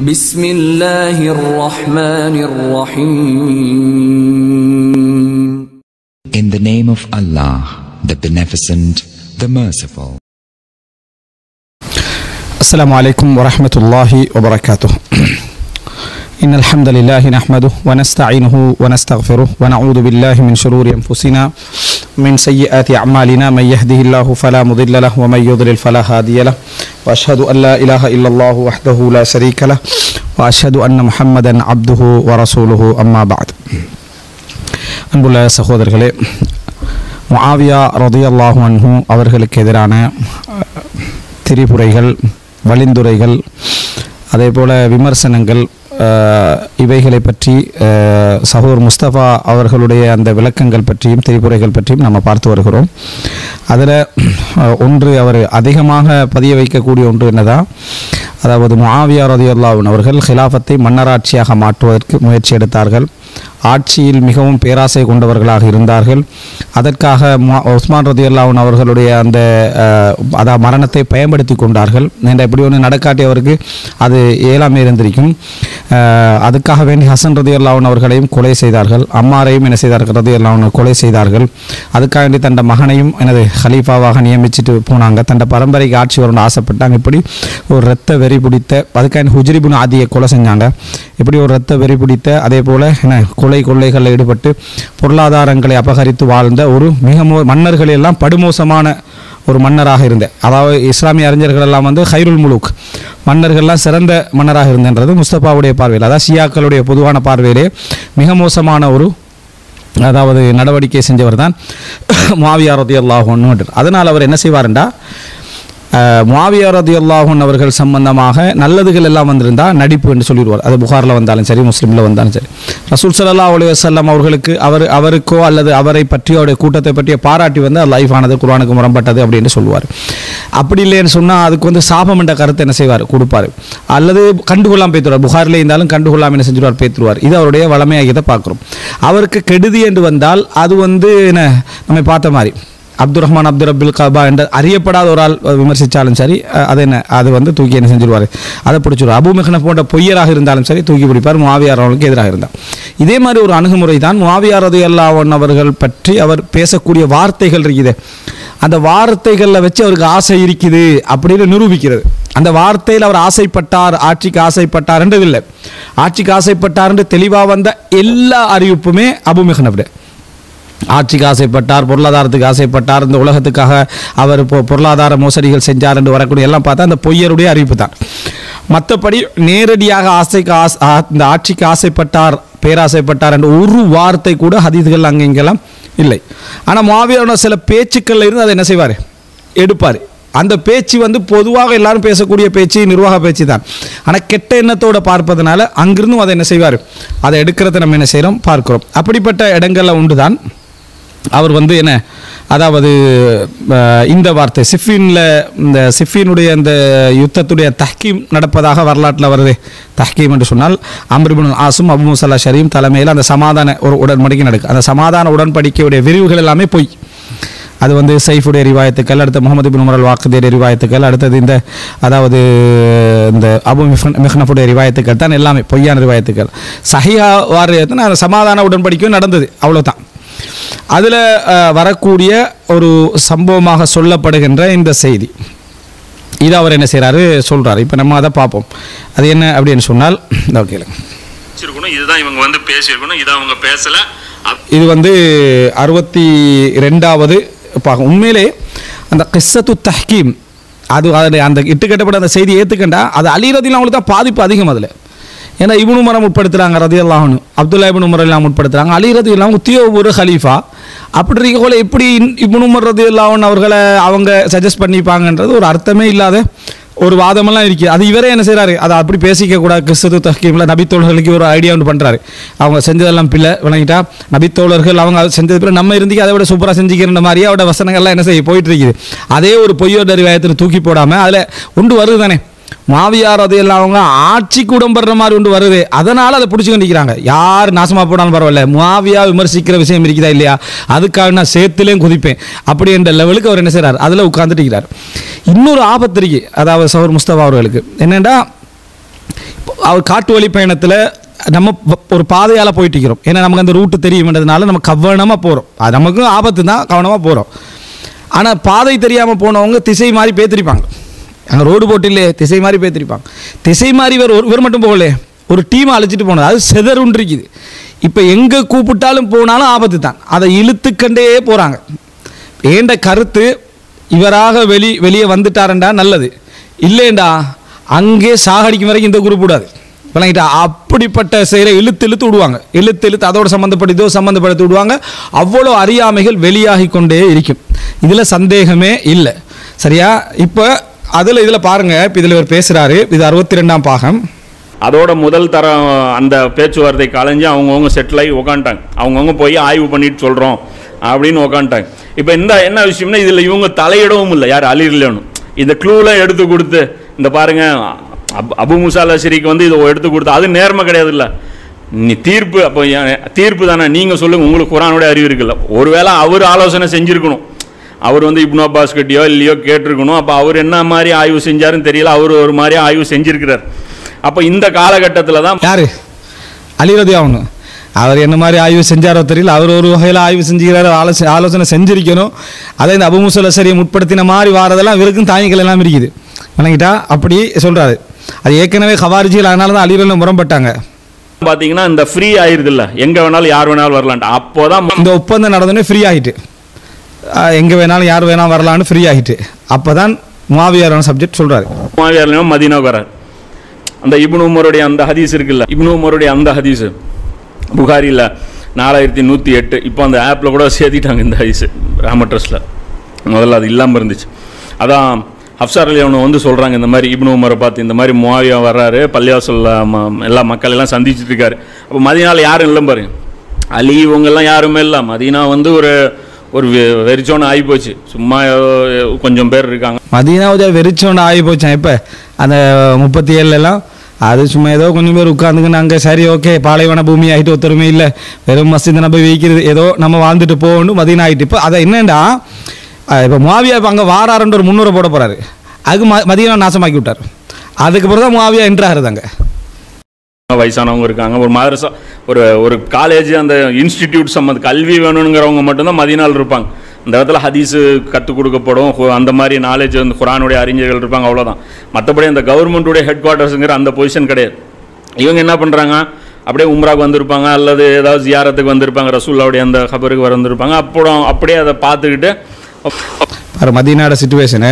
بسم الله الرحمن الرحيم In the name of Allah, the Beneficent, the Merciful. السلام عليكم ورحمة الله وبركاته إن الحمد لله نحمده ونستعينه ونستغفره ونعوذ بالله من شرور أنفسنا من سيئات أعمالنا من يهده الله فلا مضل له ومن يضلل فلا هادي له وأشهد أن لا إله إلا الله وحده لا شريك له وأشهد أن محمدا عبده ورسوله أما بعد அன்புள்ள சகோதரர்களே முஆவியா ரதியல்லாஹு அன்ஹு அவர்களுக்கு எதிரான அஹ், திரிபுரைகள் வழிந்துரைகள் அதே போல விமர்சனங்கள் அஹ், இவைகளை பற்றி அஹ், சகோதர் முஸ்தபா அவர்களுடைய அந்த விளக்கங்கள் பற்றியும் திரிபுரைகள் பற்றியும் நம்ம பார்த்து வருகிறோம் அதில் ஒன்று அவர் அதிகமாக பதிய வைக்கக்கூடிய ஒன்று என்னதான் அதாவது முஆவியா ரதியல்லாஹு அவர்கள் ஹிலாஃபத்தை மன்னராட்சியாக மாற்றுவதற்கு முயற்சி எடுத்தார்கள் ஆட்சியில் மிகவும் பேராசை கொண்டவர்களாக இருந்தார்கள் அதற்காக மு- உஸ்மான் ரதியல்லாவுன் அவர்களுடைய அந்த அஹ், அதாவது மரணத்தை பயன்படுத்தி கொண்டார்கள் என்ற இப்படி ஒன்று நடக்காட்டி அவருக்கு அது ஏழாமே இருந்திருக்கும் அஹ், அதுக்காக வேண்டி ஹசன் ரதியல்லாவுன் அவர்களையும் கொலை செய்தார்கள் அம்மாரையும் என்ன செய்தார்கள் ரதியல்லாவுன் கொலை செய்தார்கள் அதுக்காக வேண்டி தன் மகனையும் எனது ஹலீஃபாவாக நியமிச்சிட்டு போனாங்க தன் பரம்பரைக்கு ஆட்சி வரணும்னு ஆசைப்பட்டாங்க இப்படி ஒரு இரத்த வெறி பிடித்த அதுக்காக ஹுஜ்ரிபுன் ஆதியை கொலை செஞ்சாங்க இப்படி ஒரு இரத்த வெறி பிடித்த அதே போல என்ன கொலை கொள்ளைகளில் ஈடுபட்டு பொருளாதாரங்களை அபகரித்து வாழ்ந்த ஒரு மிக மோ மன்னர்கள் எல்லாம் படுமோசமான ஒரு மன்னராக இருந்த அதாவது இஸ்லாமிய அறிஞர்கள் எல்லாம் வந்து ஹைருல் முலுக் மன்னர்கள்லாம் சிறந்த மன்னராக இருந்தன்றது முஸ்தபாவுடைய பார்வையில் அதாவது ஷியாக்களுடைய பொதுவான பார்வையிலே மிக மோசமான ஒரு அதாவது நடவடிக்கை செஞ்சவர் தான் மாவியா ரதி அல்லாஹோன்னு அதனால் அவர் என்ன செய்வாருண்டா மாவியா ரதி அல்லாஹன் அவர்கள் சம்பந்தமாக நல்லதுகள் எல்லாம் வந்திருந்தா நடிப்பு என்று சொல்லிடுவார் அது புகாரில் வந்தாலும் சரி முஸ்லீமில் வந்தாலும் சரி ரசூல் சல்லா அலி வசல்லம் அவர்களுக்கு அவர் அவருக்கோ அல்லது அவரை பற்றியோ அவருடைய கூட்டத்தை பற்றிய பாராட்டி வந்து அது லைஃப் ஆனது குர்ஆனுக்கு முரம்பட்டது அப்படின்னு சொல்லுவார் அப்படி இல்லைன்னு சொன்னால் அதுக்கு வந்து சாபம் என்ற கருத்தை என்ன செய்வார் கொடுப்பார் அல்லது கண்டுகொள்ளாம பேத்துருவார் புகாரில் இருந்தாலும் கண்டுகொள்ளாம என்ன செஞ்சுருவார் பேத்துருவார் இது அவருடைய வளமையாக இதை பார்க்குறோம் அவருக்கு கெடுதி என்று வந்தால் அது வந்து என்ன நம்ம பார்த்த மாதிரி அப்துல் ரஹ்மான் அப்துல் ரபில் கபா என்ற அறியப்படாத ஒரு ஆள் விமர்சித்தாலும் சரி அஹ், அது என்ன அது வந்து தூக்கி என்ன செஞ்சிருவார் அதை பிடிச்சிருவார் அபு மெஹ்ன போன்ற பொய்யராக இருந்தாலும் சரி தூக்கி பிடிப்பார் முவாவியார் அவர்களுக்கு எதிராக இருந்தார் இதே மாதிரி ஒரு அணுகுமுறை தான் முவாவியார் ரதி அல்லாவன் அவர்கள் பற்றி அவர் பேசக்கூடிய வார்த்தைகள் இருக்குது அந்த வார்த்தைகளில் வச்சு அவருக்கு ஆசை இருக்குது அப்படின்னு நிரூபிக்கிறது அந்த வார்த்தையில் அவர் ஆசைப்பட்டார் ஆட்சிக்கு ஆசைப்பட்டார் என்றது இல்லை ஆட்சிக்கு ஆசைப்பட்டார் என்று தெளிவாக வந்த எல்லா அறிவிப்புமே அபு மெஹ்னவிட ஆட்சிக்கு ஆசைப்பட்டார் பொருளாதாரத்துக்கு ஆசைப்பட்டார் இந்த உலகத்துக்காக அவர் பொ பொருளாதார மோசடிகள் செஞ்சார் என்று வரக்கூடிய எல்லாம் பார்த்தா அந்த பொய்யருடைய அறிவிப்பு தான் மற்றபடி நேரடியாக ஆசைக்கு ஆசை ஆ- இந்த ஆட்சிக்கு ஆசைப்பட்டார் பேராசைப்பட்டார் என்ற ஒரு வார்த்தை கூட ஹதீதுகள் அங்கே இங்கெல்லாம் இல்லை ஆனால் மாவியோட சில பேச்சுக்கள்ல இருந்து அதை என்ன செய்வார் எடுப்பார் அந்த பேச்சு வந்து பொதுவாக எல்லாரும் பேசக்கூடிய பேச்சு நிர்வாக பேச்சு தான் ஆனால் கெட்ட எண்ணத்தோட பார்ப்பதனால அங்கிருந்தும் அதை என்ன செய்வார் அதை எடுக்கிறத நம்ம என்ன செய்கிறோம் பார்க்கிறோம் அப்படிப்பட்ட இடங்கள்ல உண்டு தான் அவர் வந்து என்ன அதாவது அஹ், இந்த வார்த்தை சிஃபின்ல இந்த சிஃபினுடைய அந்த யுத்தத்துடைய தஹ்கீம் நடப்பதாக வரலாற்றில் வருது தஹ்கீம் என்று சொன்னால் அம்ருபின் ஆசும் அபு முசல்லா ஷரீம் தலைமையில் அந்த சமாதான ஒரு உடன்படிக்கை நடக்கும் அந்த சமாதான உடன்படிக்கையுடைய விரிவுகள் எல்லாமே பொய் அது வந்து சைஃபுடைய ரிவாயத்துக்கள் அடுத்து முகமது பின் உமர் அல் வாக்குடைய ரிவாயத்துக்கள் அடுத்தது இந்த அதாவது இந்த அபு மிஃபன் மிஹ்னஃபுடைய ரிவாயத்துக்கள் தான் எல்லாமே பொய்யான ரிவாயத்துக்கள் சஹியா வாரியத்தின் அந்த சமாதான உடன்படிக்கையும் நடந்தது அவ்வளவுதான் அதில் வரக்கூடிய ஒரு சம்பவமாக சொல்லப்படுகின்ற இந்த செய்தி இது அவர் என்ன செய்கிறாரு சொல்றாரு இப்போ நம்ம அதை பார்ப்போம் அது என்ன அப்படின்னு சொன்னால் ஓகே வச்சிருக்கணும் இதுதான் இவங்க வந்து பேசியிருக்கணும் இதை அவங்க பேசல அப்- இது வந்து அறுபத்தி ரெண்டாவது பாகம் உண்மையிலே அந்த கிஸ்ஸத்து தஹ்கீம் அது அதில் அந்த இட்டுக்கட்டப்பட்ட அந்த செய்தி ஏற்றுக்கண்டா அது அலிரதில் அவங்களுக்கு தான் பாதிப்பு அதிகம் அதில் ஏன்னா இவனு மரம் உட்படுத்துகிறாங்க ரதி அல்லாஹனு அப்துல்லா இபின் உமர் எல்லாம் உட்படுத்துகிறாங்க அலி ரதி இல்லாமல் உத்தியோ ஒரு ஹலீஃபா அப்படி இருக்கோல எப்படி இப்னு உமர் ரதி அல்லாஹன் அவர்களை அவங்க சஜஸ்ட் பண்ணிப்பாங்கன்றது ஒரு அர்த்தமே இல்லாத ஒரு வாதமெல்லாம் இருக்கு அது இவரே என்ன செய்றாரு அதை அப்படி பேசிக்க கூடாது கிறிஸ்து தஹ்கீமில் நபித்தோழர்களுக்கு ஒரு ஐடியா ஒன்று பண்ணுறாரு அவங்க செஞ்சதெல்லாம் பிள்ளை விளங்கிட்டா நபித்தோழர்கள் அவங்க அது செஞ்சது பிறகு நம்ம இருந்துக்கு அதை விட சூப்பராக செஞ்சுக்கிற மாதிரியே அவட வசனங்கள்லாம் என்ன செய்ய போயிட்டு இருக்குது அதே ஒரு பொய்யோட ரிவாயத்தில் தூக்கி போடாமல் அதில் ஒன்று வருது தானே மாவியார் அது எல்லாம் அவங்க ஆட்சிக்கு உடம்படுற மாதிரி ஒன்று வருது அதனால அதை பிடிச்சி நிற்கிறாங்க யார் நாசமா போனாலும் பரவாயில்ல மாவியா விமர்சிக்கிற விஷயம் இருக்குதா இல்லையா அதுக்காக நான் சேர்த்துலேயும் குதிப்பேன் அப்படி என்ற லெவலுக்கு அவர் என்ன செய்றார் அதில் உட்கார்ந்துட்டு இருக்கிறார் இன்னொரு ஆபத்து இருக்கு அதாவது சௌர் முஸ்தபா அவர்களுக்கு என்னென்னா அவர் காட்டு வழி பயணத்தில் நம்ம வ- ஒரு பாதையால் போயிட்டு இருக்கிறோம் ஏன்னா நமக்கு அந்த ரூட்டு தெரியும்ன்றதுனால நம்ம கவனமாக போகிறோம் அது நமக்கும் ஆபத்து தான் கவனமாக போகிறோம் ஆனால் பாதை தெரியாமல் போனவங்க திசை மாதிரி பேத்திருப்பாங்க அங்கே ரோடு போட்டிலே திசை மாதிரி பேத்திருப்பாங்க திசை மாதிரி இவர் ஒரு இவர் மட்டும் போகலே ஒரு டீமை அழைச்சிட்டு போனது அது செதறுன்னு இருக்குது இப்போ எங்கே கூப்பிட்டாலும் போனாலும் ஆபத்து தான் அதை இழுத்துக்கண்டே போகிறாங்க ஏண்ட கருத்து இவராக வெளி வெளியே வந்துட்டாரண்டா நல்லது இல்லைண்டா அங்கே சாகடிக்கும் வரைக்கும் இந்த குரூப் விடாது விளங்கிட்டா அப்படிப்பட்ட செயலை இழுத்து இழுத்து விடுவாங்க இழுத்து இழுத்து அதோட சம்மந்தப்பட்டு இதோ சம்மந்தப்படுத்தி விடுவாங்க அவ்வளோ அறியாமைகள் வெளியாகி கொண்டே இருக்கும் இதில் சந்தேகமே இல்லை சரியா இப்போ அதில் இதில் பாருங்க இப்போ இதில் இவர் பேசுகிறாரு இது அறுபத்தி ரெண்டாம் பாகம் அதோட முதல் தரம் அந்த பேச்சுவார்த்தை கலைஞ்சு அவங்கவுங்க செட்டில் ஆகி உக்காந்துட்டாங்க அவங்கவுங்க போய் ஆய்வு பண்ணிட்டு சொல்கிறோம் அப்படின்னு உக்காந்துட்டாங்க இப்போ இந்த என்ன விஷயம்னா இதில் இவங்க தலையிடவும் இல்லை யார் அலிர்லனும் இந்த க்ளூலாம் எடுத்து கொடுத்து இந்த பாருங்க அப் அபு முசால் அஷரிக்கு வந்து இதை எடுத்து கொடுத்து அது நேர்மை கிடையாது இல்லை நீ தீர்ப்பு அப்போ ஏன் தீர்ப்பு தானே நீங்கள் சொல்லுங்கள் உங்களுக்கு குரானோட அறிவு இருக்குல்ல ஒருவேளை அவர் ஆலோசனை செஞ்சுருக்கணும் அவர் வந்து இப்னு அப்பாஸ் கிட்டயோ இல்லையோ கேட்டிருக்கணும் அப்போ அவர் என்ன மாதிரி ஆய்வு செஞ்சாருன்னு தெரியல அவர் ஒரு மாதிரி ஆய்வு செஞ்சிருக்கிறார் அப்போ இந்த காலகட்டத்தில் தான் யாரு அலிரதி அவனு அவர் என்ன மாதிரி ஆய்வு செஞ்சாரோ தெரியல அவர் ஒரு வகையில் ஆய்வு செஞ்சுக்கிறாரு ஆலோசனை ஆலோசனை செஞ்சிருக்கணும் அதை இந்த அபுமுசலசரியை முற்படுத்தின மாதிரி வாரதெல்லாம் இவருக்கும் தாய்கள் எல்லாம் இருக்குது வணங்கிட்டா அப்படி சொல்றாரு அது ஏற்கனவே கவாரிஜியில் அதனால தான் அலிரலும் முரம்பட்டாங்க பார்த்தீங்கன்னா இந்த ஃப்ரீ ஆயிருது இல்லை எங்கே வேணாலும் யார் வேணாலும் வரலான்ட்டு அப்போ தான் இந்த ஒப்பந்தம் நடந்தோடனே ஃப்ரீ ஆகிட்டு எங்கே வேணாலும் யார் வேணாலும் வரலான்னு ஃப்ரீ ஆகிட்டு அப்போ தான் மாவியாரான சப்ஜெக்ட் சொல்கிறாரு மாவியார்லையும் மதீனாவுக்கு வரார் அந்த இப்னு உமருடைய அந்த ஹதீஸ் இருக்குல்ல இப்னு உமருடைய அந்த ஹதீஸ் புகாரியில் நாலாயிரத்தி நூற்றி எட்டு இப்போ அந்த ஆப்பில் கூட சேர்த்திட்டாங்க இந்த ஹதீஸ் ராம ட்ரஸ்ட்டில் முதல்ல அது இல்லாமல் இருந்துச்சு அதான் ஹப்சார் அலி அவனை வந்து சொல்கிறாங்க இந்த மாதிரி இப்னு உமரை பார்த்து இந்த மாதிரி முவாவியா வர்றாரு பள்ளிவாசல்ல ம- எல்லா மக்கள் எல்லாம் சந்திச்சுட்டு இருக்காரு அப்போ மதினால யாரும் இல்லை பாருங்க அலி இவங்கெல்லாம் யாருமே இல்லை மதீனா வந்து ஒரு ஒரு வெ- வெறிச்சோன்னு ஆகி போச்சு சும்மா ஏதோ கொஞ்சம் பேர் இருக்காங்க மதியனாவது வெறிச்சோண்டு ஆகி போச்சான் இப்போ அந்த முப்பத்தி ஏழுலாம் அது சும்மா ஏதோ கொஞ்சம் பேர் உட்காந்துக்கின்னு அங்கே சரி ஓகே பாலைவன பூமி ஆகிட்டு ஒத்துருமே இல்லை வெறும் மஸ்ஜித் நபி வைக்கிறது ஏதோ நம்ம வாழ்ந்துட்டு போகணும் மதியம் ஆகிட்டு இப்போ அதை என்னண்டா இப்போ மாவியா இப்போ அங்கே வாராருன்ற ஒரு முன்னுரை போட போகிறாரு அதுக்கு ம மதியம் நாசமாக்கி விட்டார் அதுக்கு பிறகு தான் மாவியா என்ட்ரு ஆகுதாங்க வயசானவங்க இருக்காங்க ஒரு மதரசா ஒரு ஒரு காலேஜ் அந்த இன்ஸ்டிடியூட் சம்மந்த கல்வி வேணுங்கிறவங்க மட்டும்தான் மதியநாள் இருப்பாங்க இந்த இடத்துல ஹதீஸு கற்றுக் கொடுக்கப்படும் ஹு- அந்த மாதிரி நாலேஜ் வந்து குரானுடைய அறிஞர்கள் இருப்பாங்க அவ்வளோதான் மற்றபடி அந்த கவர்மெண்ட்டுடைய ஹெட் குவார்ட்டர்ஸுங்கிற அந்த பொசிஷன் கிடையாது இவங்க என்ன பண்ணுறாங்க அப்படியே உம்ராக்கு வந்திருப்பாங்க அல்லது ஏதாவது ஜியாரத்துக்கு வந்திருப்பாங்க ரசூல்லாவுடைய அந்த ஹபருக்கு வந்திருப்பாங்க அப்புறம் அப்படியே அதை பார்த்துக்கிட்டு பாரு மதியனாட சுச்சுவேஷனு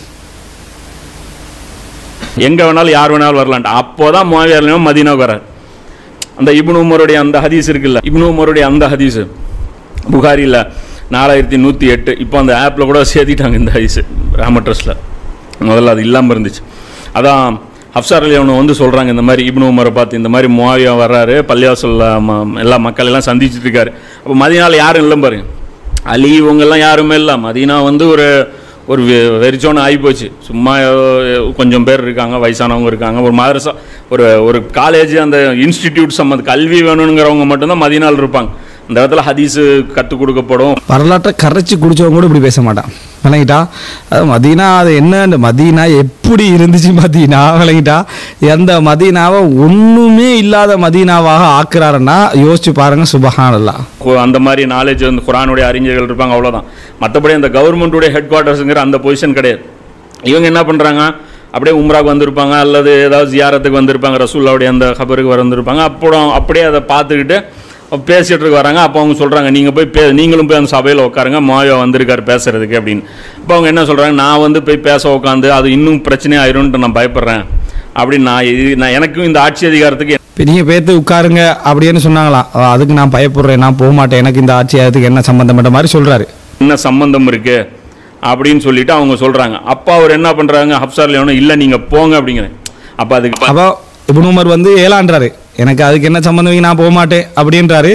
எங்கே வேணாலும் யார் வேணாலும் வரலான்ட்டு அப்போ தான் மாவியார்லையும் மதீனாவுக்கு வரார் அந்த இப்னு உமருடைய அந்த ஹதீஸ் இருக்குல்ல இப்னு உமருடைய அந்த ஹதீஸ் புகாரியில் நாலாயிரத்தி நூற்றி எட்டு இப்போ அந்த ஆப்பில் கூட சேர்த்திட்டாங்க இந்த ஹதீஸ் ராம ட்ரஸ்ட்டில் முதல்ல அது இல்லாமல் இருந்துச்சு அதான் ஹப்சார் அலி அவனை வந்து சொல்கிறாங்க இந்த மாதிரி இப்னு உமரை பார்த்து இந்த மாதிரி முவாவியா வர்றாரு பள்ளிவாசல்ல ம- எல்லா மக்கள் எல்லாம் சந்திச்சுட்டு இருக்காரு அப்போ மதினால யாரும் இல்லை பாருங்க அலி இவங்கெல்லாம் யாருமே இல்லை மதீனா வந்து ஒரு ஒரு வெ- வெறிச்சோன்னு ஆகி போச்சு சும்மா ஏதோ கொஞ்சம் பேர் இருக்காங்க வயசானவங்க இருக்காங்க ஒரு மதரசா ஒரு ஒரு காலேஜ் அந்த இன்ஸ்டிடியூட் சம்மந்த கல்வி வேணுங்கிறவங்க மட்டும்தான் மதியநாள் இருப்பாங்க இந்த இடத்துல ஹதீஸு கற்றுக் கொடுக்கப்படும் வரலாற்றை கரைச்சி குடிச்சவங்க கூட இப்படி பேச மாட்டான் விளங்கிட்டா அது மதீனா அது என்ன அந்த மதீனா எப்படி இருந்துச்சு மதீனா விளங்கிட்டா எந்த மதீனாவை ஒன்றுமே இல்லாத மதீனாவாக ஆக்குறாருன்னா யோசிச்சு பாருங்க சுபஹானல்லா கு- அந்த மாதிரி நாலேஜ் வந்து குரானுடைய அறிஞர்கள் இருப்பாங்க அவ்வளோதான் மற்றபடி அந்த கவர்மெண்ட்டுடைய ஹெட் குவார்ட்டர்ஸுங்கிற அந்த பொசிஷன் கிடையாது இவங்க என்ன பண்ணுறாங்க அப்படியே உம்ராக்கு வந்திருப்பாங்க அல்லது ஏதாவது ஜியாரத்துக்கு வந்திருப்பாங்க ரசூல்லாவுடைய அந்த ஹபருக்கு வந்திருப்பாங்க அப்புறம் அப்படியே அதை பார்த்துக்கிட்டு பேசிட்டு இருக்க வராங்க அப்போ அவங்க சொல்கிறாங்க நீங்கள் போய் பே நீங்களும் போய் அந்த சபையில் உட்காருங்க மாயா வந்திருக்காரு பேசுறதுக்கு அப்படின்னு அப்போ அவங்க என்ன சொல்கிறாங்க நான் வந்து போய் பேச உட்காந்து அது இன்னும் பிரச்சனை ஆயிரும்ன்ட்டு நான் பயப்படுறேன் அப்படின்னு நான் இது- நான் எனக்கும் இந்த ஆட்சி அதிகாரத்துக்கு பெரிய பேர்த்து உட்காருங்க அப்படின்னு சொன்னாங்களாம் அஹ் அதுக்கு நான் பயப்படுறேன் நான் போக மாட்டேன் எனக்கு இந்த ஆட்சி அதுக்கு என்ன சம்பந்தப்பட்ட மாதிரி சொல்றாரு என்ன சம்பந்தம் இருக்கு அப்படின்னு சொல்லிட்டு அவங்க சொல்றாங்க அப்பா அவர் என்ன பண்றாங்க ஹப்சார் லியோனும் இல்ல நீங்க போங்க அப்படிங்கிறேன் அப்ப அதுக்கு ப- அப்போ இப்னு உமர் வந்து ஏலான்றாரு எனக்கு அதுக்கு என்ன சம்மந்தம் வைங்க, நான் போக மாட்டேன் அப்படின்றாரு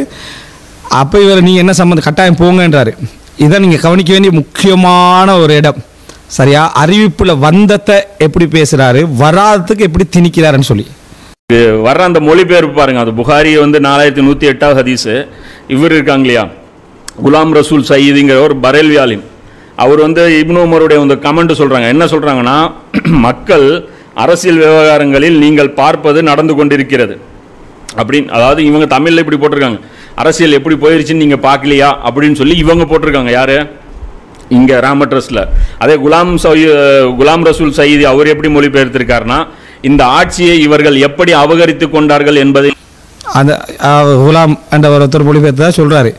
அப்போ இவர் நீங்கள் என்ன சம்மந்தம் கட்டாயம் போங்கன்றாரு இதை நீங்கள் கவனிக்க வேண்டிய முக்கியமான ஒரு இடம் சரியா அறிவிப்புல வந்தத்தை எப்படி பேசுறாரு வராததுக்கு எப்படி திணிக்கிறாருன்னு சொல்லி வர்ற அந்த மொழிபெயர்ப்பு பாருங்க அது புகாரி வந்து நாலாயிரத்தி நூத்தி எட்டாவது ஹதீஸ் இவர் இருக்காங்க இல்லையா குலாம் ரசூல் சயீதுங்கிற ஒரு பரேல்வி ஆலிம் அவர் வந்து இப்னு உமருடைய அந்த கமெண்ட் சொல்றாங்க என்ன சொல்றாங்கன்னா மக்கள் அரசியல் விவகாரங்களில் நீங்கள் பார்ப்பது நடந்து கொண்டிருக்கிறது அப்படின்னு அதாவது இவங்க தமிழ்ல இப்படி போட்டிருக்காங்க அரசியல் எப்படி போயிருச்சுன்னு நீங்க பார்க்கலையா அப்படின்னு சொல்லி இவங்க போட்டிருக்காங்க யாரு இங்க ராமட்ரஸ்ல அதே குலாம் சை குலாம் ரசூல் சயீதி அவர் எப்படி மொழிபெயர்த்திருக்காருன்னா இந்த ஆட்சியை இவர்கள் எப்படி அபகரித்து கொண்டார்கள் என்பதை அந்த அஹ், குலாம் என்ற ஒருத்தர் மொழிபெயர்த்ததா சொல்கிறாரு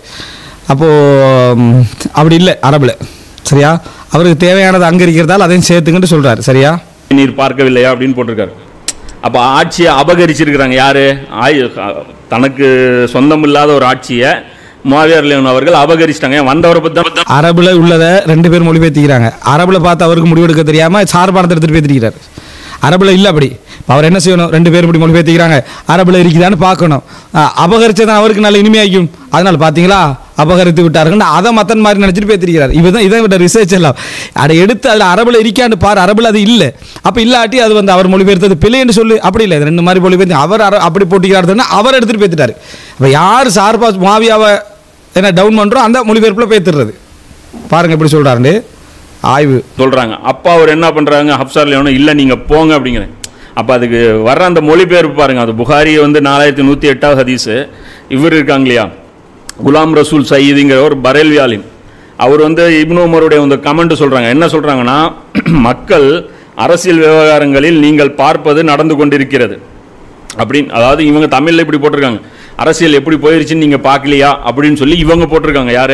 அப்போது அப்படி இல்லை அரபில் சரியா அவருக்கு தேவையானது அங்கே இருக்கிறதால அதையும் சேர்த்துக்கிட்டு சொல்கிறாரு சரியா நீர் பார்க்கவில்லையா அப்படின்னு போட்டிருக்காரு அப்ப ஆட்சியை அபகரிச்சிருக்கிறாங்க யாரு ஆய்- தனக்கு சொந்தம் இல்லாத ஒரு ஆட்சியை மாவியார் லேவன் அவர்கள் அபகரிச்சிட்டாங்க ஏன் வந்தவரை பத்தி தான் அரபில் உள்ளதை ரெண்டு பேர் மொழிபெயர்த்திக்கிறாங்க அரபில் பார்த்து அவருக்கு முடிவெடுக்க தெரியாமல் சார்பானத்தை எடுத்துகிட்டு பேத்திருக்கிறார் அரபில் இல்லை அப்படி இப்ப அவர் என்ன செய்யணும் ரெண்டு பேரும் இப்படி மொழிபெயர்த்திக்கிறாங்க அரபில் இருக்குதான்னு பார்க்கணும் அபகரிச்சதான் அவருக்கு நல்ல இனிமையாக்கும் அதனால பார்த்தீங்களா அபகரித்து விட்டார்கள் அதை மத்தன் மாதிரி நினச்சிட்டு பேத்திருக்கிறார் இவதான் இதை விட ரிசர்ச் எல்லாம் அதை எடுத்து அதில் அரபில் இருக்கான்னு பாரு அரபில் அது இல்லை அப்போ இல்லாட்டி அது வந்து அவர் மொழிபெயர்த்தது பிள்ளைன்னு சொல்லு அப்படி இல்லை இது ரெண்டு மாதிரி மொழிபெயர்த்து அவர் அர- அப்படி போட்டிக்கிறாருன்னா அவர் எடுத்துகிட்டு பேத்துட்டாரு அப்போ யார் சார்பா மாவியாவை என்ன டவுன் பண்ணுறோம் அந்த மொழிபெயர்ப்பில் பேத்துடுறது பாருங்க எப்படி சொல்கிறாரு ஆய்வு சொல்றாங்க அப்ப அவர் என்ன பண்றாங்க ஹப்சார் லேவனும் இல்ல நீங்க போங்க அப்படிங்கிறேன் அப்ப அதுக்கு வர்ற அந்த மொழிபெயர்ப்பு பாருங்க அது புகாரி வந்து நாலாயிரத்தி நூத்தி எட்டாவது ஹதீஸ் இவர் இருக்காங்க இல்லையா குலாம் ரசூல் சயீதுங்கிற ஒரு பரேல்வி ஆலிம் அவர் வந்து இப்னு உமருடைய அந்த கமெண்ட் சொல்றாங்க என்ன சொல்றாங்கன்னா மக்கள் அரசியல் விவகாரங்களில் நீங்கள் பார்ப்பது நடந்து கொண்டிருக்கிறது அப்படின்னு அதாவது இவங்க தமிழ்ல இப்படி போட்டிருக்காங்க அரசியல் எப்படி போயிருச்சுன்னு நீங்க பார்க்கலையா அப்படின்னு சொல்லி இவங்க போட்டிருக்காங்க யாரு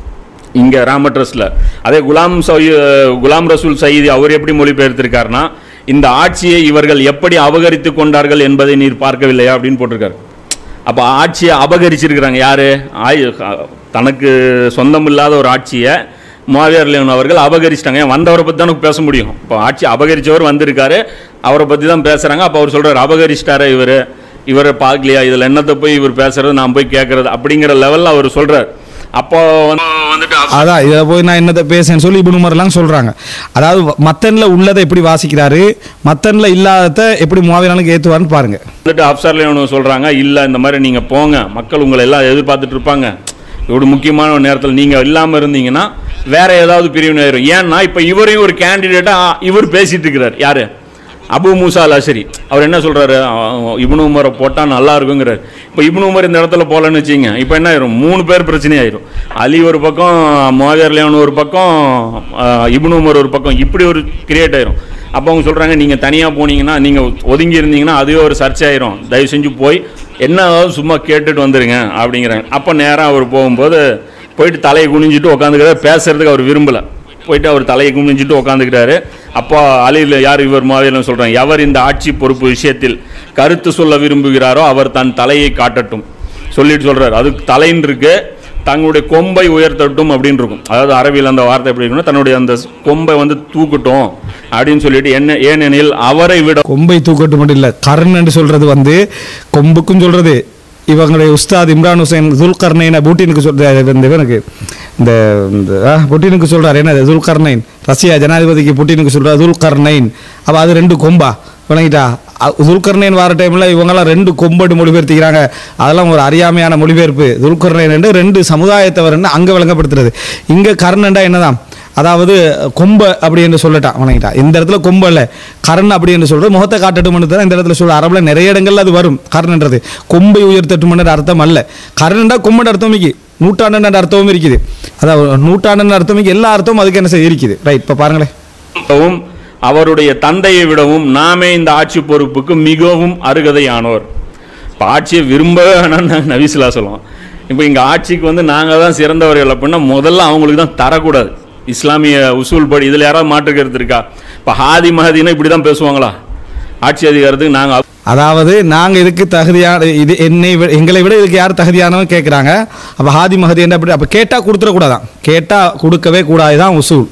இங்க ராமட்ரஸ்ல அதே குலாம் சை குலாம் ரசூல் சயீதி அவர் எப்படி மொழிபெயர்த்திருக்காருன்னா இந்த ஆட்சியை இவர்கள் எப்படி அபகரித்து கொண்டார்கள் என்பதை நீர் பார்க்கவில்லையா அப்படின்னு போட்டிருக்காரு அப்ப ஆட்சியை அபகரிச்சிருக்கிறாங்க யாரு ஆய் தனக்கு சொந்தம் இல்லாத ஒரு ஆட்சியை மாவியார் லேவன் அவர்கள் அபகரிச்சிட்டாங்க ஏன் வந்தவரை பத்தி தான் பேச முடியும் இப்போ ஆட்சி அபகரிச்சவர் வந்திருக்காரு அவரை பத்தி தான் பேசுறாங்க அப்போ அவர் சொல்றாரு அபகரிச்சிட்டாரு இவர் இவரை பார்க்கலையா இதுல என்னத்தை போய் இவர் பேசுறது நான் போய் கேட்கறது அப்படிங்கிற லெவல்ல அவர் சொல்றாரு அப்போ வந்து- வந்துட்டு அப்ப- அதான் இதில் போய் நான் என்னத்தை பேசுறேன்னு சொல்லி இப்படி உமர்லாம் சொல்கிறாங்க அதாவது மத்தனில் உள்ளதை எப்படி வாசிக்கிறாரு மத்தனில் இல்லாததை எப்படி மூவாயிரம் ஏற்றுவார்னு பாருங்க வந்துட்டு அப்சர்ல ஒன்று சொல்றாங்க இல்ல இந்த மாதிரி நீங்க போங்க மக்கள் உங்களை எல்லாம் எதிர்பார்த்துட்டு இருப்பாங்க இவ்வளவு முக்கியமான ஒரு நேரத்தில் நீங்க இல்லாம இருந்தீங்கன்னா வேற ஏதாவது பிரிவினை ஆயிரும் ஏன்னா இப்ப இவரையும் ஒரு கேண்டிடேட்டா இவர் பேசிட்டு இருக்கிறார் யாரு அபு மூசா அல் அஷரி அவர் என்ன சொல்றாரு அஹ் இப்னு உமரை போட்டா நல்லா இருக்குங்கிறார் இப்போ இப்னு உமர் இந்த இடத்துல போலன்னு வச்சுங்க இப்போ என்ன ஆயிரும் மூணு பேர் பிரச்சனை ஆயிரும் அலி ஒரு பக்கம் மோவியர் லேவன் ஒரு பக்கம் அஹ் இப்னு உமர் ஒரு பக்கம் இப்படி ஒரு கிரியேட் ஆயிரும் அப்போ அவங்க சொல்றாங்க நீங்க தனியா போனீங்கன்னா நீங்க ஒதுங்கி இருந்தீங்கன்னா அதுவே ஒரு சர்ச்சையாயிரும் தயவு செஞ்சு போய் என்ன ஆகுது சும்மா கேட்டுட்டு வந்துருங்க அப்படிங்கிறாங்க அப்போ நேரா அவர் போகும்போது போயிட்டு தலையை குனிஞ்சிட்டு உட்காந்துக்கிறாரு பேசுறதுக்கு அவர் விரும்பல போயிட்டு அவர் தலையை குனிஞ்சிட்டு உட்காந்துக்கிறாரு அப்போ அலியில் யார் இவர் மாவீரன் சொல்றாங்க எவர் இந்த ஆட்சி பொறுப்பு விஷயத்தில் கருத்து சொல்ல விரும்புகிறாரோ அவர் தன் தலையை காட்டட்டும் சொல்லிட்டு சொல்றாரு அதுக்கு தலைன்னு இருக்கு தங்களுடைய கொம்பை உயர்த்தட்டும் அப்படின்னு இருக்கும் அதாவது அரபியில் அந்த வார்த்தை எப்படி இருக்குன்னா தன்னுடைய அந்த கொம்பை வந்து தூக்கட்டும் அப்படின்னு சொல்லிட்டு என்ன ஏனெனில் அவரை விட கொம்பை தூக்கட்டு மட்டும் இல்லை கர்ன் என்று சொல்றது வந்து கொம்புக்கும் சொல்றது இவங்களுடைய உஸ்தாத் இம்ரான் ஹுசைன் துல்கர்னைன் பூட்டினுக்கு சொல்றாரு இந்த இவனுக்கு இந்த இந்த, ஆ, புட்டினுக்கு சொல்றாரு என்ன துல்கர்னைன் ரஷ்யா ஜனாதிபதிக்கு புட்டினுக்கு சொல்றாரு துல்கர்னைன் அப்போ அது ரெண்டு கொம்பா விளங்கிட்டா அ- துல்கர்னைன் வர டைமில் இவங்கெல்லாம் ரெண்டு கொம்படி மொழிபெயர்த்திக்கிறாங்க அதெல்லாம் ஒரு அறியாமையான மொழிபெயர்ப்பு துல்கர்னைன் என்று ரெண்டு சமுதாயத்தவர்னு அங்கே விளங்கப்படுத்துறது இங்கே கர்ணண்டா என்னதான் அதாவது கொம்ப அப்படி என்று சொல்லட்டான் வணங்கிட்டா இந்த இடத்துல கொம்ப இல்லை கரண் அப்படி என்று சொல்றது முகத்தை காட்டட்டும்னு தான் இந்த இடத்துல சொல்ற அரபில் நிறைய இடங்கள்ல அது வரும் கர்ணன்றது கொம்பை உயர்த்தட்டும்னு அர்த்தம் அல்ல கர்ணன்டா கொம்பன் அர்த்தம் இருக்கு நூற்றாண்டு அர்த்தமும் இருக்குது அதாவது நூற்றாண்டு அர்த்தம் இருக்கு எல்லா அர்த்தமும் அதுக்கு என்ன செய்ய இருக்குது ரைட் இப்போ பாருங்களேன் விடவும் அவருடைய தந்தையை விடவும் நாமே இந்த ஆட்சி பொறுப்புக்கு மிகவும் அருகதையானோர் இப்போ ஆட்சியை விரும்ப வேணாம்னு நபிசுல்லா சொல்லுவோம் இப்போ இங்கே ஆட்சிக்கு வந்து நாங்கள் தான் சிறந்தவர்கள் அப்படின்னா முதல்ல அவங்களுக்கு தான் தரக்கூடாது இஸ்லாமிய உசூல் படி இதில் யாராவது மாற்றுக்கிறது இருக்கா இப்போ ஹாதி மஹதினா இப்படி தான் பேசுவாங்களா ஆட்சி அதிகாரத்துக்கு நாங்கள் அதாவது நாங்கள் இதுக்கு தகுதியான இது என்னை விட எங்களை விட இதுக்கு யார் தகுதியானவங்க கேட்குறாங்க அப்போ ஹாதி மஹதி என்ன அப்படி அப்போ கேட்டால் கொடுத்துடக்கூடாதான் கேட்டால் கொடுக்கவே கூடாது தான் உசூல்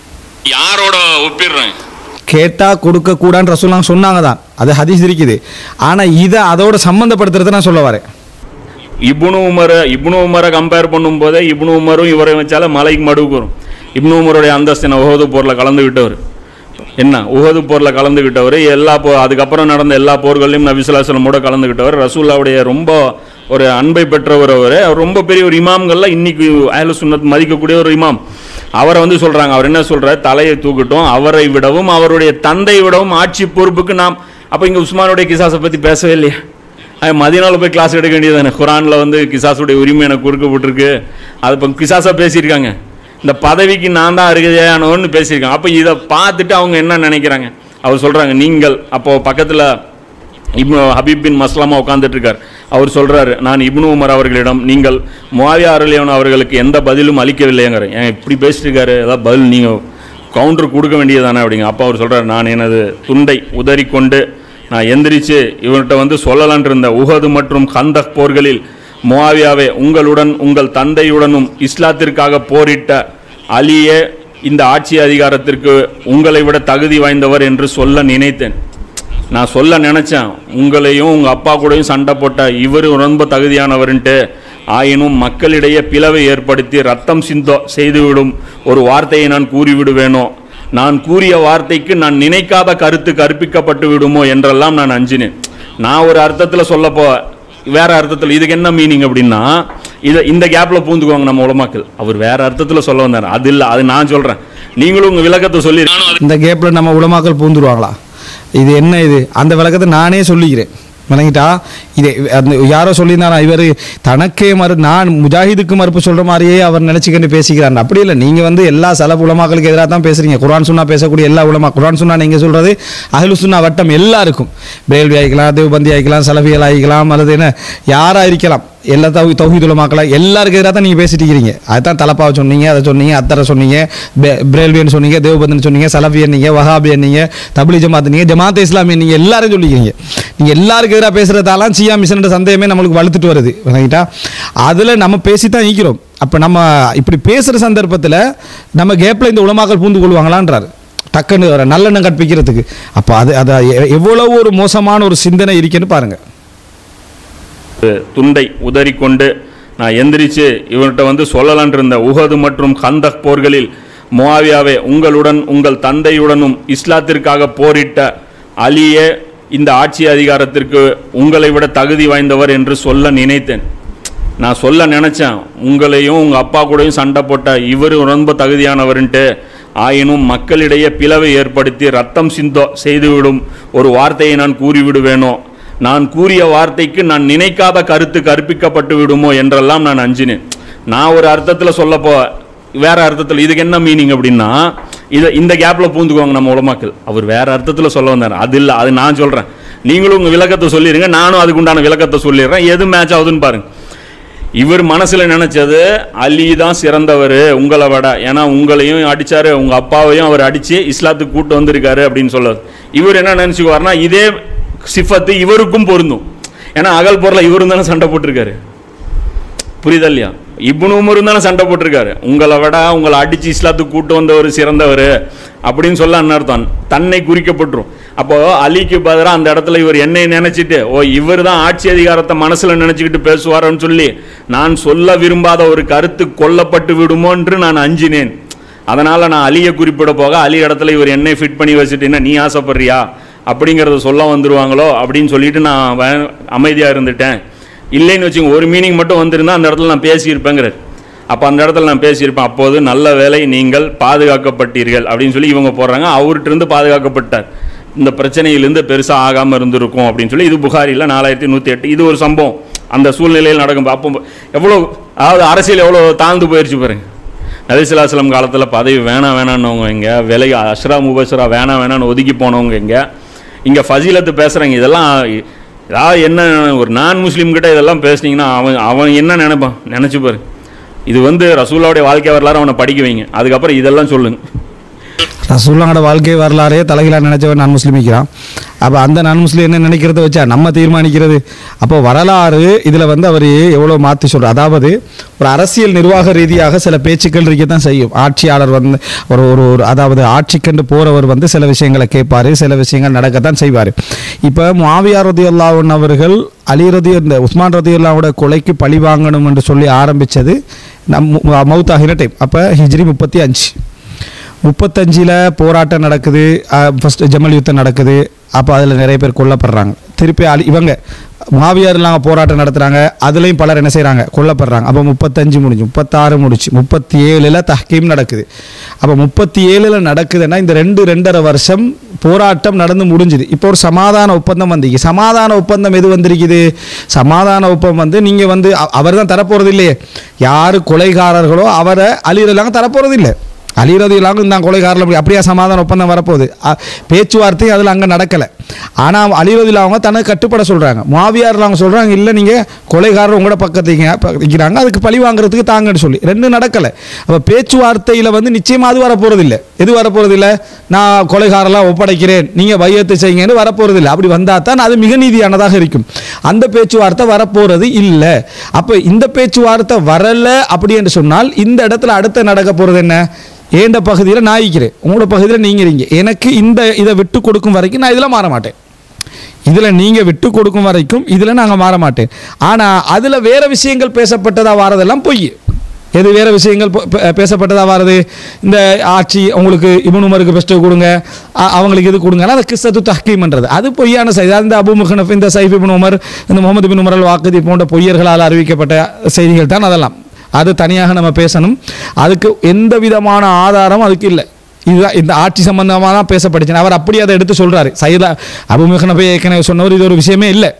யாரோட ஒப்பிடுறேன் கேட்டால் கொடுக்கக்கூடாதுன்னு ரசூல்லாம் சொன்னாங்க தான் அது ஹதீஸ் இருக்குது ஆனால் இதை அதோட சம்மந்தப்படுத்துறதை நான் சொல்ல வரேன் இப்னு உமரை இப்னு உமரை கம்பேர் பண்ணும்போதே இப்னு உமரும் இவரை வச்சாலே மலைக்கு மடுவுக்கு வரும் இப்னு உமருடைய அந்தஸ்து என்ன உஹது போரில் கலந்துக்கிட்டவர் என்ன உஹது போரில் கலந்துக்கிட்டவர் எல்லா போ அதுக்கப்புறம் நடந்த எல்லா போர்களையும் நபிசுல்லாஸ்லமோட கலந்துக்கிட்டவர் ரசூல்லாவுடைய ரொம்ப ஒரு அன்பை பெற்றவர் அவர் அவர் ரொம்ப பெரிய ஒரு இமாம்கள்ல இன்னைக்கு அஹ்லு சுன்னத் மதிக்கக்கூடிய ஒரு இமாம் அவரை வந்து சொல்றாங்க அவர் என்ன சொல்றாரு தலையை தூக்கட்டும் அவரை விடவும் அவருடைய தந்தை விடவும் ஆட்சி பொறுப்புக்கு நாம் அப்ப இங்க உஸ்மானுடைய கிசாஸை பத்தி பேசவே இல்லையா அது மதியனால போய் கிளாஸ் எடுக்க வேண்டியதானே குரான்ல வந்து கிசாஸுடைய உரிமை எனக்கு கொடுக்கப்பட்டிருக்கு அது இப்போ கிசாஸா பேசியிருக்காங்க இந்த பதவிக்கு நான் தான் இருக்குதேனோன்னு பேசியிருக்காங்க அப்போ இதை பார்த்துட்டு அவங்க என்ன நினைக்கிறாங்க அவர் சொல்றாங்க நீங்கள் அப்போ பக்கத்துல இப்னு ஹபீப் பின் மஸ்லாமா உட்கார்ந்துட்டு இருக்கார் அவர் சொல்றாரு நான் இப்னு உமர் அவர்களிடம் நீங்கள் முவாவியா அருளியவன் அவர்களுக்கு எந்த பதிலும் அளிக்கவில்லைங்கிற ஏன் இப்படி பேசிட்டு இருக்காரு ஏதாவது பதில் நீங்க கவுண்டர் கொடுக்க வேண்டியதானே அப்படிங்க அப்போ அவர் சொல்றாரு நான் எனது துண்டை உதறிக்கொண்டு நான் எந்திரிச்சு இவர்கிட்ட வந்து சொல்லலான் இருந்த உஹது மற்றும் கந்தக் போர்களில் முவாவியாவே உங்களுடன் உங்கள் தந்தையுடனும் இஸ்லாத்திற்காக போரிட்ட அலியே இந்த ஆட்சி அதிகாரத்திற்கு உங்களை விட தகுதி வாய்ந்தவர் என்று சொல்ல நினைத்தேன் நான் சொல்ல நினைச்சேன் உங்களையும் உங்க அப்பா கூடயும் சண்டை போட்ட இவர் ரொம்ப தகுதியானவர்ன்ட்டு ஆயினும் மக்களிடையே பிளவை ஏற்படுத்தி ரத்தம் சிந்தோ செய்துவிடும் ஒரு வார்த்தையை நான் கூறிவிடுவேனோ நான் கூறிய வார்த்தைக்கு நான் நினைக்காத கருத்து கற்பிக்கப்பட்டு விடுமோ என்றெல்லாம் நான் அஞ்சினேன் நான் ஒரு அர்த்தத்தில் சொல்லப்போ வேற அர்த்தத்தில் இதுக்கு என்ன மீனிங் அப்படின்னா இதை இந்த கேப்ல பூந்துக்குவாங்க நம்ம உலமாக்கள் அவர் வேற அர்த்தத்தில் சொல்ல வந்தார் அது இல்லை அது நான் சொல்றேன் நீங்களும் உங்க விளக்கத்தை சொல்லி இந்த கேப்பில் நம்ம உலமாக்கள் பூந்துருவாங்களா இது என்ன இது அந்த விளக்கத்தை நானே சொல்லிக்கிறேன் விளங்கிட்டா இது அந்த யாரோ சொல்லியிருந்தாரா இவர் தனக்கே மறு நான் முஜாஹிதுக்கு மறுப்பு சொல்கிற மாதிரியே அவர் நினச்சிக்கிட்டு பேசிக்கிறார் அப்படி இல்லை நீங்கள் வந்து எல்லா சலப் உலமாக்களுக்கு எதிராக தான் பேசுகிறீங்க குரான் சுன்னா பேசக்கூடிய எல்லா உலமா குரான் சுன்னா நீங்கள் சொல்கிறது அஹ்லு சுன்னா வட்டம் எல்லாருக்கும் பேல்வி ஆகிக்கலாம் தேவபந்தி ஆகிக்கலாம் சலபியல் ஆகிக்கலாம் அல்லது என்ன யாராக இருக்கலாம் எல்லா தௌ தௌஹீத் உலமாக்களா எல்லாருக்கும் எதிராக தான் நீங்கள் பேசிட்டு இருக்கிறீங்க அதுதான் தலப்பாவை சொன்னீங்க அதை சொன்னீங்க அத்தரை சொன்னீங்க பே- பிரேல்வியன் சொன்னீங்க தேவபந்தன் சொன்னீங்க சலஃபியன் நீங்கள் வஹாபியன் நீங்கள் தபிலி ஜமாத் நீங்கள் ஜமாத் இஸ்லாமியன் நீங்கள் எல்லாரும் சொல்லிக்கிறீங்க நீங்கள் எல்லாருக்கும் எதிராக பேசுகிறதாலாம் சியா மிஷன்ற சந்தேகமே நம்மளுக்கு வலுத்துட்டு வருது விளங்கிட்டா அதில் நம்ம பேசி தான் ஈக்கிறோம் அப்போ நம்ம இப்படி பேசுகிற சந்தர்ப்பத்தில் நம்ம கேப்பில் இந்த உலமாக்கள் பூந்து கொள்வாங்களான்றாரு டக்குன்னு ஒரு நல்லெண்ணம் கற்பிக்கிறதுக்கு அப்போ அது அதை எ- எவ்வளவு ஒரு மோசமான ஒரு சிந்தனை இருக்குன்னு பாருங்கள் துண்டை உதறிக்கொண்டு நான் எந்திரிச்சு இவர்கிட்ட வந்து சொல்லலான் இருந்த உஹது மற்றும் கந்தக் போர்களில் முவாவியாவே உங்களுடன் உங்கள் தந்தையுடனும் இஸ்லாத்திற்காக போரிட்ட அலியே இந்த ஆட்சி அதிகாரத்திற்கு உங்களை விட தகுதி வாய்ந்தவர் என்று சொல்ல நினைத்தேன் நான் சொல்ல நினைச்சேன் உங்களையும் உங்க அப்பா கூடயும் சண்டை போட்ட இவர் ரொம்ப தகுதியானவர்ன்ட்டு ஆயினும் மக்களிடையே பிளவை ஏற்படுத்தி ரத்தம் சிந்தோ செய்துவிடும் ஒரு வார்த்தையை நான் கூறிவிடுவேனோ நான் கூறிய வார்த்தைக்கு நான் நினைக்காத கருத்து கற்பிக்கப்பட்டு விடுமோ என்றெல்லாம் நான் அஞ்சினேன் நான் ஒரு அர்த்தத்தில் சொல்லப்போ வேற அர்த்தத்தில் இதுக்கு என்ன மீனிங் அப்படின்னா இதை இந்த கேப்ல பூந்துக்குவாங்க நம்ம உலமாக்கள் அவர் வேற அர்த்தத்தில் சொல்ல வந்தார் அது இல்லை அது நான் சொல்றேன் நீங்களும் உங்க விளக்கத்தை சொல்லிடுங்க நானும் அதுக்கு உண்டான விளக்கத்தை சொல்லிடுறேன் எது மேட்ச் ஆகுதுன்னு பாருங்க இவர் மனசுல நினைச்சது அலி தான் சிறந்தவர் உங்களை விட ஏன்னா உங்களையும் அடிச்சாரு உங்க அப்பாவையும் அவர் அடிச்சு இஸ்லாத்துக்கு கூட்டு வந்திருக்காரு அப்படின்னு சொல்லுவார் இவர் என்ன நினைச்சுக்குவார்னா இதே சிஃபத்து இவருக்கும் பொருந்தும் ஏன்னா அகல் பொருளை இவரும் தானே சண்டை போட்டிருக்காரு புரியுதா இல்லையா இப்னு உமரும் தானே சண்டை போட்டிருக்காரு உங்களை விட உங்களை அடிச்சு இஸ்லாத்துக்கு கூட்டு வந்தவர் சிறந்தவர் அப்படின்னு சொல்ல அர்த்தம் தன்னை குறிக்கப்பட்டுரும் அப்போ அலிக்கு பதிலா அந்த இடத்துல இவர் என்னை நினைச்சிட்டு ஓ இவர் தான் ஆட்சி அதிகாரத்தை மனசுல நினைச்சுக்கிட்டு பேசுவாருன்னு சொல்லி நான் சொல்ல விரும்பாத ஒரு கருத்து கொல்லப்பட்டு விடுமோ என்று நான் அஞ்சினேன் அதனால நான் அலியை குறிப்பிட போக அலி இடத்துல இவர் என்னை ஃபிட் பண்ணி வச்சுட்டீங்கன்னா நீ ஆசைப்படுறியா அப்படிங்கிறத சொல்ல வந்துருவாங்களோ அப்படின்னு சொல்லிட்டு நான் வே- அமைதியா இருந்துட்டேன் இல்லைன்னு வச்சுங்க ஒரு மீனிங் மட்டும் வந்திருந்தா அந்த இடத்துல நான் பேசியிருப்பேங்கிறார் அப்போ அந்த இடத்துல நான் பேசியிருப்பேன் அப்போது நல்ல வேலை நீங்கள் பாதுகாக்கப்பட்டீர்கள் அப்படின்னு சொல்லி இவங்க போடுறாங்க அவர்கிட்ட இருந்து பாதுகாக்கப்பட்டார் இந்த பிரச்சனையிலிருந்து பெருசாக ஆகாமல் இருந்திருக்கும் அப்படின்னு சொல்லி இது புகாரியில் நாலாயிரத்தி நூற்றி எட்டு இது ஒரு சம்பவம் அந்த சூழ்நிலையில் நடக்கும் அப்போ எவ்வளோ அதாவது அரசியல் எவ்வளோ தாழ்ந்து போயிடுச்சு பாருங்க நபிசுல்லாஸ்லம் காலத்தில் பதவி வேணாம் வேணான்னவங்க இங்கே விலை அஷ்ரா முபஸ்ரா வேணாம் வேணான்னு ஒதுக்கி போனவங்க இங்கே இங்கே ஃபசீலத்து பேசுகிறாங்க இதெல்லாம் ஏதாவது என்ன ஒரு நான் முஸ்லீம் கிட்ட இதெல்லாம் பேசுனீங்கன்னா அவன் அவன் என்ன நினைப்பான் நினச்சி பாரு இது வந்து ரசூலாவுடைய வாழ்க்கை வரலாறு அவனை படிக்க வைங்க அதுக்கப்புறம் இதெல்லாம் சொல்லுங்க ரசூல்லாங்கட வாழ்க்கை வரலாறே தலைகளாக நினைச்சவன் நான் முஸ்லீமிக்கிறான் அப்போ அந்த நான் முஸ்லீம் என்ன நினைக்கிறத வச்சா நம்ம தீர்மானிக்கிறது அப்போ வரலாறு இதில் வந்து அவர் எவ்வளோ மாற்றி சொல்கிறார் அதாவது ஒரு அரசியல் நிர்வாக ரீதியாக சில பேச்சுக்கள் இருக்க தான் செய்யும் ஆட்சியாளர் வந்து ஒரு ஒரு ஒரு அதாவது ஆட்சிக்கண்டு போகிறவர் வந்து சில விஷயங்களை கேட்பார் சில விஷயங்கள் நடக்கத்தான் செய்வார் இப்போ மாவியார் ரதி அல்லாஹன் அவர்கள் அலி ரதி இந்த உஸ்மான் ரதி அல்லாவோட கொலைக்கு பழி வாங்கணும் என்று சொல்லி ஆரம்பித்தது நம் மவுத்தாகின டைம் அப்போ ஹிஜ்ரி முப்பத்தி அஞ்சு முப்பத்தஞ்சில் போராட்டம் நடக்குது ஃபஸ்ட்டு ஜமல் யுத்தம் நடக்குது அப்போ அதில் நிறைய பேர் கொல்லப்படுறாங்க திருப்பி அலி இவங்க மாவியார்லாம் போராட்டம் நடத்துகிறாங்க அதுலேயும் பலர் என்ன செய்கிறாங்க கொல்லப்படுறாங்க அப்போ முப்பத்தஞ்சு முடிஞ்சு முப்பத்தாறு முடிச்சு முப்பத்தி ஏழில் தஹ்கீம் நடக்குது அப்போ முப்பத்தி ஏழில் நடக்குதுன்னா இந்த ரெண்டு ரெண்டரை வருஷம் போராட்டம் நடந்து முடிஞ்சுது இப்போ ஒரு சமாதான ஒப்பந்தம் வந்தீங்க சமாதான ஒப்பந்தம் எது வந்திருக்குது சமாதான ஒப்பந்தம் வந்து நீங்கள் வந்து அவர் தான் தரப்போகிறது இல்லையே யார் கொலைகாரர்களோ அவரை அழியிறலாம் தரப்போகிறது இல்லை அலிரதி இல்லாமல் இந்த கொலைகாரில் அப்படி அப்படியா சமாதான ஒப்பந்தம் வரப்போகுது அ, பேச்சுவார்த்தை அதில் அங்கே நடக்கலை ஆனால் அலிரதில் அவங்க தனக்கு கட்டுப்பட சொல்கிறாங்க மாவியாரில் அவங்க சொல்கிறாங்க இல்லை நீங்கள் கொலைகாரர் உங்களோட பக்கத்துக்கு வைக்கிறாங்க அதுக்கு பழி வாங்குறதுக்கு தாங்கன்னு சொல்லி ரெண்டும் நடக்கலை அப்போ பேச்சுவார்த்தையில் வந்து நிச்சயமாக அது வரப்போகிறது இல்லை எது வரப்போகிறது இல்லை நான் கொலைகாரெல்லாம் ஒப்படைக்கிறேன் நீங்கள் வையத்து செய்யுங்கன்னு வரப்போகிறது இல்லை அப்படி வந்தால் தான் அது மிக நீதியானதாக இருக்கும் அந்த பேச்சுவார்த்தை வரப்போகிறது இல்லை அப்போ இந்த பேச்சுவார்த்தை வரலை அப்படி என்று சொன்னால் இந்த இடத்துல அடுத்து நடக்க போகிறது என்ன ஏண்ட பகுதியில் நான் இருக்கிறேன் உங்களோட பகுதியில் நீங்கள் இருக்கீங்க எனக்கு இந்த இதை விட்டு கொடுக்கும் வரைக்கும் நான் இதில் மாற மாட்டேன் இதில் நீங்கள் விட்டு கொடுக்கும் வரைக்கும் இதில் நாங்கள் மாற மாட்டேன் ஆனால் அதில் வேறு விஷயங்கள் பேசப்பட்டதா வாரதெல்லாம் பொய் எது வேறு விஷயங்கள் பே- பே- பேசப்பட்டதா வாரது இந்த ஆட்சி உங்களுக்கு இபுன் உமருக்கு பெஸ்ட்டு கொடுங்க அ- அவங்களுக்கு இது கொடுங்க அது கிறிஸ்தத்து தஹ்கீம்ன்றது அது பொய்யான செய்தி அது இந்த அபு முஹனப் இந்த சைஃப் இபின் உமர் இந்த முகமது பின் உமர் அல் வாக்குதி போன்ற பொய்யர்களால் அறிவிக்கப்பட்ட செய்திகள் தான் அதெல்லாம் அது தனியாக நம்ம பேசணும் அதுக்கு எந்த விதமான ஆதாரம் அதுக்கு இல்லை இதுதான் இந்த ஆட்சி சம்பந்தமாக தான் பேசப்படுச்சு அவர் அப்படி அதை எடுத்து சொல்றாரு சைதா அபுமுகனபை ஏற்கனவே சொன்னவர் இது ஒரு விஷயமே இல்லை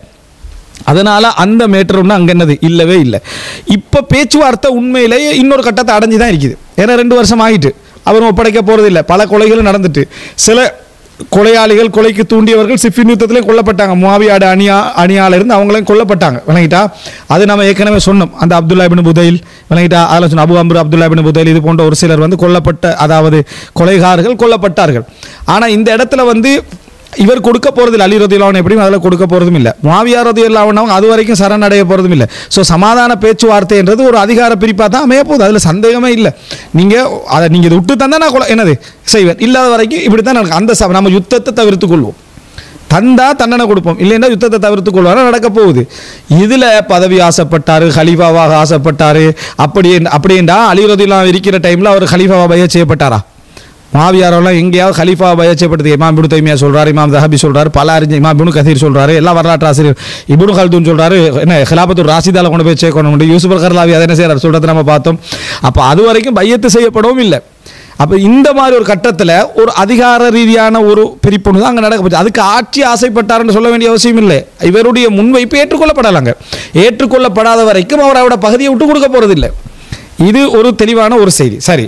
அதனால அந்த மேட்டர் ஒன்று அங்கே என்னது இல்லவே இல்லை இப்போ பேச்சுவார்த்தை உண்மையிலேயே இன்னொரு கட்டத்தை அடைஞ்சு தான் இருக்குது ஏன்னா ரெண்டு வருஷம் ஆகிட்டு அவரும் ஒப்படைக்க போகிறது இல்லை பல கொலைகளும் நடந்துட்டு சில கொலையாளிகள் கொலைக்கு தூண்டியவர்கள் சிஃபின் யுத்தத்திலே கொல்லப்பட்டாங்க முவாவியாடு அணியா அணியால இருந்து அவங்களையும் கொல்லப்பட்டாங்க விளங்கிட்டா அது நம்ம ஏற்கனவே சொன்னோம் அந்த அப்துல்லா இபின் புதைல் விளங்கிட்டா அதில் சொன்ன Abu Amr Abdullah ibn Budail இது போன்ற ஒரு சிலர் வந்து கொல்லப்பட்ட அதாவது கொலைகாரர்கள் கொல்லப்பட்டார்கள் ஆனால் இந்த இடத்துல வந்து இவர் கொடுக்க போறதில்லை அலி ரதியுல்லாவன் எப்படியும் அதில் கொடுக்க போறதும் இல்லை மாவியார் ரதியுல்லாவன் அவங்க அது வரைக்கும் சரணடைய போறதும் இல்லை ஸோ சமாதான பேச்சுவார்த்தைன்றது ஒரு அதிகார பிரிப்பாக தான் அமைய போகுது அதில் சந்தேகமே இல்லை நீங்கள் அதை நீங்கள் இதை விட்டு தந்தா நான் கொலை- என்னது செய்வேன் இல்லாத வரைக்கும் இப்படி தான் நடக்கும் அந்த ச- நம்ம யுத்தத்தை தவிர்த்து கொள்வோம் தந்தா தண்டனை கொடுப்போம் இல்லைன்னா யுத்தத்தை தவிர்த்து கொள்வாரா நடக்க போகுது இதில் பதவி ஆசைப்பட்டாரு ஹலீஃபாவாக ஆசைப்பட்டாரு அப்படி அப்படின்டா அலி ரதியுல்லா இருக்கிற டைமில் அவர் ஹலீஃபாவா பைய செய்யப்பட்டாரா மாவியாரெல்லாம் எங்கேயாவது ஹலீஃபா பயச்சப்படுது இமாம் இபுனு தைமியா சொல்றாரு இமாம் தஹபி சொல்றாரு பல அறிஞர் இமாம் இபுனு கதீர் சொல்றாரு எல்லா வரலாற்று ஆசிரியர் இபுனு ஹல்தூன் சொல்றாரு என்ன ஹிலாபத்துர் ராசிதால கொண்டு போய் சேர்க்கணும் யூசுப் அல் கர்லாவி அதை என்ன செய்யறாரு சொல்றதை நம்ம பார்த்தோம் அப்போ அது வரைக்கும் பையத்து செய்யப்படவும் இல்லை அப்போ இந்த மாதிரி ஒரு கட்டத்தில் ஒரு அதிகார ரீதியான ஒரு பிரிப்புணு தான் அங்கே நடக்க போச்சு அதுக்கு ஆட்சி ஆசைப்பட்டாருன்னு சொல்ல வேண்டிய அவசியம் இல்லை இவருடைய முன்வைப்பு ஏற்றுக்கொள்ளப்படலாங்க ஏற்றுக்கொள்ளப்படாத வரைக்கும் அவர் அவரோட பகுதியை விட்டு கொடுக்க போறதில்லை இது ஒரு தெளிவான ஒரு செய்தி சரி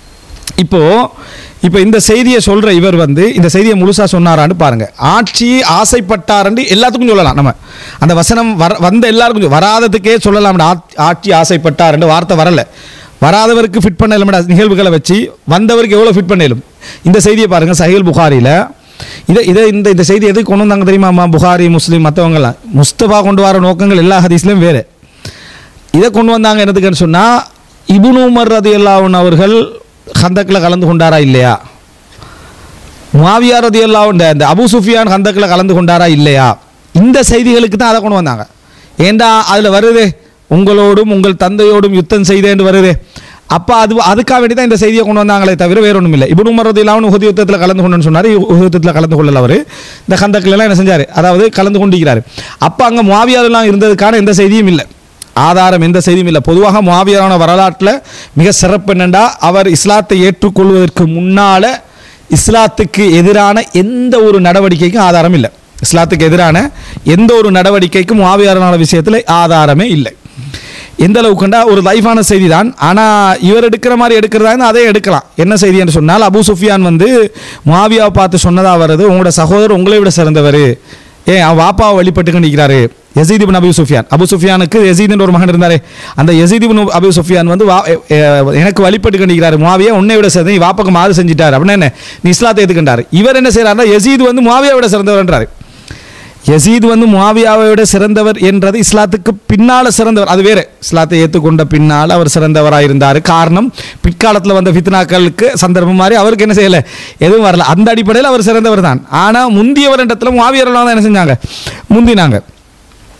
இப்போ இப்போ இந்த செய்தியை சொல்ற இவர் வந்து இந்த செய்தியை முழுசா சொன்னாரான்னு பாருங்க ஆட்சி ஆசைப்பட்டாருன்னு எல்லாத்துக்கும் சொல்லலாம் நம்ம அந்த வசனம் வர வந்த எல்லாருக்கும் சொல்ல- வராததுக்கே சொல்லலாம் ஆட்சி ஆசைப்பட்டாருன்னு வார்த்தை வரல வராதவருக்கு ஃபிட் பண்ண இல்லாம நிகழ்வுகளை வச்சு வந்தவருக்கு எவ்வளோ ஃபிட் பண்ணலும் இந்த செய்தியை பாருங்க சஹீல் புகாரில இதை இதை இந்த இந்த செய்தி எதுக்கு கொண்டு வந்தாங்க தெரியுமா புகாரி முஸ்லீம் மற்றவங்கலாம் முஸ்தபா கொண்டு வர நோக்கங்கள் எல்லா ஹதீஸ்லையும் வேறு இதை கொண்டு வந்தாங்க என்னதுக்குன்னு சொன்னால் இபுனு உமர் ரதி அவர்கள் ஹந்தக்கில் கலந்து கொண்டாரா இல்லையா முவாவியா ரதி இந்த இந்த அபு சுஃபியான் ஹந்தக்கில் கலந்து கொண்டாரா இல்லையா இந்த செய்திகளுக்கு தான் அதை கொண்டு வந்தாங்க ஏண்டா அதில் வருது உங்களோடும் உங்கள் தந்தையோடும் யுத்தம் செய்தேன்னு வருது அப்போ அது அதுக்காக வேண்டி தான் இந்த செய்தியை கொண்டு வந்தாங்களே தவிர வேற ஒன்றும் இல்லை இபுனு உமர் ரதி அல்லாவும் உஹது யுத்தத்தில் கலந்து கொண்டுன்னு சொன்னார் உஹது யுத்தத்தில் கலந்து கொள்ளல அவர் இந்த ஹந்தக்கிலலாம் என்ன செஞ்சார் அதாவது கலந்து கொண்டிருக்கிறார் அப்போ அங்கே முவாவியாரெல்லாம் இருந்ததுக்கான எந்த செய்தியும் இல்லை ஆதாரம் எந்த செய்தியும் இல்லை பொதுவாக முவாவியரான வரலாற்றில் மிக சிறப்பு என்னண்டா அவர் இஸ்லாத்தை ஏற்றுக்கொள்வதற்கு முன்னால இஸ்லாத்துக்கு எதிரான எந்த ஒரு நடவடிக்கைக்கும் ஆதாரம் இல்லை இஸ்லாத்துக்கு எதிரான எந்த ஒரு நடவடிக்கைக்கும் முவாவியாரான விஷயத்தில் ஆதாரமே இல்லை எந்த அளவுக்குண்டா ஒரு லைஃபான செய்தி தான் ஆனால் இவர் எடுக்கிற மாதிரி எடுக்கிறதா இருந்தால் அதே எடுக்கலாம் என்ன செய்தி என்று சொன்னால் அபு சுஃபியான் வந்து முவாவியாவை பார்த்து சொன்னதாக வருது உங்களோட சகோதரர் உங்களை விட சிறந்தவர் ஏன் அவன் வாப்பாவை வழிபட்டுக்கு நிற்கிறாரு யசீத் இப்னு அபி சுஃபியான் அபு சுஃபியானுக்கு யசீத்னு ஒரு மகன் இருந்தாரே அந்த யசீத் இப்னு அபி சுஃபியான் வந்து வா எ- எ- எனக்கு வழிபட்டுக்கு நிற்கிறாரு முவாவியா உன்னை விட சிறந்த நீ வாப்பாக்கு மாறு செஞ்சிட்டார் அப்படின்னா என்ன நீ இஸ்லாத்தை ஏற்றுக்கின்றார் இவர் என்ன செய்யறாருன்னா யசீத் வந்து முவாவியா விட சிறந்தவர்ன்றாரு யசீத் வந்து முவாவியாவை விட சிறந்தவர் என்றது இஸ்லாத்துக்கு பின்னால சிறந்தவர் அது வேறு இஸ்லாத்தை ஏற்றுக்கொண்ட பின்னால் அவர் சிறந்தவராக இருந்தார் காரணம் பிற்காலத்தில் வந்த ஃபித்னாக்களுக்கு சந்தர்ப்பம் மாதிரி அவருக்கு என்ன செய்யலை எதுவும் வரல அந்த அடிப்படையில் அவர் சிறந்தவர் தான் ஆனால் முந்தியவர் இடத்துல முவாவியரெல்லாம் தான் என்ன செஞ்சாங்க முந்தினாங்க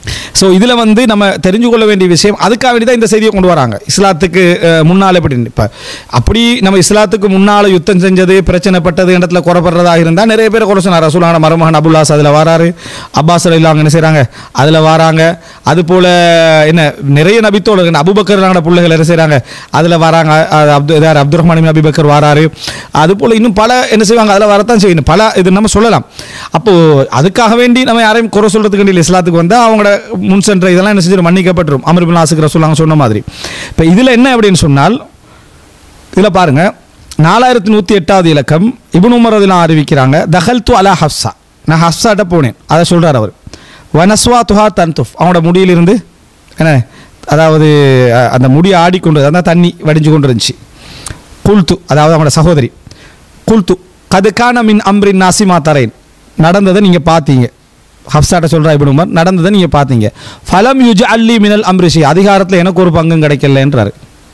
ஸோ இதில் வந்து நம்ம தெரிஞ்சு கொள்ள வேண்டிய விஷயம் அதுக்காக வேண்டி தான் இந்த செய்தியை கொண்டு வராங்க இஸ்லாத்துக்கு அஹ், முன்னால் எப்படி இப்போ அப்படி நம்ம இஸ்லாத்துக்கு முன்னால் யுத்தம் செஞ்சது பிரச்சனைப்பட்டது இடத்துல குறைப்படுறதாக இருந்தால் நிறைய பேர் குறை சொன்னார் ரசூலான மருமகன் அபுல்லாஸ் அதில் வராரு அப்பாஸ் அலிலாங்க என்ன செய்கிறாங்க அதில் வராங்க அது போல் என்ன நிறைய நபித்தோழர்கள் அபுபக்கர் பிள்ளைகள் என்ன செய்கிறாங்க அதில் வராங்க அஹ், அப்து யார் அப்துல் ரஹ்மான் அபிபக்கர் வராரு அது போல் இன்னும் பல என்ன செய்வாங்க அதில் வரத்தான் செய்யணும் பல இது நம்ம சொல்லலாம் அப்போது அதுக்காக வேண்டி நம்ம யாரையும் குறை சொல்கிறதுக்கு வேண்டிய இஸ்லாத்துக்கு வந்தால் அவங்களோட முன் சென்ற இதெல்லாம் என்ன செஞ்சு மன்னிக்கப்பட்டுரும் அமர்பின் ஆசுக்கு ரசூலாங்க சொன்ன மாதிரி இப்போ இதில் என்ன அப்படின்னு சொன்னால் இதில் பாருங்க நாலாயிரத்தி நூற்றி எட்டாவது இலக்கம் இபுன் உமர் அதெல்லாம் அறிவிக்கிறாங்க தஹல் து அலா ஹப்சா நான் ஹப்சாட்ட போனேன் அதை சொல்கிறார் அவர் வனஸ்வா துஹா தன்துஃப் அவனோட முடியிலிருந்து என்ன அதாவது அஹ், அந்த முடி ஆடிக்கொண்டு அந்த தண்ணி வடிஞ்சு கொண்டு இருந்துச்சு குல்து அதாவது அவனோட சகோதரி குல்து கதுக்கான மின் அம்ரின் நாசிமா தரேன் நடந்ததை நீங்கள் பார்த்தீங்க ஹப்சாட்ட சொல்கிறா இப்படி உமர் நடந்ததை நீங்கள் பார்த்தீங்க ஃபலம் யுஜ் அல்லி மினல் அம்ரிஷி அதிகாரத்தில் எனக்கு ஒரு பங்கும் கிடைக்கலன்றாரு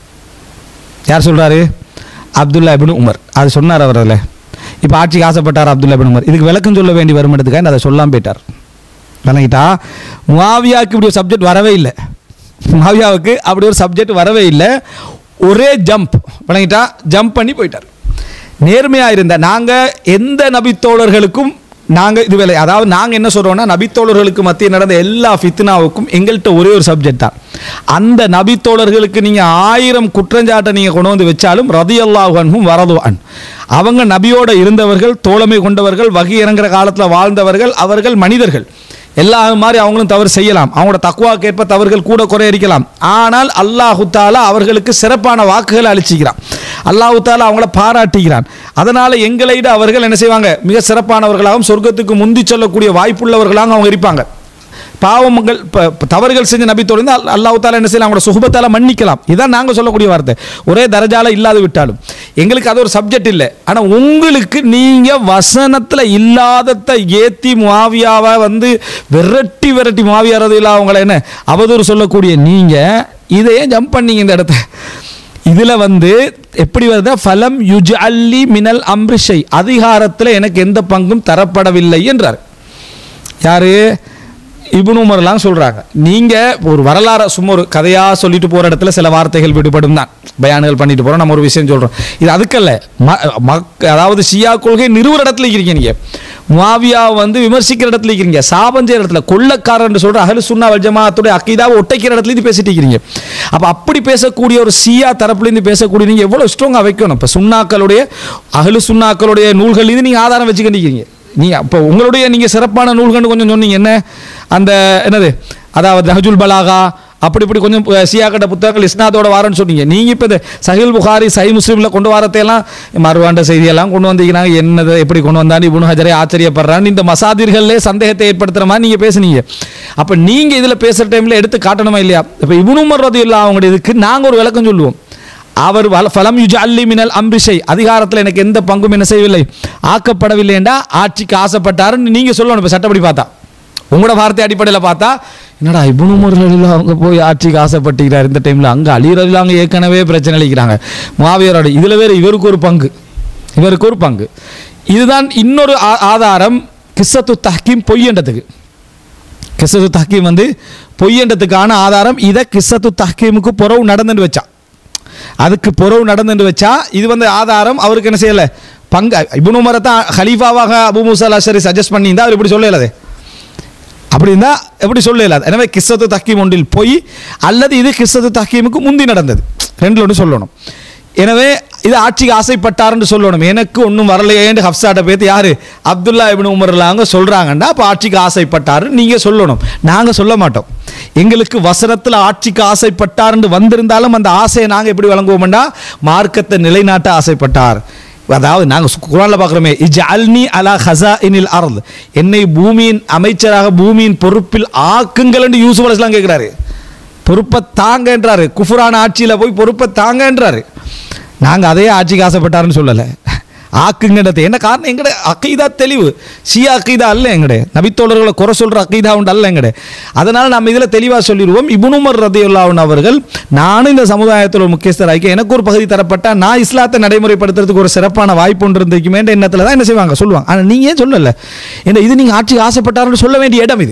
யார் சொல்கிறாரு அப்துல்லா இபின் உமர் அது சொன்னார் அவர் அதில் இப்போ ஆட்சிக்கு ஆசைப்பட்டார் அப்துல்லா இபின் உமர் இதுக்கு விளக்கம் சொல்ல வேண்டி வருமானத்துக்காக அதை சொல்லாம போயிட்டார் விளங்கிட்டா முவாவியாவுக்கு இப்படி ஒரு சப்ஜெக்ட் வரவே இல்லை முவாவியாவுக்கு அப்படி ஒரு சப்ஜெக்ட் வரவே இல்லை ஒரே ஜம்ப் விளங்கிட்டா ஜம்ப் பண்ணி போயிட்டார் நேர்மையாக இருந்த நாங்கள் எந்த நபித்தோழர்களுக்கும் நாங்கள் இது வேலை அதாவது நாங்கள் என்ன சொல்கிறோம்னா நபித்தோழர்களுக்கு மத்தியில் நடந்த எல்லா ஃபித்னாவுக்கும் எங்கள்கிட்ட ஒரே ஒரு சப்ஜெக்ட் தான் அந்த நபித்தோழர்களுக்கு நீங்கள் ஆயிரம் குற்றஞ்சாட்டை நீங்கள் கொண்டு வந்து வச்சாலும் ரதி அல்லாஹன்ஹும் வரதுவான் அவங்க நபியோட இருந்தவர்கள் தோழமை கொண்டவர்கள் வகி இறங்குற காலத்தில் வாழ்ந்தவர்கள் அவர்கள் மனிதர்கள் எல்லா மாதிரி அவங்களும் தவறு செய்யலாம் அவங்களோட தக்குவாக்கேற்ப தவறுகள் கூட குறை இருக்கலாம் ஆனால் அல்லாஹு தாலா அவர்களுக்கு சிறப்பான வாக்குகளை அளிச்சிக்கிறான் அல்லாஹு தாலா அவங்கள பாராட்டுகிறான் அதனால எங்களை விட அவர்கள் என்ன செய்வாங்க மிக சிறப்பானவர்களாகவும் சொர்க்கத்துக்கு முந்தி சொல்லக்கூடிய வாய்ப்புள்ளவர்களாகவும் அவங்க இருப்பாங்க பாவங்கள் ப- ப- தவறுகள் செஞ்ச நபி தொடர்ந்து அல்லாஹ் தாலா என்ன செய்யலாம் அவங்களோட சுகபத்தால மன்னிக்கலாம் இதான் நாங்கள் சொல்லக்கூடிய வார்த்தை ஒரே தரஜால இல்லாது விட்டாலும் எங்களுக்கு அது ஒரு சப்ஜெக்ட் இல்லை ஆனால் உங்களுக்கு நீங்கள் வசனத்தில் இல்லாததை ஏத்தி முவாவியாவை வந்து விரட்டி விரட்டி முவாவியாரதில் அவங்கள என்ன அவதூறு சொல்லக்கூடிய நீங்கள் இதையே ஜம்ப் பண்ணீங்க இந்த இடத்த இதில் வந்து எப்படி வருது ஃபலம் யுஜ் அல்லி மினல் அம்ரிஷை அதிகாரத்தில் எனக்கு எந்த பங்கும் தரப்படவில்லை என்றார் யாரு இப்னு உமர்லாம் சொல்கிறாங்க நீங்கள் ஒரு வரலாறு சும்மா ஒரு கதையாக சொல்லிட்டு போகிற இடத்துல சில வார்த்தைகள் விடுபடும் தான் பயானுகள் பண்ணிட்டு போகிறோம் நம்ம ஒரு விஷயம் சொல்கிறோம் இது அதுக்கல்ல ம மக் அதாவது ஷியா கொள்கை நிறுவன இடத்துல இருக்கிறீங்க நீங்கள் முவாவியா வந்து விமர்சிக்கிற இடத்துல இருக்கிறீங்க சாபஞ்ச இடத்துல கொள்ளக்காரன் சொல்கிற அகல் சுன்னா வல் ஜமாத்துடைய அக்கீதாவை ஒட்டைக்கிற இடத்துல இருந்து பேசிட்டு இருக்கிறீங்க அப்போ அப்படி பேசக்கூடிய ஒரு சியா தரப்புலேருந்து பேசக்கூடிய நீங்கள் எவ்வளோ ஸ்ட்ராங்காக வைக்கணும் இப்போ சுண்ணாக்களுடைய அகலு சுண்ணாக்களுடைய நூல்கள் நீங்கள் ஆதாரம் வச்சுக்கிட்டு நீ அப்போ உங்களுடைய நீங்கள் சிறப்பான நூல்கள்னு கொஞ்சம் சொன்னீங்க என்ன அந்த என்னது அதாவது நஹஜுல் பலாகா அப்படி இப்படி கொஞ்சம் சியாக்கட்ட புத்தகங்கள் இஸ்னாதோட வாரன்னு சொன்னீங்க நீங்கள் இப்போ இந்த சஹில் புகாரி சஹி முஸ்லீமில் கொண்டு வரத்தையெல்லாம் மறுவாண்ட செய்தியெல்லாம் கொண்டு வந்தீங்கன்னா என்னது எப்படி கொண்டு வந்தான்னு இபுனு ஹஜரே ஆச்சரியப்படுறான்னு இந்த மசாதிர்களே சந்தேகத்தை ஏற்படுத்துகிற மாதிரி நீங்கள் பேசுனீங்க அப்போ நீங்கள் இதில் பேசுகிற டைமில் எடுத்து காட்டணுமா இல்லையா இப்போ இபுனு மர்றது இல்லை அவங்களுடைய இதுக்கு நாங்கள் ஒரு விளக்கம் சொல்லுவோம் அவர் வல- ஃபலம் யுஜல்லி மினல் அம்பிஷை அதிகாரத்தில் எனக்கு எந்த பங்கும் என்ன செய்யவில்லை ஆக்கப்படவில்லைண்டா ஆட்சிக்கு ஆசைப்பட்டாருன்னு நீங்கள் சொல்லணும் இப்போ சட்டப்படி பார்த்தா உங்களோட வார்த்தை அடிப்படையில் பார்த்தா என்னடா இபுனு முறையில் அவங்க போய் ஆட்சிக்கு ஆசைப்பட்டுக்கிறார் இந்த டைமில் அங்கே அலிரலில் அவங்க ஏற்கனவே பிரச்சனை அளிக்கிறாங்க மாவியரோட இதில் வேறு இவருக்கு ஒரு பங்கு இவருக்கு ஒரு பங்கு இதுதான் இன்னொரு ஆ- ஆதாரம் கிஸ்ஸத்து தஹ்கீம் பொய்யன்றதுக்கு கிஸ்ஸத்து தஹ்கீம் வந்து பொய்யன்றதுக்கான ஆதாரம் இதை கிஸ்ஸத்து தஹ்கீமுக்கு புறவு நடந்துன்னு வச்சா அதுக்கு புறவு நடந்துன்னு வச்சா இது வந்து ஆதாரம் அவருக்கு என்ன செய்யலை பங்கு இபுன் உமரை தான் ஹலீஃபாவாக அபு மூசா அஷரி சஜஸ்ட் பண்ணியிருந்தா அவர் இப்படி சொல்லலாது அப்படி இருந்தால் எப்படி சொல்ல இயலாது எனவே கிஸ்ஸத்து தக்கீம் ஒன்றில் போய் அல்லது இது கிஸ்ஸத்து தக்கீமுக்கு முந்தி நடந்தது ரெண்டில் ஒன்று சொல்லணும் எனவே இது ஆட்சிக்கு ஆசைப்பட்டாருன்னு சொல்லணும் எனக்கு ஒன்றும் வரலையேன்னு ஹப்சாட்ட பேத்து யாரு அப்துல்லா இபின் உமர்லாங்க சொல்கிறாங்கண்டா அப்போ ஆட்சிக்கு ஆசைப்பட்டாரு நீங்கள் சொல்லணும் நாங்கள் சொல்ல மாட்டோம் எங்களுக்கு வசனத்தில் ஆட்சிக்கு ஆசைப்பட்டாருன்னு வந்திருந்தாலும் அந்த ஆசையை நாங்கள் எப்படி வழங்குவோம்டா மார்க்கத்தை நிலைநாட்ட ஆசைப்பட்டார் அதாவது நாங்கள் குரானில் பார்க்குறோமே இஜ் அல்னி அலா ஹசா இனில் அர்த் என்னை பூமியின் அமைச்சராக பூமியின் பொறுப்பில் ஆக்குங்கள் என்று யூசுப் அலிஸ்லாம் கேட்குறாரு பொறுப்பை தாங்கன்றாரு குஃபுரான ஆட்சியில் போய் பொறுப்பை தாங்கன்றாரு நாங்கள் அதே ஆட்சிக்கு ஆசைப்பட்டாருன்னு சொல்லலை ஆக்குங்கன்றது என்ன காரணம் எங்கட அக்கீதா தெளிவு ஷியா அக்கீதா அல்ல எங்கட நபித்தோழர்களை குறை சொல்கிற அக்கீதா உண்டு அல்ல எங்கட அதனால் நம்ம இதில் தெளிவாக சொல்லிடுவோம் இபுனுமர் ரதியுல்லாவின் அவர்கள் நானும் இந்த சமுதாயத்தில் ஒரு முக்கியஸ்தராக்கி எனக்கு ஒரு பகுதி தரப்பட்டா நான் இஸ்லாத்தை நடைமுறைப்படுத்துறதுக்கு ஒரு சிறப்பான வாய்ப்பு ஒன்று இருந்திருக்குமேன்ற எண்ணத்தில் தான் என்ன செய்வாங்க சொல்லுவாங்க ஆனால் நீங்கள் ஏன் சொல்லலை என்ன இது நீங்கள் ஆட்சிக்கு ஆசைப்பட்டாருன்னு சொல்ல வேண்டிய இடம் இது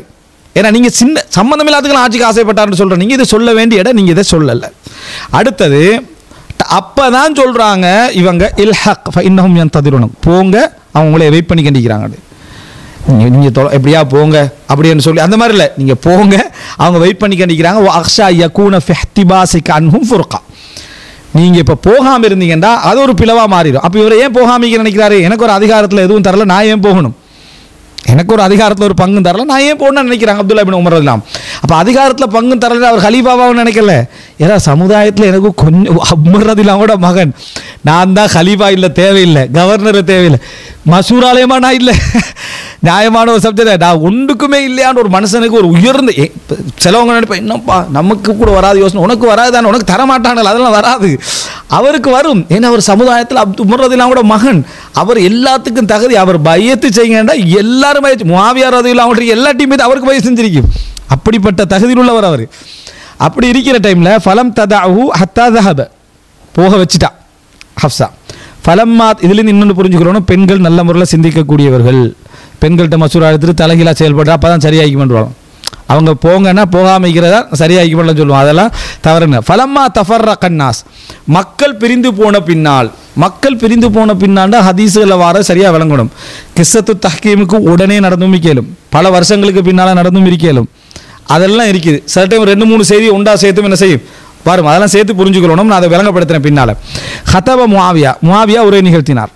ஏன்னா நீங்கள் சின்ன சம்மந்தம் இல்லாததுக்கெல்லாம் ஆட்சிக்கு ஆசைப்பட்டாருன்னு சொல்கிறேன் நீங்கள் இதை சொல்ல வேண்டிய இடம் நீங்கள் இதை சொல்லலை அடுத்தது அப்போ தான் சொல்கிறாங்க இவங்க இல்ஹக் இன்னும் என் ததிரணும் போங்க அவங்க உங்களை வெயிட் பண்ணி கண்டிக்கிறாங்க நீங்கள் தொலை எப்படியா போங்க அப்படின்னு சொல்லி அந்த மாதிரி இல்லை நீங்கள் போங்க அவங்க வெயிட் பண்ணி கண்டிக்கிறாங்க அக்ஷா யகூன ஃபெஹ்திபாசிக் அன்ஹும் ஃபுர்கா நீங்கள் இப்போ போகாமல் இருந்தீங்கன்னா அது ஒரு பிளவாக மாறிடும் அப்போ இவர் ஏன் போகாம நினைக்கிறாரு எனக்கு ஒரு அதிகாரத்தில் எதுவும் தரல நான் ஏன் போகணும் எனக்கு ஒரு அதிகாரத்தில் ஒரு பங்கு தரல நான் ஏன் போகணும்னு நினைக்கிறாங்க அப்துல்லா பின் உமர் இல்லாம் அப்போ அதிகாரத்தில் பங்கு தரல அவர் ஹலீஃபாவாகவும் நினைக்கல ஏன்னா சமுதாயத்தில் எனக்கு கொஞ்சம் உமர் இல்லாமோட மகன் நான் தான் ஹலீஃபா இல்லை தேவையில்லை கவர்னர் தேவையில்லை மசூராலயமா நான் இல்லை நியாயமான ஒரு சப்ஜெக்ட் நான் ஒன்றுக்குமே இல்லையான்னு ஒரு மனுஷனுக்கு ஒரு உயர்ந்த ஏ, இப்ப சிலவங்க நினைப்பேன் என்னப்பா நமக்கு கூட வராது யோசனை உனக்கு வராது தானே உனக்கு தரமாட்டானல அதெல்லாம் வராது அவருக்கு வரும் ஏன்னா அவர் சமுதாயத்தில் அப்து உமர்றதுலாம் கூட மகன் அவர் எல்லாத்துக்கும் தகுதி அவர் பயத்து செய்யுங்கன்னா எல்லாரும் பயத்து முவாவியார் ரதியில் அவங்களுக்கு எல்லா டீம் அவருக்கு பய செஞ்சிருக்கும் அப்படிப்பட்ட தகுதியில் உள்ளவர் அவர் அப்படி இருக்கிற டைமில் ஃபலம் ததாஹு ஹத்தா தஹப போக வச்சுட்டா ஹப்சா ஃபலம்மா இதுலேருந்து இன்னொன்று புரிஞ்சுக்கிறோம் பெண்கள் நல்ல முறையில் சிந்திக்கக்கூடியவர்கள் பெண்கள்கிட்ட மசூரா எடுத்துட்டு தலைகீழாக செயல்படுறா அப்போ தான் சரியாகி பண்ணுவாங்க அவங்க போங்கன்னா போகாம இருக்கிறதா சரியாகி பண்ணலாம் சொல்லுவோம் அதெல்லாம் தவறுங்க ஃபலம்மா தஃபர்ர கன்னாஸ் மக்கள் பிரிந்து போன பின்னால் மக்கள் பிரிந்து போன பின்னாண்டா ஹதீஸுகளில் வர சரியாக விளங்கணும் கிஸ்ஸத்து தஹ்கீமுக்கு உடனே நடந்தும் இருக்கலும் பல வருஷங்களுக்கு பின்னால் நடந்தும் இருக்கலும் அதெல்லாம் இருக்குது சில டைம் ரெண்டு மூணு செய்தி உண்டா சேர்த்தும் என்ன செய்யும் வரும் அதெல்லாம் சேர்த்து புரிஞ்சுக்கணும் நான் அதை விளங்கப்படுத்தினேன் பின்னால் ஹதப முஆவியா முஆவியா உரை நிகழ்த்தினார்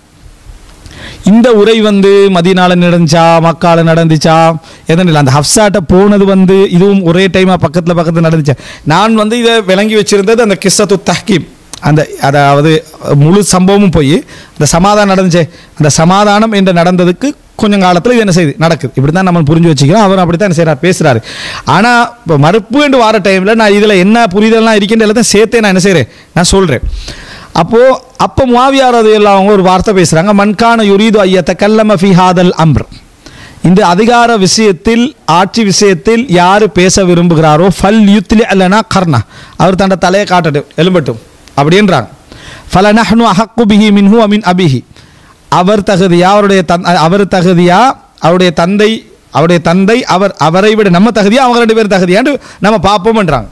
இந்த உரை வந்து மதியனால நடந்துச்சா மக்கால நடந்துச்சா எதன் இல்லை அந்த ஹப்சாட்ட போனது வந்து இதுவும் ஒரே டைமாக பக்கத்தில் பக்கத்தில் நடந்துச்சா நான் வந்து இதை விளங்கி வச்சிருந்தது அந்த கிஸ்ஸத்து தஹ்கீம் அந்த அதாவது முழு சம்பவமும் போய் அந்த சமாதானம் நடந்துச்சே அந்த சமாதானம் என்று நடந்ததுக்கு கொஞ்சம் காலத்தில் இது என்ன செய்யுது நடக்குது இப்படி தான் நம்ம புரிஞ்சு வச்சுக்கிறோம் அவர் அப்படி தான் என்ன செய்கிறார் பேசுகிறாரு ஆனால் இப்போ மறுப்பு என்று வர டைமில் நான் இதில் என்ன புரிதல்லாம் இருக்கின்ற எல்லாத்தையும் சேர்த்தே நான் என்ன செய்கிறேன் நான் சொல்கிறேன் அப்போது அப்போ முவாவியார் அது எல்லாம் அவங்க ஒரு வார்த்தை பேசுகிறாங்க மன்கான யுரீது ஐயத்த கல்லம ஃபி ஹாதல் அம்ர் இந்த அதிகார விஷயத்தில் ஆட்சி விஷயத்தில் யார் பேச விரும்புகிறாரோ ஃபல் யுத்லி அல்லனா கர்ணா அவர் தன்னை தலையை காட்டட்டும் எலும்பட்டும் அப்படின்றாங்க ஃபல நஹ்னு அஹக்கு பிஹி மின்ஹு அமின் அபிஹி அவர் தகுதியா அவருடைய தன் அவர் தகுதியா அவருடைய தந்தை அவருடைய தந்தை அவர் அவரை விட நம்ம தகுதியா அவங்க ரெண்டு பேரும் தகுதியான்னு நம்ம பார்ப்போம்ன்றாங்க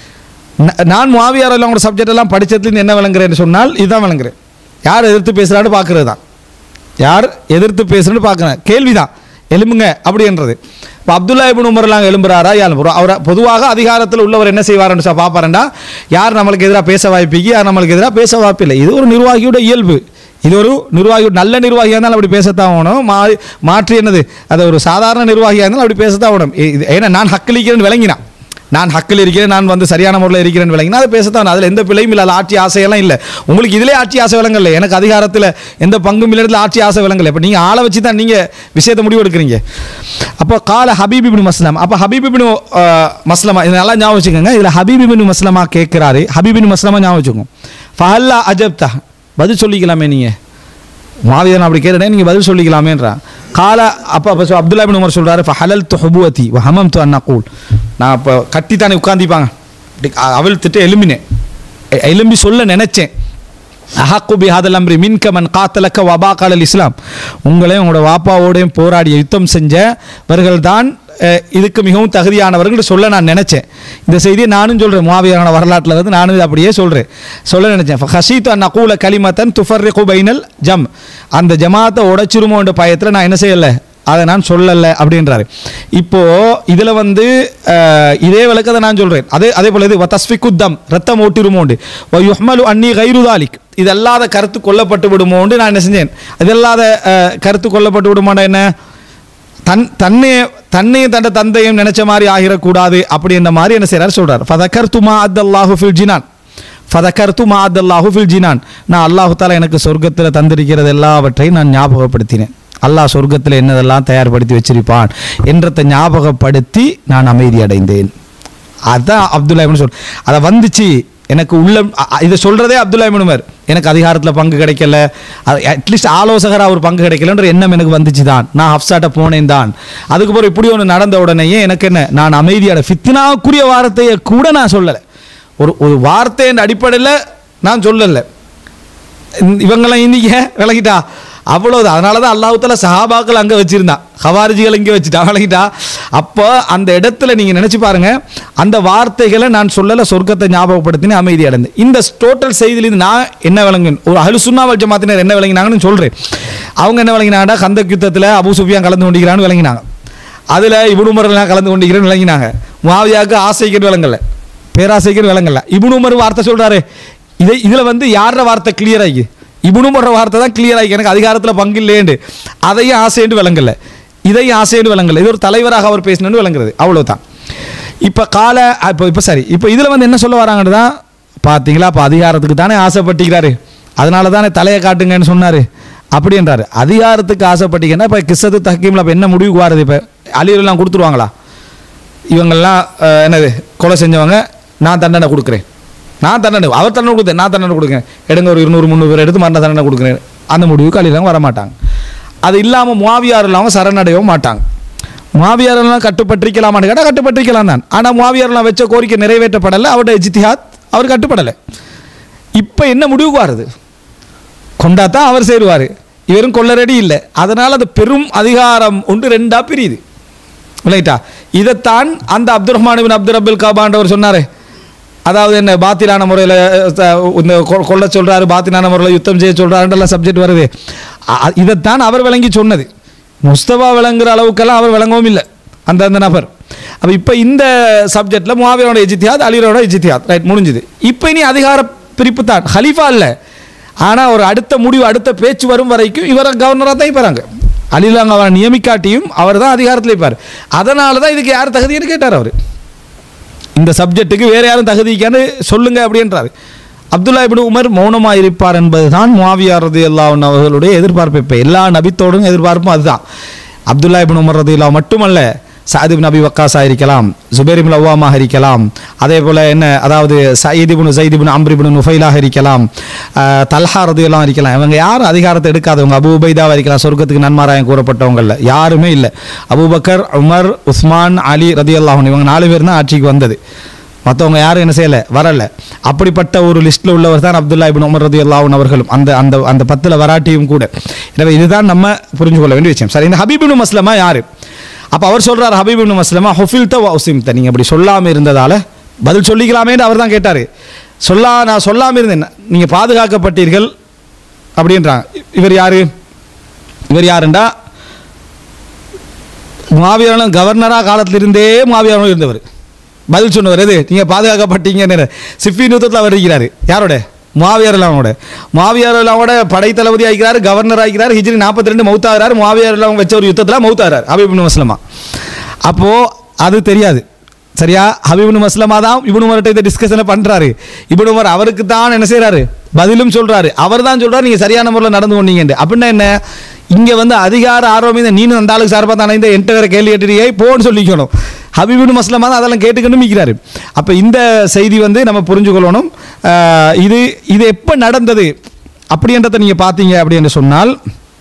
ந- நான் மாவியார் அவங்களோட சப்ஜெக்ட் எல்லாம் படிச்சதுலேருந்து என்ன விளங்குறேன்னு சொன்னால் இதுதான் விளங்குறேன் யார் எதிர்த்து பேசுகிறான்னு பார்க்கறது தான் யார் எதிர்த்து பேசுறேன்னு பார்க்குறேன் கேள்வி தான் எலும்புங்க அப்படின்றது இப்போ அப்துல்லா இபின் உமர்லாம் எழும்புறாரா யார் அவர் பொதுவாக அதிகாரத்தில் உள்ளவர் என்ன செய்வாருன்னு சொ- பார்ப்பாருண்டா யார் நம்மளுக்கு எதிராக பேச வாய்ப்பிக்கு யார் நம்மளுக்கு எதிராக பேச வாய்ப்பில்லை இது ஒரு நிர்வாகியோட இயல்பு இது ஒரு நிர்வாகி நல்ல நிர்வாகியாக இருந்தாலும் அப்படி பேசத்தான் ஆகணும் மா மாற்றி என்னது அது ஒரு சாதாரண நிர்வாகியாக இருந்தாலும் அப்படி பேசத்தான் ஆகணும் இ- இது- ஏன்னா நான் ஹக்களிக்கிறேன்னு விளங்கினான் நான் ஹக்கில் இருக்கிறேன் நான் வந்து சரியான முறையில் இருக்கிறேன்னு விளங்கினா அதை பேசத்தான் அதில் எந்த பிழையும் இல்லை அதில் ஆட்சி ஆசையெல்லாம் இல்லை உங்களுக்கு இதிலே ஆட்சி ஆசை விளங்கல எனக்கு அதிகாரத்தில் எந்த பங்கும் இல்லை இடத்துல ஆட்சி ஆசை விளங்கல இப்போ நீங்கள் ஆளை வச்சு தான் நீங்கள் விஷயத்தை முடிவு எடுக்கிறீங்க அப்போ கால ஹபீபிபின் மஸ்லாம் அப்போ ஹபீபிபின் மஸ்லமா இது நல்லா ஞாபகம் வச்சுக்கோங்க இதில் ஹபீபிபின் மஸ்லமா கேட்குறாரு ஹபீபின் மஸ்லமா ஞாபகம் வச்சுக்கோங்க ஃபஹல்லா அஜப்தா பதில் சொல்லிக்கலாமே நீங்கள் மாவீரன் அப்படி கேட்டனே நீங்கள் பதில் சொல்லிக்கலாமேன்றான் கால அப்போ அப்போ அப்துல்லா பின் உமர் சொல்கிறாரு இப்போ ஹலல் துஹபுவத்தி ஹமம் து அன்னகூல் நான் இப்போ கட்டித்தானே உட்காந்திப்பாங்க அப்படி அ- அவிழ்த்துட்டு எலும்பினேன் எ- எலும்பி சொல்ல நினைச்சேன் அஹக்கு பிஹாதல் அம்ரி மின்க மன் காத்தலக்க வபா காலல் இஸ்லாம் உங்களையும் உங்களோட வாப்பாவோடையும் போராடிய யுத்தம் செஞ்சவர்கள் தான் அஹ், இதுக்கு மிகவும் தகுதியானவர்கள் சொல்ல நான் நினைச்சேன் இந்த செய்தியை நானும் சொல்கிறேன் மாவியரான வரலாற்றில் வந்து நானும் இதை அப்படியே சொல்கிறேன் சொல்ல நினைச்சேன் ஹசீத் அன் நகூல கலிமத்தன் துஃபர்ரிகு பைனல் ஜம் அந்த ஜமாத்தை உடைச்சிருமோன்ற பயத்தில் நான் என்ன செய்யலை அதை நான் சொல்லலை அப்படின்றாரு இப்போ இதில் வந்து அஹ், இதே விளக்கத்தை நான் சொல்கிறேன் அதே அதே போல இது தஸ்ஃபிகுத்தம் ரத்தம் ஓட்டிருமோண்டு யுஹ்மலு அன்னி கைருதாலிக் இது அல்லாத கருத்து கொல்லப்பட்டு விடுமோண்டு நான் என்ன செஞ்சேன் இது அல்லாத அஹ், கருத்து கொல்லப்பட்டு விடுமோண்டா என்ன தன் தன்னைய தன்னையும் தன் தந்தையும் நினைச்ச மாதிரி ஆகிடக்கூடாது அப்படின்ற மாதிரி என்ன செய்றாரு சொல்றாரு ஃபதக்கர் துமா அத்தல்லாஹு ஃபில் ஜினான் ஃபதக்கர் துமா அத்தல்லாஹு ஃபில் ஜினான் நான் அல்லாஹு தாலா எனக்கு சொர்க்கத்தில் தந்திருக்கிறது எல்லாவற்றையும் நான் ஞாபகப்படுத்தினேன் அல்லாஹ் சொர்க்கத்தில் என்னதெல்லாம் தயார்படுத்தி வச்சிருப்பான் என்றதை ஞாபகப்படுத்தி நான் அமைதி அடைந்தேன் அதான் அப்துல்லா இப்னு சொல் அதை வந்துச்சு எனக்கு உள்ள அ- அ- இதை சொல்றதே அப்துல்லா இப்னு உமர் எனக்கு அதிகாரத்தில் பங்கு கிடைக்கல அட்லீஸ்ட் ஆலோசகராக ஒரு பங்கு கிடைக்கலன்ற எண்ணம் எனக்கு வந்துச்சு தான் நான் ஹப்சாட்ட போனேன் தான் அதுக்கப்புறம் இப்படி ஒன்று நடந்த உடனேயே எனக்கு என்ன நான் அமைதியான ஃபித்னாக்குரிய வார்த்தையை கூட நான் சொல்லலை ஒரு ஒரு வார்த்தையின் அடிப்படையில் நான் சொல்லலை இந்த- இவங்கெல்லாம் இன்னைக்கு விளக்கிட்டா அவ்வளோதான் அதனால தான் அல்லாஹுத்தால சஹாபாக்கள் அங்கே வச்சிருந்தான் ஹவாரிஜிகள் இங்கே வச்சுட்டான் வழங்கிட்டா அப்போ அந்த இடத்துல நீங்கள் நினச்சி பாருங்க அந்த வார்த்தைகளை நான் சொல்லலை சொர்க்கத்தை ஞாபகப்படுத்தினேன் அமைதி அடைந்து இந்த டோட்டல் செய்தியிலிருந்து நான் என்ன விளங்குன் ஒரு அஹ்லு சுன்னா வல் ஜமாத்தினர் என்ன விளங்கினாங்கன்னு சொல்கிறேன் அவங்க என்ன விளங்கினாங்கன்னா கந்தக் யுத்தத்தில் அபு சுஃபியான் கலந்து கொண்டிருக்கிறான்னு விளங்கினாங்க அதில் இபுன் உமர்லாம் கலந்து கொண்டிருக்கிறேன்னு விளங்கினாங்க முவாவியாவுக்கு ஆசைக்கு விளங்கல பேராசைக்கு விளங்கல இபுன் உமர் வார்த்தை சொல்கிறாரு இதை இதில் வந்து யார வார்த்தை கிளியர் ஆகி இபுன் உமர் வார்த்தை தான் கிளியர் ஆகி எனக்கு அதிகாரத்தில் பங்கு இல்லையேண்டு அதையும் ஆசைன்னு விளங்கல இதையும் ஆசைன்னு விளங்கல இது ஒரு தலைவராக அவர் பேசணும்னு விளங்குறது அவ்வளவுதான் இப்போ கால இப்போ இப்போ சரி இப்போ இதில் வந்து என்ன சொல்ல வராங்கன்னு தான் பார்த்தீங்களா அப்போ அதிகாரத்துக்கு தானே ஆசைப்பட்டுக்கிறாரு அதனால தானே தலையை காட்டுங்கன்னு சொன்னார் அப்படின்றாரு அதிகாரத்துக்கு ஆசைப்பட்டீங்கன்னா இப்போ கிசத்து தஹக்கீமில் இப்போ என்ன முடிவுக்கு வாருது இப்போ அலியெல்லாம் கொடுத்துருவாங்களா இவங்கெல்லாம் அஹ், என்னது கொலை செஞ்சவங்க நான் தண்டனை கொடுக்குறேன் நான் தண்டனை அவர் தண்டனை கொடுத்தேன் நான் தண்டனை கொடுக்குறேன் எடுங்க ஒரு இருநூறு முந்நூறு பேர் எடுத்து மரண தண்டனை கொடுக்குறேன் அந்த முடிவுக்கு அலிலாம் வர மாட்டாங்க அது இல்லாமல் முவாவியார் இல்லாமல் சரணடையவும் மாட்டாங்க முவாவியாரெல்லாம் கட்டுப்பட்டிருக்கலாமான்னு கேட்டால் கட்டுப்பட்டிருக்கலாம் தான் ஆனால் முவாவியாரெல்லாம் வச்ச கோரிக்கை நிறைவேற்றப்படலை அவருடைய ஜித்திஹாத் அவர் கட்டுப்படலை இப்போ என்ன முடிவுக்கு வருது கொண்டாத்தான் அவர் சேருவார் இவரும் கொள்ளரடி இல்லை அதனால் அது பெரும் அதிகாரம் ஒன்று ரெண்டா பிரியுது ரைட்டா இதைத்தான் அந்த அப்துல் ரஹ்மான் பின் அப்துல் ரபுல் காபான்றவர் சொன்னாரே அதாவது என்ன பாத்திலான முறையில் இந்த கொ- கொல்ல சொல்றாரு பாத்திலான முறையில் யுத்தம் செய்ய சொல்றாருன்றலாம் சப்ஜெக்ட் வருது அ- அ- இதைத்தான் அவர் விளங்கி சொன்னது முஸ்தபா விளங்குற அளவுக்கெல்லாம் அவர் விளங்கவும் இல்லை அந்த அந்த நபர் அப்போ இப்போ இந்த சப்ஜெக்டில் முவாவியோட இஜித்தியாத் அலிரோட இஜித்தியாத் ரைட் முடிஞ்சுது இப்போ இனி அதிகார பிரிப்பு தான் ஹலீஃபா இல்லை ஆனால் ஒரு அடுத்த முடிவு அடுத்த பேச்சு வரும் வரைக்கும் இவரை கவர்னராக தான் இருப்பாங்க அலிலாங்க அவரை நியமிக்காட்டியும் அவர் தான் அதிகாரத்தில் இருப்பார் அதனால தான் இதுக்கு யார் தகுதின்னு கேட்டார் அவர் இந்த சப்ஜெக்ட்டுக்கு வேற யாரும் தகுதிக்கான்னு சொல்லுங்க அப்படின்றாரு அப்துல்லா இப்னு உமர் மௌனமாக இருப்பார் என்பதுதான் முவாவியார் ரதி அவர்களுடைய எதிர்பார்ப்பு இப்போ எல்லா நபித்தோடும் எதிர்பார்ப்பும் அதுதான் அப்துல்லா இப்னு உமர் ரதி மட்டுமல்ல சாத் இப்னு அபி வக்காஸாக இருக்கலாம் ஜுபேர் இப்னு அவ்வாமாக இருக்கலாம் அதே போல் என்ன அதாவது Saeed ibn Saeed ibn Amr ibn நுஃபைலாக இருக்கலாம் ஆஹ், தல்ஹா ரதியெல்லாம் இருக்கலாம் இவங்க யாரும் அதிகாரத்தை எடுக்காதவங்க அபு உபைதாவாக இருக்கலாம் சொர்க்கத்துக்கு நன்மாராயம் கூறப்பட்டவங்கல்ல யாருமே இல்லை அபூபக்கர் உமர் உஸ்மான் அலி ரதியல்லாஹன் இவங்க நாலு பேர் தான் ஆட்சிக்கு வந்தது மற்றவங்க யாரும் என்ன செய்யலை வரல அப்படிப்பட்ட ஒரு லிஸ்ட்டில் உள்ளவர் தான் அப்துல்லா இபின் உமர் ரதி அல்லாஹன் அவர்களும் அந்த அந்த அந்த பத்தில் வராட்டியும் கூட எனவே இதுதான் நம்ம புரிஞ்சு கொள்ள வேண்டிய விஷயம் சரி இந்த ஹபீபின் மஸ்லமா யார் அப்போ அவர் சொல்றார் ஹபீபின் மஸ்லமா ஹொஃபில் த வசிம்த நீங்கள் அப்படி சொல்லாமல் இருந்ததால பதில் சொல்லிக்கலாமேன்னு அவர் தான் கேட்டார் சொல்லா நான் சொல்லாமல் இருந்தேன் நீங்கள் பாதுகாக்கப்பட்டீர்கள் அப்படின்றாங்க இவர் யாரு இவர் யாருண்டா மாவியாரம் கவர்னராக காலத்திலிருந்தே மாவியாரம் இருந்தவர் பதில் சொன்னவர் எது நீங்கள் பாதுகாக்கப்பட்டீங்கன்னு சிஃபி நூத்தத்தில் அவர் இருக்கிறாரு யாரோட மாவியார் அல்லாமோட மாவியார் அல்லாமோட படை தளபதி ஆகிறார் கவர்னர் ஆகிறார் ஹிஜ்ரி நாற்பத்தி ரெண்டு மௌத்தாகிறார் மாவியார் எல்லாம் வச்ச ஒரு யுத்தத்தில் மௌத்தாகிறார் ஹபீபின் மஸ்லமா அப்போது அது தெரியாது சரியா ஹபீபின் மஸ்லமா தான் இப்னு உமர்கிட்ட இந்த டிஸ்கஷனை பண்ணுறாரு இப்னு உமர் அவருக்கு தான் என்ன செய்கிறாரு பதிலும் சொல்கிறாரு அவர் தான் சொல்கிறார் நீங்கள் சரியான முறையில் நடந்து கொண்டீங்கன்ட்டு அப்படின்னா என்ன இங்கே வந்து அதிகார ஆர்வம் இந்த நீனும் அந்த ஆளுக்கு சார்பாக தானே இந்த என்கிட்ட வேற கேள்வி கேட்டுறியே போன்னு சொல்லிக்கணும் ஹபீபின் மஸ்லமா தான் அதெல்லாம் கேட்டுக்கணும் நிற்கிறாரு அப்போ இந்த செய்தி வந்து நம்ம புரிஞ்சுக்கொள்ளணும் ஆஹ் இது இது எப்போ நடந்தது அப்படின்றத நீங்கள் பார்த்தீங்க அப்படின்னு சொன்னால்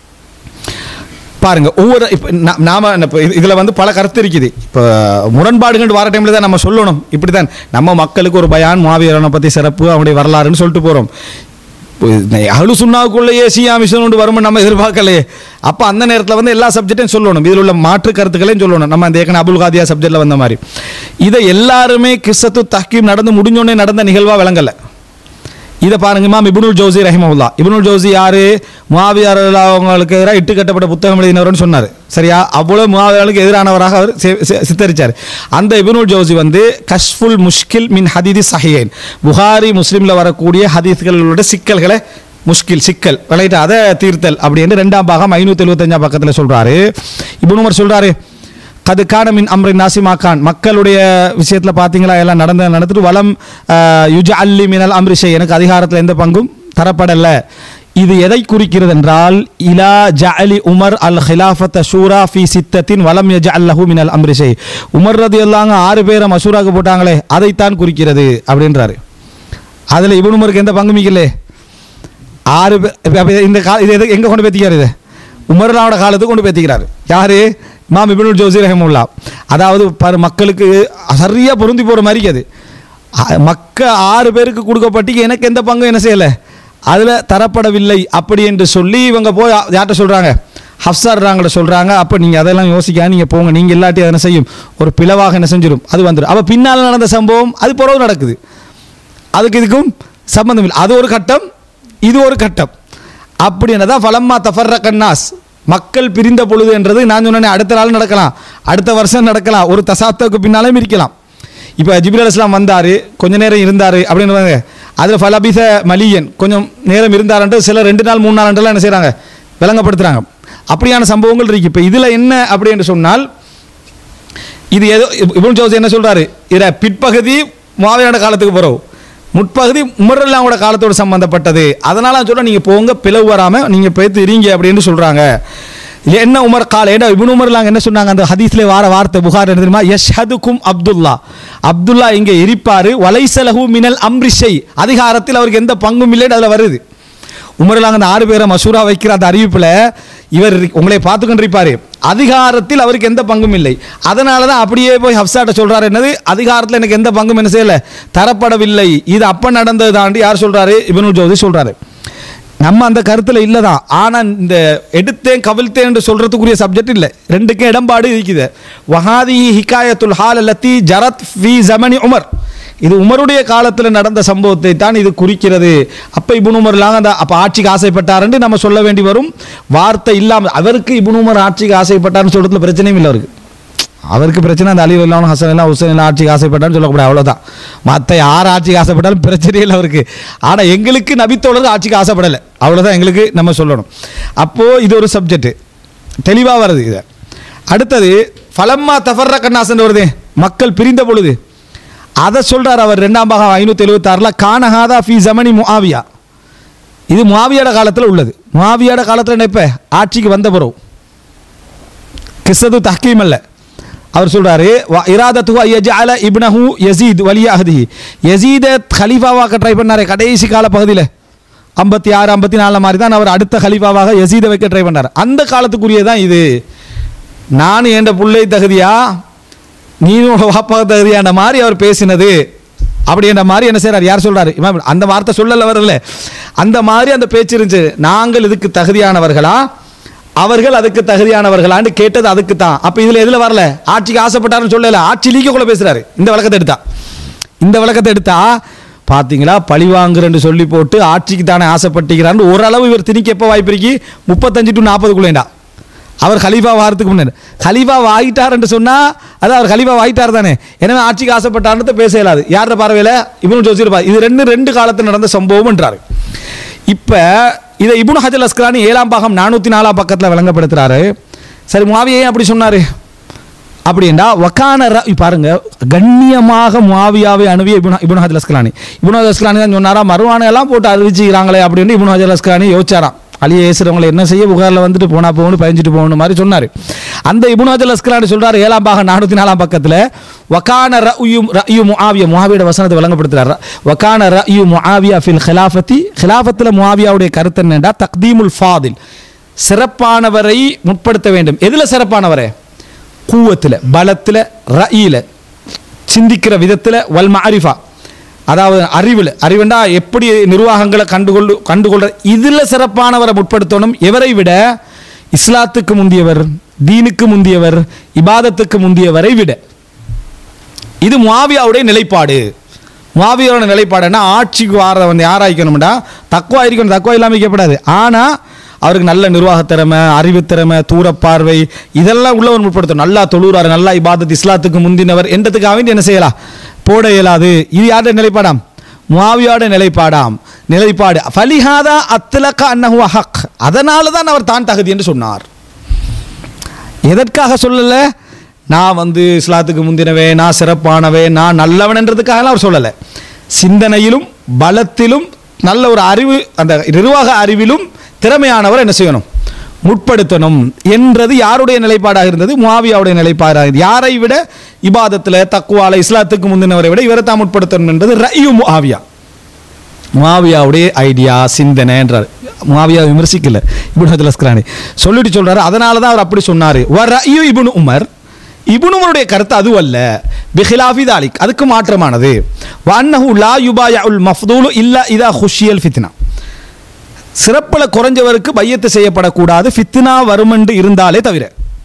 பாருங்க ஒவ்வொரு இப்போ நாம இப்போ இதில் வந்து பல கருத்து இருக்குது இப்போ முரண்பாடுகள் வர டைமில் தான் நம்ம சொல்லணும் இப்படி தான் நம்ம மக்களுக்கு ஒரு பயான் மாவீரனை பற்றி சிறப்பு அவனுடைய வரலாறுன்னு சொல்லிட்டு போகிறோம் அஹ்லு சுண்ணாவுக்குள்ளேயே சியா மிஷன் ஒன்று வரும்னு நம்ம எதிர்பார்க்கலையே அப்போ அந்த நேரத்தில் வந்து எல்லா சப்ஜெக்டையும் சொல்லணும் இதில் உள்ள மாற்று கருத்துக்களையும் சொல்லணும் நம்ம அந்த ஏற்கனவே அபுல் காதியா சப்ஜெக்டில் வந்த மாதிரி இதை எல்லாருமே கிஸ்ஸத்து தஹ்கீம் நடந்து முடிஞ்சோடனே நடந்த நிகழ்வாக விளங்கலை இதை பாருங்க இமாம் இப்னுல் ஜோசி ரஹிமவுல்லா இப்னுல் ஜோசி யாரு முவாவியார் அவங்களுக்கு எதிராக இட்டு கட்டப்பட்ட புத்தகம் எழுதினவர்னு சொன்னார் சரியா அவ்வளோ முவாவியாருக்கு எதிரானவராக அவர் சி- சி- சித்தரிச்சார் அந்த இப்னுல் ஜோசி வந்து கஷ்ஃபுல் முஷ்கில் மின் ஹதீதி சஹியைன் புகாரி முஸ்லீமில் வரக்கூடிய ஹதீஸ்களோட சிக்கல்களை முஷ்கில் சிக்கல் ரைட் அதை தீர்த்தல் அப்படின்னு ரெண்டாம் பாகம் ஐநூற்றி எழுபத்தஞ்சாம் பக்கத்தில் சொல்கிறாரு இப்னு உமர் சொல்கிறாரு கது கானமின் அம்ரி நாசிமா கான் மக்களுடைய விஷயத்தில் பார்த்தீங்களா எல்லாம் நடந்த நடந்துட்டு வலம் யுஜ அல்லி மினல் அம்ரிஷை எனக்கு அதிகாரத்தில் எந்த பங்கும் தரப்படலை இது எதை குறிக்கிறது என்றால் இலா ஜஅலி உமர் அல் ஹிலாஃபத் ஷூரா ஃபி சித்தத்தின் வலம் யஜ அல்லஹு மினல் அம்ரிஷை உமர் ரதி எல்லாங்க ஆறு பேரை மசூராக்கு போட்டாங்களே அதைத்தான் குறிக்கிறது அப்படின்றாரு அதில் இவன் உமருக்கு எந்த பங்கும் இல்லை ஆறு பேர் இப்ப- இப்ப இந்த கா இது எது எங்கே கொண்டு பேத்திக்கிறார் இது உமர்லாவோட காலத்துக்கு கொண்டு பேத்திக்கிறார் யாரு இமாம் இப்னுல் ஜோசி ரஹமுல்லா அதாவது பாரு மக்களுக்கு சரியாக பொருந்தி போகிற மாதிரி அது அ- மக்க ஆறு பேருக்கு கொடுக்கப்பட்டு எனக்கு எந்த பங்கும் என்ன செய்யலை அதில் தரப்படவில்லை அப்படி என்று சொல்லி இவங்க போய் யார்கிட்ட சொல்கிறாங்க ஹப்சார்றாங்கிட்ட சொல்கிறாங்க அப்போ நீங்கள் அதெல்லாம் யோசிக்காம நீங்கள் போங்க நீங்கள் இல்லாட்டி அதை என்ன செய்யும் ஒரு பிளவாக என்ன செஞ்சிடும் அது வந்துடும் அப்போ பின்னால் நடந்த சம்பவம் அது பிறகு நடக்குது அதுக்கு இதுக்கும் சம்பந்தம் இல்லை அது ஒரு கட்டம் இது ஒரு கட்டம் அப்படி என்னதான் ஃபலம்மா தஃபர்ர கன்னாஸ் மக்கள் பிரிந்த பொழுது என்றது நான் சொன்னேனே அடுத்த நாள் நடக்கலாம் அடுத்த வருஷம் நடக்கலாம் ஒரு தசாப்தத்துக்கு பின்னாலும் இருக்கலாம் இப்போ ஜிபிர் அலிஸ்லாம் வந்தார் கொஞ்ச நேரம் இருந்தார் அப்படின்னு அதில் ஃபலபிச மலியன் கொஞ்சம் நேரம் இருந்தாருன்ட்டு சில ரெண்டு நாள் மூணு நாள்ன்றலாம் என்ன செய்கிறாங்க விளங்கப்படுத்துகிறாங்க அப்படியான சம்பவங்கள் இருக்குது இப்போ இதில் என்ன அப்படி என்று சொன்னால் இது ஏதோ இபுன் ஜோஸ் என்ன சொல்றாரு இதில் பிற்பகுதி மாவையான காலத்துக்கு போகிறோம் முற்பகுதி உமரல்லாவோட காலத்தோடு சம்பந்தப்பட்டது அதனால நான் சொல்றேன் நீங்கள் போங்க பிளவு வராமல் நீங்கள் போய்த்து இருங்க அப்படின்னு சொல்கிறாங்க என்ன உமர் கால ஏடா இபுன் உமர்லாங்க என்ன சொன்னாங்க அந்த ஹதீஸ்ல வார வார்த்தை புகார் என்ன தெரியுமா யஷ்ஹதுக்கும் அப்துல்லா அப்துல்லா இங்கே இருப்பாரு வலைசலஹு மினல் அம்ரிஷை அதிகாரத்தில் அவருக்கு எந்த பங்கும் இல்லைன்னு அதில் வருது உமர்லாங்க அந்த ஆறு பேரை மசூரா வைக்கிற அந்த அறிவிப்பில் இவர் உங்களை பார்த்து கொண்டிருப்பாரு அதிகாரத்தில் அவருக்கு எந்த பங்கும் இல்லை அதனால தான் அப்படியே போய் ஹப்சாட்ட சொல்றாரு என்னது அதிகாரத்தில் எனக்கு எந்த பங்கும் என்ன செய்யல தரப்படவில்லை இது அப்ப நடந்தது தாண்டி யார் சொல்றாரு இபனு ஜோதி சொல்றாரு நம்ம அந்த கருத்தில் இல்லை தான் ஆனால் இந்த எடுத்தேன் கவிழ்த்தேன் என்று சொல்கிறதுக்குரிய சப்ஜெக்ட் இல்லை ரெண்டுக்கும் இடம்பாடு இருக்குது வஹாதி ஹிகாயத்துல் ஹால் அல்லத்தி ஜரத் ஃபி ஜமனி உமர் இது உமருடைய காலத்தில் நடந்த சம்பவத்தை தான் இது குறிக்கிறது அப்போ இபுன் உமர்லாங்க அந்த அப்போ ஆட்சிக்கு ஆசைப்பட்டாருன்னு நம்ம சொல்ல வேண்டி வரும் வார்த்தை இல்லாமல் அவருக்கு இபுன் உமர் ஆட்சிக்கு ஆசைப்பட்டாருன்னு சொல்கிறதுல பிரச்சனையும் இல்லை அவருக்கு அவருக்கு பிரச்சனை அந்த அலி இல்லாமல் ஹசன் எல்லாம் ஹுசைன் எல்லாம் ஆட்சிக்கு ஆசைப்பட்டான்னு சொல்லக்கூடாது அவ்வளோதான் மற்ற யார் ஆட்சிக்கு ஆசைப்பட்டாலும் பிரச்சனை இல்லை அவருக்கு ஆனால் எங்களுக்கு நபித்தோழர் ஆட்சிக்கு ஆசைப்படலை அவ்வளோதான் எங்களுக்கு நம்ம சொல்லணும் அப்போது இது ஒரு சப்ஜெக்ட் தெளிவாக வருது இது அடுத்தது ஃபலம்மா தஃபர்ர கண்ணாசன் வருது மக்கள் பிரிந்த பொழுது அதை சொல்றார் அவர் ரெண்டாம் பாகம் ஐநூற்றி எழுபத்தாறில் கானஹாதா ஃபி ஜமனி முஆவியா இது முஆவியோட காலத்தில் உள்ளது முஆவியோட காலத்தில் நினைப்ப ஆட்சிக்கு வந்த பிறகு கிஸ்ஸது தஹ்கீம் அல்ல அவர் சொல்றாரு வ இராதத்து ஐயஜால இப்னஹு யசீத் வலியாஹதி யசீதை ஹலீஃபாவாக்க ட்ரை பண்ணாரு கடைசி கால பகுதியில் ஐம்பத்தி ஆறு ஐம்பத்தி நாலு மாதிரி தான் அவர் அடுத்த ஹலீஃபாவாக யசீதை வைக்க ட்ரை பண்ணார் அந்த காலத்துக்குரியதான் இது நான் என்ற பிள்ளை தகுதியா நீனோட வாப்பாக தகுதியான மாதிரி அவர் பேசினது அப்படின்ற மாதிரி என்ன செய்றார் யார் சொல்றாரு இமாம் அந்த வார்த்தை சொல்லல வரல அந்த மாதிரி அந்த பேச்சு இருந்துச்சு நாங்கள் இதுக்கு தகுதியானவர்களா அவர்கள் அதுக்கு தகுதியானவர்களான்னு கேட்டது அதுக்கு தான் அப்போ இதில் எதில் வரல ஆட்சிக்கு ஆசைப்பட்டாருன்னு சொல்லல ஆட்சி லீக்கக்குள்ள பேசுறாரு இந்த விளக்கத்தை எடுத்தா இந்த விளக்கத்தை எடுத்தா பார்த்தீங்களா பழி வாங்குறேன்னு சொல்லி போட்டு ஆட்சிக்கு தானே ஆசைப்பட்டுக்கிறான்னு ஓரளவு இவர் திணிக்க எப்போ வாய்ப்பு இருக்கு முப்பத்தஞ்சு டு நாற்பதுக்குள்ளேண்டா அவர் கலீஃபா வாரத்துக்கு முன்னாடி கலீஃபா ஆகிட்டார் என்று சொன்னால் அது அவர் கலீஃபா ஆகிட்டார் தானே எனவே ஆட்சிக்கு ஆசைப்பட்டார்னு பேச இயலாது யாரோட பார்வையில் இவனு ஜோசிருப்பா இது ரெண்டு ரெண்டு காலத்தில் நடந்த சம்பவம்ன்றாரு இப்போ இதை இபுன் ஹஜல் அஸ்கலானி ஏழாம் பாகம் நானூற்றி நாலாம் பக்கத்தில் விளங்கப்படுத்துறாரு சரி முவாவியே அப்படி சொன்னார் அப்படின்னா வக்கான ர பாருங்க கண்ணியமாக முவாவியாவை அணுவிய இபுன் இபுன் ஹஜல் அஸ்கலானி இபுன் ஹஜல் அஸ்கலானி தான் சொன்னாரா மறுவானை எல்லாம் போட்டு அறிவிச்சுக்கிறாங்களே அப்படின்னு இபுன் ஹஜல் அஸ்கலானி யோசிச்சாராம் அலியை ஏசுறவங்களை என்ன செய்ய புகாரில் வந்துட்டு போனா போகணும் பயஞ்சிட்டு போகணும் மாதிரி சொன்னார் அந்த இபுன் ஹஜல் அஸ்கலானி சொல்றாரு ஏழாம் பாகம் நானூற்றி நாலாம் பக்கத்தில் வக்கான ரயு ரயு முஆவியா முஆவியோட வசனத்தை விளங்கப்படுத்துறாரு வக்கான ரயு முஆவியா ஃபில் ஹிலாஃபத்தி ஹிலாஃபத்தில் முஆவியாவுடைய கருத்து என்னண்டா தக்தீமுல் ஃபாதில் சிறப்பானவரை முற்படுத்த வேண்டும் எதில் சிறப்பானவரே கூவத்தில் பலத்தில் ரயில சிந்திக்கிற விதத்தில் வல் மாரிஃபா அதாவது அறிவில் அறிவுண்டா எப்படி நிர்வாகங்களை கண்டுகொள்ளு கண்டுகொள்ற இதில் சிறப்பானவரை முற்படுத்தணும் எவரை விட இஸ்லாத்துக்கு முந்தியவர் தீனுக்கு முந்தியவர் இபாதத்துக்கு முந்தியவரை விட இது முவாவியாவுடைய நிலைப்பாடு முவாவியாவோட நிலைப்பாடுன்னா ஆட்சிக்கு வார வந்து யாராய்க்கணும்டா தக்குவா இருக்கணும் தக்குவா இல்லாமல் வைக்கப்படாது ஆனால் அவருக்கு நல்ல நிர்வாக திறமை அறிவு திறமை தூரப்பார்வை இதெல்லாம் உள்ளவர் முற்படுத்தணும் நல்லா தொழுறாரு நல்லா இபாதத் இஸ்லாத்துக்கு முந்தினவர் என்றதுக்காக வேண்டி என்ன செய்யலாம் போட இயலாது இது யாருடைய நிலைப்பாடாம் முவாவியோட நிலைப்பாடாம் நிலைப்பாடு ஃபலிஹாதா அத்லக அன்னஹு ஹக் அதனால தான் அவர் தான் தகுதி என்று சொன்னார் எதற்காக சொல்லலை நான் வந்து இஸ்லாத்துக்கு முந்தினவே நான் சிறப்பானவே நான் நல்லவன்ன்றதுக்காக அவர் சொல்லலை சிந்தனையிலும் பலத்திலும் நல்ல ஒரு அறிவு அந்த நிர்வாக அறிவிலும் திறமையானவர் என்ன செய்யணும் முற்படுத்தணும் என்றது யாருடைய நிலைப்பாடாக இருந்தது முவாவியாவுடைய நிலைப்பாடாக இருந்தது யாரை விட இபாதத்தில் தக்குவால இஸ்லாத்துக்கு முந்தினவரை விட இவரை தான் முற்படுத்தணும் என்றது ரயு முஆவியா முவாவியாவுடைய ஐடியா சிந்தனை என்றார் முவாவியா விமர்சிக்கல இபுன் ஹஜல் அஸ்கரானி சொல்லிட்டு சொல்றாரு அதனால தான் அவர் அப்படி சொன்னார் வ ரயு இபுன் உமர் இபுன் உமருடைய கருத்து அது அல்ல பிஹிலாஃபி தாலிக் அதுக்கு மாற்றமானது வன்னஹு லா யுபாயா உல் மஃதூலு இல்லா இதா ஹுஷியல் ஃபித்னா சிறப்பில் குறைஞ்சவருக்கு பையத்து செய்யப்படக்கூடாது ஃபித்னா வருமென்று இருந்தாலே தவிர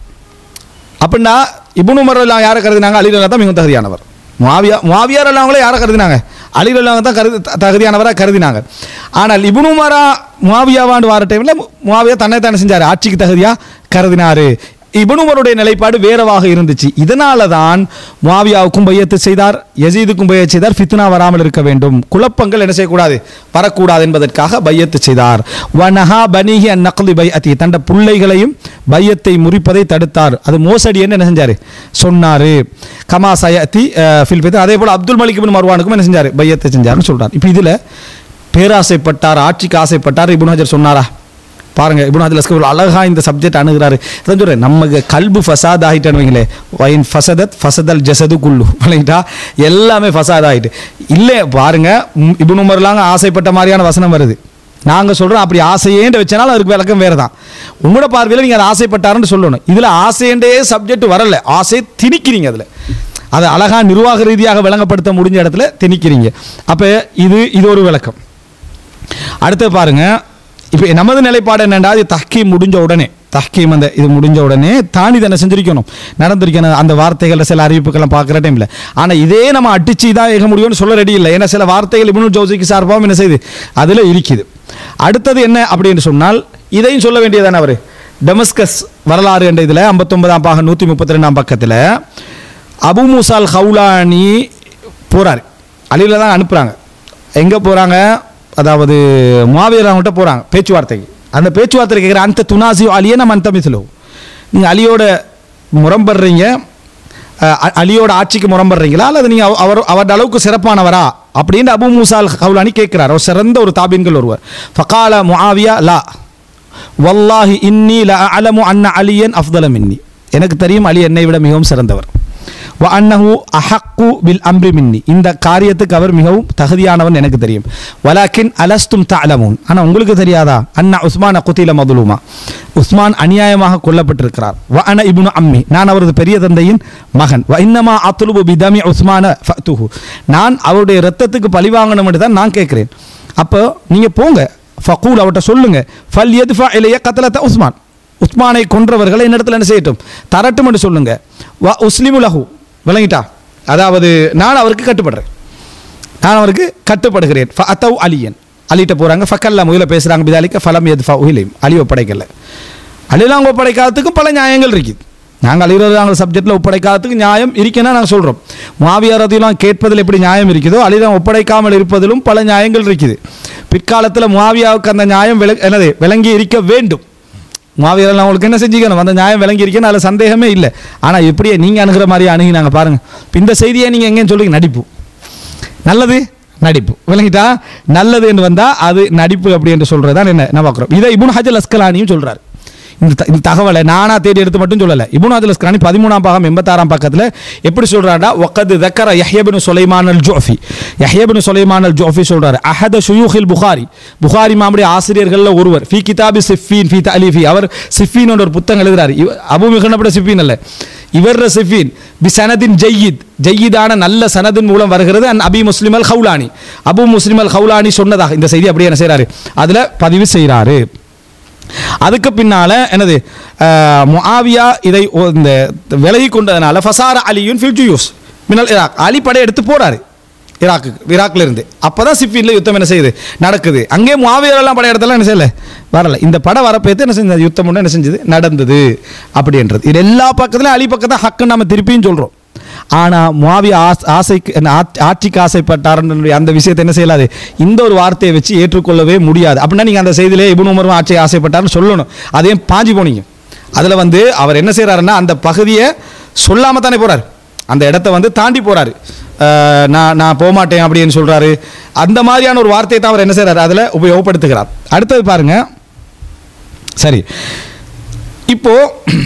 அப்படின்னா இபுனு உமரெல்லாம் யாரை கருதினாங்க அலிரல்லா தான் மிகவும் தகுதியானவர் முவாவியா முவாவியார் அவங்களே யாரை கருதினாங்க அலிரல்லா தான் கருதி த- தகுதியானவராக கருதினாங்க ஆனால் இபுனு உமரா முவாவியாவாண்டு வர டைமில் முவாவியா தன்னை தானே செஞ்சார் ஆட்சிக்கு தகுதியா கருதினாரு இப்னு உமருடைய நிலைப்பாடு வேறவாக இருந்துச்சு இதனால தான் முவாவியாவுக்கும் பையத்து செய்தார் யசீதுக்கும் பையத் செய்தார் ஃபித்னா வராமல் இருக்க வேண்டும் குழப்பங்கள் என்ன செய்யக்கூடாது வரக்கூடாது என்பதற்காக பையத்து செய்தார் வனஹா பனிஹி அன் நக்லி பை அத்தி தண்ட பிள்ளைகளையும் பையத்தை முறிப்பதை தடுத்தார் அது மோசடி என்று என்ன செஞ்சார் சொன்னார் கமா சயத்தி ஃபில் பித் அதே போல் அப்துல் மலிக் இப்னு மர்வானுக்கும் என்ன செஞ்சார் பையத்தை செஞ்சார்னு சொல்றார் இப்போ இதில் பேராசைப்பட்டார் ஆட்சிக்கு ஆசைப்பட்டார் இப்னு ஹஜர் சொன்னாரா பாருங்க இப்னு ஹஜர் லஸ்கர் அழகா இந்த சப்ஜெக்ட் அணுகிறாரு இதான் சொல்றேன் நம்ம கல்பு ஃபசாத் ஆகிட்டேன்னு வைங்களே வைன் ஃபசதத் ஃபசதல் ஜசது குல்லு பண்ணிட்டா எல்லாமே ஃபசாத் ஆகிட்டு இல்லை பாருங்க ம், இப்னு உமர்லாங்க ஆசைப்பட்ட மாதிரியான வசனம் வருது நாங்கள் சொல்கிறோம் அப்படி ஆசையேண்டு வச்சனாலும் அதுக்கு விளக்கம் வேறு தான் உங்களோட பார்வையில் நீங்கள் அதை ஆசைப்பட்டாருன்னு சொல்லணும் இதில் ஆசையண்டே சப்ஜெக்ட் வரல ஆசை திணிக்கிறீங்க அதில் அதை அழகா நிர்வாக ரீதியாக விளங்கப்படுத்த முடிஞ்ச இடத்துல திணிக்கிறீங்க அப்போ இது இது ஒரு விளக்கம் அடுத்து பாருங்க இப்போ நமது நிலைப்பாடு என்னண்டா இது தஹ்கீம் முடிஞ்ச உடனே தஹ்கீம் அந்த இது முடிஞ்ச உடனே தாண்டி தானே செஞ்சிருக்கணும் நடந்திருக்கணும் அந்த வார்த்தைகளில் சில அறிவிப்புகள்லாம் பார்க்குற டைமில் ஆனால் இதே நம்ம அடிச்சு தான் ஏக முடியும்னு சொல்ல ரெடி இல்லை ஏன்னா சில வார்த்தைகள் இப்னு ஜோசிக்கு சார்பாகவும் என்ன செய்யுது அதில் இருக்குது அடுத்தது என்ன அப்படின்னு சொன்னால் இதையும் சொல்ல வேண்டியதானே அவர் டெமஸ்கஸ் வரலாறு என்ற இதில் ஐம்பத்தொன்பதாம் பாகம் நூற்றி முப்பத்தி ரெண்டாம் பக்கத்தில் அபு மூசால் ஹவுலானி போகிறார் அலியில் தான் அனுப்புகிறாங்க எங்கே போகிறாங்க அதாவது மாவீரர் அவங்கள்ட்ட போகிறாங்க பேச்சுவார்த்தைக்கு அந்த பேச்சுவார்த்தை கேட்குற அந்த துனாசி அலியே நம்ம அந்த மிசிலோ நீங்கள் அலியோட முரம்படுறீங்க அஹ், அ- அலியோட ஆட்சிக்கு முரம்படுறீங்களா அல்லது நீங்கள் அவர் அவரோட அளவுக்கு சிறப்பானவரா அப்படின்னு அபு மூசால் ஹவுலானி கேட்குறார் அவர் சிறந்த ஒரு தாபீன்கள் ஒருவர் ஃபகால முஆவியா லா வல்லாஹி இன்னி ல அலமு அன்ன அலியன் அஃதல மின்னி எனக்கு தெரியும் அலி என்னை விட மிகவும் சிறந்தவர் வ அன்னஹு அஹக்கு பில் அம்ரி மின்னி இந்த காரியத்துக்கு அவர் மிகவும் தகுதியானவன் எனக்கு தெரியும் வலாக்கின் அலஸ்தும் தஅலமூன் ஆனால் உங்களுக்கு தெரியாதா அண்ணா உஸ்மான குத்தில மதுலுமா உஸ்மான் அநியாயமாக கொல்லப்பட்டிருக்கிறார் வ அன இப்னு அம்மி நான் அவரது பெரிய தந்தையின் மகன் வ இன்னமா அத்துலுபு பிதமி உஸ்மான ஃபத்துஹு நான் அவருடைய ரத்தத்துக்கு பழி வாங்கணும் என்று தான் நான் கேட்கிறேன் அப்போ நீங்கள் போங்க ஃபகூல் அவர்கிட்ட சொல்லுங்க ஃபல் எதுஃபா இலைய கத்தலத்த உஸ்மான் உஸ்மானை கொன்றவர்களை என்னிடத்துல என்ன செய்யட்டும் தரட்டும் என்று சொல்லுங்க வ உஸ்லிமு லஹு விளங்கிட்டா அதாவது நான் அவருக்கு கட்டுப்படுறேன் நான் அவருக்கு கட்டுப்படுகிறேன் ஃப அத்தவ் அலியன் அலிட்ட போகிறாங்க ஃபக்கல்ல முயல பேசுகிறாங்க பிதாலிக்க ஃபலம் எது ஃபவுஹிலையும் அலி ஒப்படைக்கல அலிலாம் ஒப்படைக்காததுக்கும் பல நியாயங்கள் இருக்குது நாங்கள் அலிரதாங்க சப்ஜெக்டில் ஒப்படைக்காததுக்கு நியாயம் இருக்குன்னா நாங்கள் சொல்கிறோம் மாவியாரத்தையெல்லாம் கேட்பதில் எப்படி நியாயம் இருக்குதோ அலிதான் ஒப்படைக்காமல் இருப்பதிலும் பல நியாயங்கள் இருக்குது பிற்காலத்தில் முவாவியாவுக்கு அந்த நியாயம் விள என்னது விளங்கி இருக்க வேண்டும் மாவீரர்கள் அவங்களுக்கு என்ன செஞ்சுக்கணும் அந்த நியாயம் விளங்கி இருக்கேன்னு அதில் சந்தேகமே இல்லை ஆனால் எப்படியே நீங்கள் அணுகிற மாதிரி அணுகினாங்க பாருங்க இப்ப இந்த செய்தியை நீங்கள் எங்கேன்னு சொல்லுங்க நடிப்பு நல்லது நடிப்பு விளங்கிட்டா நல்லது என்று வந்தால் அது நடிப்பு அப்படி என்று சொல்கிறது தான் என்ன நான் பார்க்குறோம் இதை இபுன் ஹஜல் அஸ்கலானியும் சொல்கிறார் இந்த த- இந்த தகவலை நானா தேடி எடுத்து மட்டும் சொல்லலை இபுன் ஹஜல் அஸ்கலானி பதிமூணாம் பாகம் எண்பத்தாறாம் பக்கத்தில் எப்படி சொல்கிறாடா ஒக்கது தக்கர யஹ்யபின் சுலைமான் அல் ஜோஃபி யஹ்யபின் சுலைமான் அல் ஜோஃபி சொல்றாரு அஹத ஷுயூஹில் புகாரி புகாரி மாமுடைய ஆசிரியர்களில் ஒருவர் ஃபி கிதாபி சிஃபீன் ஃபி தலிஃபி அவர் சிஃபீன் ஒரு புத்தகம் எழுதுறாரு இவ- அபு மிகனப்பட சிஃபீன் அல்ல இவர் சிஃபீன் பி சனதின் ஜெய்யித் ஜெய்யிதான நல்ல சனதின் மூலம் வருகிறது அண்ட் அபி முஸ்லிம் அல் ஹவுலானி அபு முஸ்லிம் அல் ஹவுலானி சொன்னதாக இந்த செய்தி அப்படியே என்ன செய்றாரு அதுல பதிவு செய்றாரு அதுக்கு பின்னால என்னது அஹ், முஆவியா இதை ஒ- இந்த விலகி கொண்டதுனால ஃபசார அலியுன் ஃபில்ஜுயூஸ் மினல் இராக் அலி படை எடுத்து போறாரு ஈராக்கு ஈராக்ல இருந்து அப்பதான் சிஃபின்ல யுத்தம் என்ன செய்யுது நடக்குது அங்கே முஆவியரெல்லாம் படை எடுத்தெல்லாம் என்ன செய்யல வரல இந்த படம் வரப்பேத்து என்ன செஞ்சது யுத்தம் ஒன்று என்ன செஞ்சது நடந்தது அப்படின்றது இது எல்லா பக்கத்துலையும் அலி பக்கத்தை ஹக்கு நம்ம திருப்பியும் சொல்றோம் ஆனா முஆவியா ஆஸ் ஆசைக்கு என்ன, ஆட்- ஆட்சிக்கு ஆசைப்பட்டாருன்ற அந்த விஷயத்தை என்ன செய்யலாது இந்த ஒரு வார்த்தையை வச்சு ஏற்றுக்கொள்ளவே முடியாது அப்படின்னா நீங்க அந்த செய்தியிலே இபுன் உமரும் ஆட்சிக்கு ஆசைப்பட்டாருன்னு சொல்லணும் அதையும் பாஞ்சு போனீங்க அதுல வந்து அவர் என்ன செய்றாருன்னா அந்த பகுதியை சொல்லாம தானே போறாரு அந்த இடத்த வந்து தாண்டி போறாரு அஹ், நான் நான் போக மாட்டேன் அப்படின்னு சொல்றாரு அந்த மாதிரியான ஒரு வார்த்தையை தான் அவர் என்ன செய்றாரு அதுல உபயோகப்படுத்துகிறார் அடுத்தது பாருங்க சரி இப்போ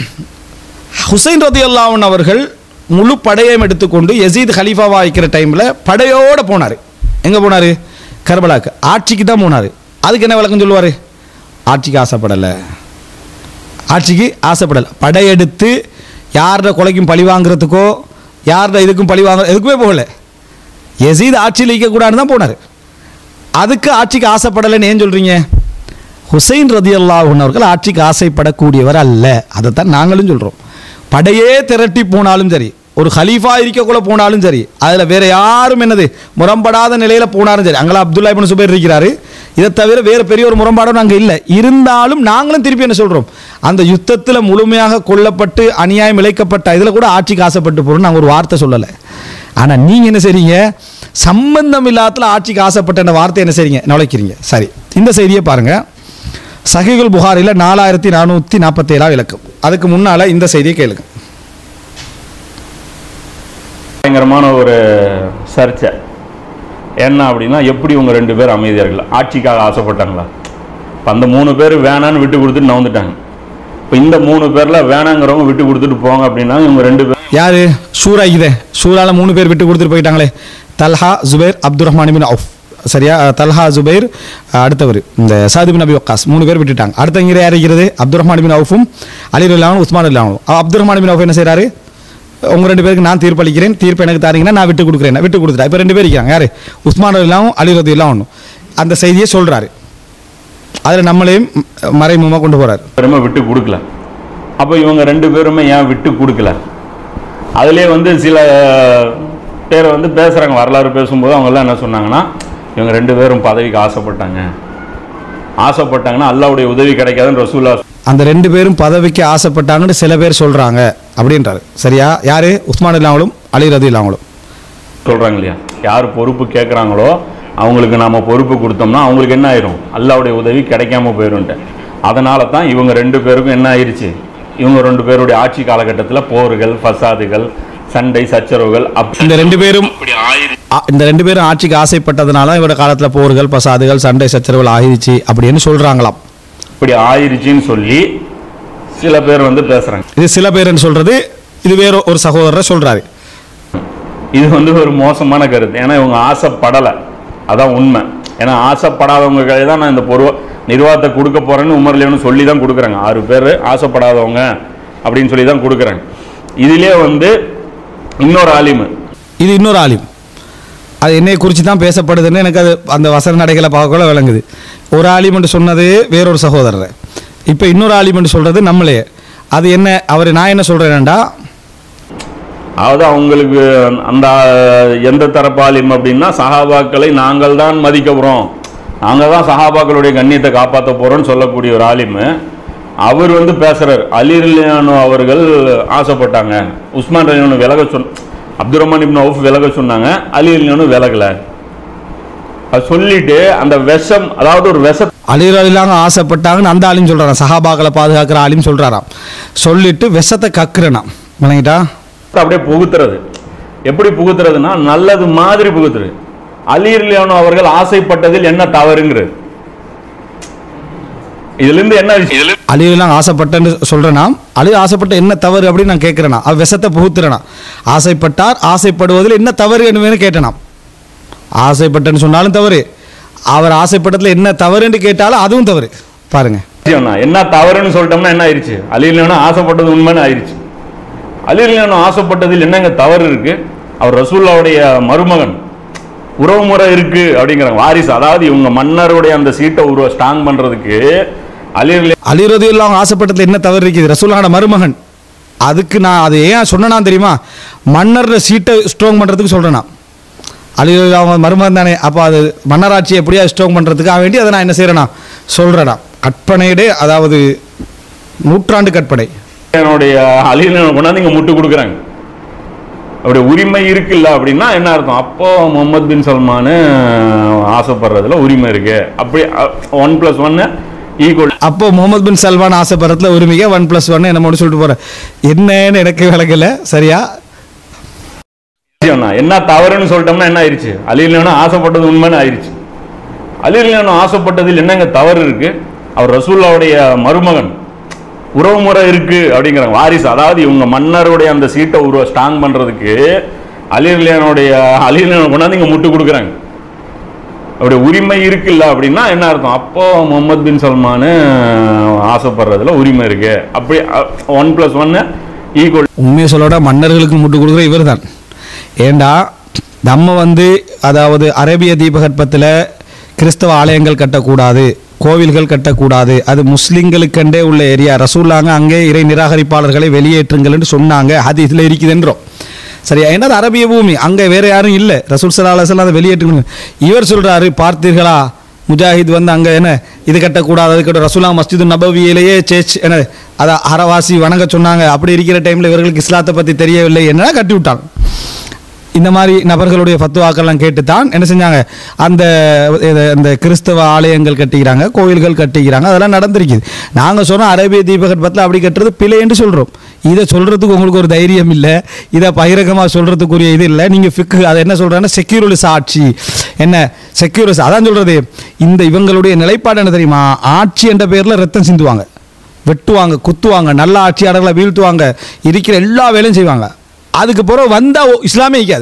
ஹுசைன் ரதியல்லாவன் அவர்கள் முழு படையையும் எடுத்துக்கொண்டு யசீத் ஹலீஃபாவா வைக்கிற டைமில் படையோட போனார் எங்கே போனார் கர்பலாக்கு ஆட்சிக்கு தான் போனார் அதுக்கு என்ன விளக்கம் சொல்லுவார் ஆட்சிக்கு ஆசைப்படலை ஆட்சிக்கு ஆசைப்படலை படையெடுத்து யாரோட கொலைக்கும் பழி வாங்குறதுக்கோ யாரோட இதுக்கும் பழி வாங்குற எதுக்குமே போகல யசீத் ஆட்சியில் இருக்கக்கூடாதுன்னு தான் போனார் அதுக்கு ஆட்சிக்கு ஆசைப்படலைன்னு ஏன் சொல்கிறீங்க ஹுசைன் ரதி அவர்கள் ஆட்சிக்கு ஆசைப்படக்கூடியவர் அல்ல அதைத்தான் நாங்களும் சொல்கிறோம் படையே திரட்டி போனாலும் சரி ஒரு ஹலீஃபா இருக்கக்குள்ள போனாலும் சரி அதில் வேற யாரும் என்னது முரம்படாத நிலையில் போனாலும் சரி அங்கெல்லாம் அப்துல்லா இப்னு சுபைர் இருக்கிறாரு இதை தவிர வேறு பெரிய ஒரு முரண்பாடும் அங்கே இல்லை இருந்தாலும் நாங்களும் திருப்பி என்ன சொல்கிறோம் அந்த யுத்தத்தில் முழுமையாக கொல்லப்பட்டு அநியாயம் இழைக்கப்பட்ட இதில் கூட ஆட்சிக்கு ஆசைப்பட்டு போகிறோம் நாங்கள் ஒரு வார்த்தை சொல்லலை ஆனால் நீங்கள் என்ன செய்றீங்க சம்பந்தம் இல்லாததுல ஆட்சிக்கு ஆசைப்பட்ட அந்த வார்த்தை என்ன செய்றீங்க நுழைக்கிறீங்க சரி இந்த செய்தியை பாருங்கள் சஹிகுல் புகாரில் நாலாயிரத்தி நானூற்றி நாற்பத்தேழாம் இலக்கம் அதுக்கு முன்னால் இந்த செய்தியை கேளுங்க பயங்கரமான ஒரு சர்ச்சை என்ன அப்படின்னா எப்படி உங்க ரெண்டு பேர் அமைதியார்கள் ஆட்சிக்காக ஆசைப்பட்டாங்களா இப்போ அந்த மூணு பேர் வேணான்னு விட்டு கொடுத்துட்டு நவுந்துட்டாங்க இப்போ இந்த மூணு பேர்ல வேணாங்கிறவங்க விட்டு கொடுத்துட்டு போங்க அப்படின்னா இவங்க ரெண்டு பேர் யாரு ஷூரா இதே ஷூரால மூணு பேர் விட்டு கொடுத்துட்டு போயிட்டாங்களே Talha Zubair Abdul Rahman bin Awf சரியா தல்ஹா ஜுபைர் அஹ், அடுத்தவர் இந்த சாது பின் அபி வக்காஸ் மூணு பேர் விட்டுட்டாங்க அடுத்த இங்கே யார் இருக்கிறது அப்துல் ரஹ்மான் பின் அவுஃபும் அலி இல்லாமல் உஸ்மான் இல்லாமலும் அப்துல் ரஹ்மான் பின் அவுஃப் என்ன செய்றாரு உங்க ரெண்டு பேருக்கு நான் தீர்ப்பளிக்கிறேன் தீர்ப்பு எனக்கு தாரீங்கன்னா நான் விட்டு கொடுக்குறேன் விட்டு கொடுத்துட்டா இப்போ ரெண்டு பேர் இருக்காங்க யாரு உஸ்மான் இல்லாமல் அலி ரதி இல்லாம ஒன்றும் அந்த செய்தியை சொல்றாரு அதில் நம்மளையும் மறைமுகமாக கொண்டு போறாரு பேருமே விட்டு கொடுக்கல அப்போ இவங்க ரெண்டு பேருமே ஏன் விட்டு கொடுக்கல அதுலேயே வந்து சில பேரை வந்து பேசுகிறாங்க வரலாறு பேசும்போது அவங்கெல்லாம் என்ன சொன்னாங்கன்னா இவங்க ரெண்டு பேரும் பதவிக்கு ஆசைப்பட்டாங்க ஆசைப்பட்டாங்கன்னா அல்லாவுடைய உதவி கிடைக்காதுன்னு ரசூல்லா அந்த ரெண்டு பேரும் பதவிக்கு ஆசைப்பட்டாங்கன்னு சில பேர் சொல்றாங்க அப்படின்றாரு சரியா யாரு உஸ்மான் இல்லாமலும் அலி ரதி இல்லாமலும் சொல்கிறாங்க இல்லையா யார் பொறுப்பு கேட்குறாங்களோ அவங்களுக்கு நாம் பொறுப்பு கொடுத்தோம்னா அவங்களுக்கு என்ன ஆயிரும் அல்லாவுடைய உதவி கிடைக்காம போயிரும்ட்டு அதனால தான் இவங்க ரெண்டு பேருக்கும் என்ன ஆயிருச்சு இவங்க ரெண்டு பேருடைய ஆட்சி காலகட்டத்தில் போர்கள் ஃபசாதுகள் சண்டை சச்சரவுகள் அப்படி இந்த ரெண்டு பேரும் அப்படி ஆயிரு ஆ- இந்த ரெண்டு பேரும் ஆட்சிக்கு ஆசைப்பட்டதுனால இவரோட காலத்தில் போர்கள் பசாதுகள் சண்டை சச்சரவுகள் ஆயிடுச்சு அப்படின்னு சொல்றாங்களாம் இப்படி ஆயிருச்சுன்னு சொல்லி சில பேர் வந்து பேசுகிறாங்க இது சில பேர்னு சொல்றது இது வேற ஒரு சகோதரர் சொல்றாரு இது வந்து ஒரு மோசமான கருத்து ஏன்னா இவங்க ஆசைப்படலை அதான் உண்மை ஏன்னா ஆசைப்படாதவங்க கையில் தான் நான் இந்த பொருவ நிர்வாகத்தை கொடுக்க போறேன்னு உமர்லேன்னு சொல்லி தான் கொடுக்குறாங்க ஆறு பேர் ஆசைப்படாதவங்க அப்படின்னு சொல்லி தான் கொடுக்குறாங்க இதிலே வந்து இன்னொரு ஆலிமு இது இன்னொரு ஆலிம் அது என்னை குறித்து தான் பேசப்படுதுன்னு எனக்கு அது அந்த வசன நடைகளை பார்க்கல விளங்குது ஒரு ஆலிம் என்று சொன்னது வேறொரு சகோதரர் இப்போ இன்னொரு ஆலிம் என்று சொல்றது நம்மளே அது என்ன அவர் நான் என்ன சொல்றேன்டா அதாவது அவங்களுக்கு அந்த எந்த தரப்பு ஆலிம் அப்படின்னா சஹாபாக்களை நாங்கள் தான் மதிக்க போகிறோம் நாங்கள் தான் சஹாபாக்களுடைய கண்ணியத்தை காப்பாற்ற போகிறோம்னு சொல்லக்கூடிய ஒரு ஆலிமு அவர் வந்து பேசுறார் அலி ரலியானு அவர்கள் ஆசைப்பட்டாங்க உஸ்மான் ரலியானு விலக சொன் அப்துல் ரஹ்மான் இப்னு அவுஃப் விலக சொன்னாங்க அலி ரலியானு விலகல அது சொல்லிட்டு அந்த விஷம் அதாவது ஒரு விஷ அலிரலாங்க ஆசைப்பட்டாங்கன்னு அந்த ஆலிம் சொல்றாராம் சஹாபாக்களை பாதுகாக்கிற ஆலிம் சொல்றாராம் சொல்லிட்டு விஷத்தை கக்குறேனாம் விளங்கிட்டா அப்படியே புகுத்துறது எப்படி புகுத்துறதுன்னா நல்லது மாதிரி புகுத்துறது அலி ரலியானு அவர்கள் ஆசைப்பட்டதில் என்ன தவறுங்கிறது இதுல இருந்து என்ன விஷயம் அலிலாம் ஆசைப்பட்டேன்னு சொல்றேனா அலி ஆசைப்பட்ட என்ன தவறு அப்படின்னு நான் கேட்கிறேனா அவ விஷத்தை புகுத்துறேனா ஆசைப்பட்டார் ஆசைப்படுவதில் என்ன தவறு என்னவேன்னு கேட்டேனாம் ஆசைப்பட்டேன்னு சொன்னாலும் தவறு அவர் ஆசைப்பட்டதுல என்ன தவறுன்னு கேட்டாலும் அதுவும் தவறு பாருங்க விஷயம்னா என்ன தவறுன்னு சொல்லிட்டோம்னா என்ன ஆயிருச்சு அலிலியானோ ஆசைப்பட்டது உண்மைன்னு ஆயிருச்சு அலிலியானோ ஆசைப்பட்டதில் என்னங்க தவறு இருக்கு அவர் ரசூல்லாவுடைய மருமகன் உறவுமுறை இருக்கு அப்படிங்கிறாங்க வாரிசு அதாவது இவங்க மன்னருடைய அந்த சீட்டை உருவ ஸ்ட்ராங் பண்றதுக்கு அலிர்ல அலிரதி எல்லாம் ஆசைப்பட்டதுல என்ன தவறு இருக்குது ரசூலான மருமகன் அதுக்கு நான் அது ஏன் சொன்னேனா தெரியுமா மன்னர் சீட்டை ஸ்ட்ராங் பண்ணுறதுக்கு சொல்கிறேனா அலி அவங்க மருமகன் தானே அப்போ அது மன்னராட்சி எப்படியா ஸ்ட்ராங் பண்ணுறதுக்காக வேண்டி அதை நான் என்ன செய்கிறேனா சொல்கிறேனா கற்பனையிடே அதாவது நூற்றாண்டு கற்பனை என்னுடைய அலிலியான கொண்டாந்து இங்க முட்டு கொடுக்குறாங்க அப்படி உரிமை இருக்குல்ல அப்படின்னா என்ன அர்த்தம் அப்போ முகமது பின் சல்மானு ஆசைப்படுறதுல உரிமை இருக்கு அப்படி ஒன் பிளஸ் ஒன்னு ஈக்குவல் அப்போ முகமது பின் சல்மான் ஆசைப்படுறதுல உரிமைங்க ஒன் ப்ளஸ் ஒன் என்ன மட்டும் சொல்லிட்டு போகிறேன் என்னன்னு எனக்கு விளக்கல சரியா விஷயம்னா என்ன தவறுன்னு சொல்லிட்டோம்னா என்ன ஆயிருச்சு அலிலியானோ ஆசைப்பட்டது உண்மைன்னு ஆயிருச்சு அலிலியானோ ஆசைப்பட்டதில் என்னங்க தவறு இருக்கு அவர் ரசூல்லாவுடைய மருமகன் உறவுமுறை இருக்கு அப்படிங்கிறாங்க வாரிசு அதாவது இவங்க மன்னருடைய அந்த சீட்டை உருவ ஸ்ட்ராங் பண்றதுக்கு அலிலியானுடைய அலிலியான கொண்டாந்து இங்க முட்டு கொடுக்குறாங்க அப்படி உரிமை இருக்குல்ல அப்படின்னா என்ன அர்த்தம் அப்போ முகமது பின் சல்மானு ஆசைப்படுறதுல உரிமை இருக்கு அப்படி ஒன் பிளஸ் ஒன்னு ஈக்குவல் உண்மையை சொல்லோட மன்னர்களுக்கு முட்டு கொடுக்குற இவர் தான் ஏண்டா நம்ம வந்து அதாவது அரேபிய தீபகற்பத்தில் கிறிஸ்தவ ஆலயங்கள் கட்டக்கூடாது கோவில்கள் கட்டக்கூடாது அது முஸ்லிம்களுக்கெண்டே உள்ள ஏரியா ரசூல்லாங்க அங்கே இறை நிராகரிப்பாளர்களை வெளியேற்றுங்கள்னு சொன்னாங்க அது இதில் இருக்குதுன்றோம் சரியா ஏன்னா அது அரபிய பூமி அங்கே வேற யாரும் இல்லை ரசூல் சல்லா அலுவலாம் அதை வெளியேற்றுங்க இவர் சொல்றாரு பார்த்தீர்களா முஜாஹித் வந்து அங்கே என்ன இது கட்டக்கூடாது அது கட்ட ரசூலா மஸ்ஜிது நபவியிலேயே சேச் என்ன அதை அறவாசி வணங்க சொன்னாங்க அப்படி இருக்கிற டைமில் இவர்களுக்கு இஸ்லாத்தை பற்றி தெரியவில்லை என்ன கட்டி விட்டாங்க இந்த மாதிரி நபர்களுடைய ஃபத்துவாக்கள்லாம் கேட்டு தான் என்ன செஞ்சாங்க அந்த இது- அந்த கிறிஸ்தவ ஆலயங்கள் கட்டிக்கிறாங்க கோயில்கள் கட்டிக்கிறாங்க அதெல்லாம் நடந்திருக்குது நாங்கள் சொன்னோம் அரேபிய தீபகற்பத்தில் அப்படி கட்டுறது பிழை என்று சொல்கிறோம் இதை சொல்கிறதுக்கு உங்களுக்கு ஒரு தைரியம் இல்லை இதை பகிரங்கமாக சொல்கிறதுக்குரிய இது இல்லை நீங்கள் ஃபிக்கு அதை என்ன சொல்கிறாங்கன்னா செக்யூரிலிஸ் ஆட்சி என்ன செக்யூரிஸ் அதான் சொல்கிறது இந்த இவங்களுடைய நிலைப்பாடு என்ன தெரியுமா ஆட்சி என்ற பேரில் ரத்தம் சிந்துவாங்க வெட்டுவாங்க குத்துவாங்க நல்ல ஆட்சியாளர்களை வீழ்த்துவாங்க இருக்கிற எல்லா வேலையும் செய்வாங்க அதுக்கு பிறகு வந்தால் இஸ்லாமே இருக்காது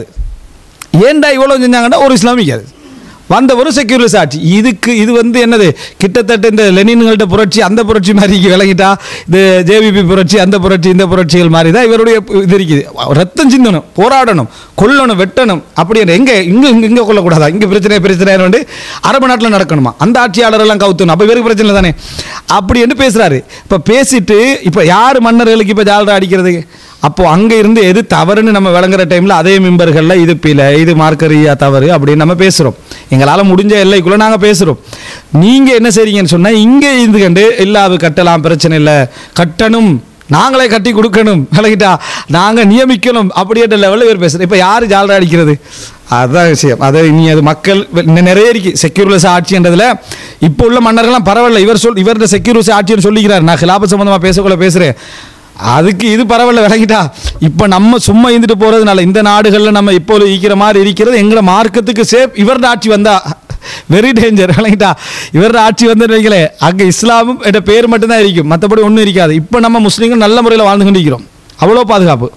ஏன்டா இவ்வளோ செஞ்சாங்கன்னா ஒரு இஸ்லாமே இருக்காது வந்த ஒரு செக்யூரிஸ் ஆட்சி இதுக்கு இது வந்து என்னது கிட்டத்தட்ட இந்த லெனின்கள்ட்ட புரட்சி அந்த புரட்சி மாதிரி இங்க விளங்கிட்டா இது ஜேவிபி புரட்சி அந்த புரட்சி இந்த புரட்சிகள் மாதிரி தான் இவருடைய இது இருக்குது ரத்தம் சிந்தணும் போராடணும் கொல்லணும் வெட்டணும் அப்படி எங்க இங்க இங்க இங்க கொல்லக்கூடாதா இங்க பிரச்சனை பிரச்சனை வந்து அரபு நாட்டில் நடக்கணுமா அந்த ஆட்சியாளர் எல்லாம் கவுத்தணும் அப்போ இவருக்கு பிரச்சனை தானே அப்படி என்று பேசுறாரு இப்போ பேசிட்டு இப்போ யார் மன்னர்களுக்கு இப்போ ஜாலரா அடிக்கிறது அப்போ அங்கே இருந்து எது தவறுன்னு நம்ம விளங்குற டைமில் அதே மெம்பர்களில் இது பிழை இது மார்க்கரியா தவறு அப்படின்னு நம்ம பேசுகிறோம் எங்களால் முடிஞ்ச எல்லைக்குள்ளே நாங்கள் பேசுகிறோம் நீங்கள் என்ன செய்றீங்கன்னு சொன்னால் இங்கே இருந்து கண்டு இல்லாது கட்டலாம் பிரச்சனை இல்லை கட்டணும் நாங்களே கட்டி கொடுக்கணும் விளங்கிட்டா நாங்கள் நியமிக்கணும் அப்படின்ற லெவலில் இவர் பேசுகிறோம் இப்போ யார் ஜாலரா அடிக்கிறது அதுதான் விஷயம் அது இனி அது மக்கள் இன்னும் நிறைய இருக்கு செக்யூரிலஸ் ஆட்சின்றதுல இப்போ உள்ள மன்னர்கள்லாம் பரவாயில்ல இவர் சொல் இவர்கிட்ட செக்யூரிஸ் ஆட்சின்னு சொல்லிக்கிறார் நான் கிலாப சம்பந்தமாக பேசக்குள்ள பேசுகிறேன் அதுக்கு இது பரவாயில்ல விளங்கிட்டா இப்போ நம்ம சும்மா இருந்துட்டு போகிறதுனால இந்த நாடுகளில் நம்ம இப்போ இருக்கிற மாதிரி இருக்கிறது எங்களை மார்க்கத்துக்கு சேஃப் இவரோட ஆட்சி வந்தா வெரி டேஞ்சர் விளங்கிட்டா இவரோட ஆட்சி வந்து வைங்களே அங்கே இஸ்லாமும் என்ற பேர் மட்டும்தான் இருக்கும் மற்றபடி ஒன்றும் இருக்காது இப்போ நம்ம முஸ்லீம்கள் நல்ல முறையில் வாழ்ந்து கொண்டிருக்கிறோம் அவ்வளோ பாதுகாப்பு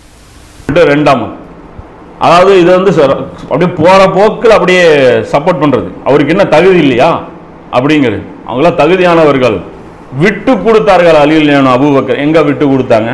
ரெண்டு ரெண்டாம் அதாவது இது வந்து சார் அப்படியே போற போக்கில் அப்படியே சப்போர்ட் பண்றது அவருக்கு என்ன தகுதி இல்லையா அப்படிங்கிறது அவங்களாம் தகுதியானவர்கள் விட்டு கொடுத்தார்கள் அலில் அபூபக்கர் எங்க விட்டு கொடுத்தாங்க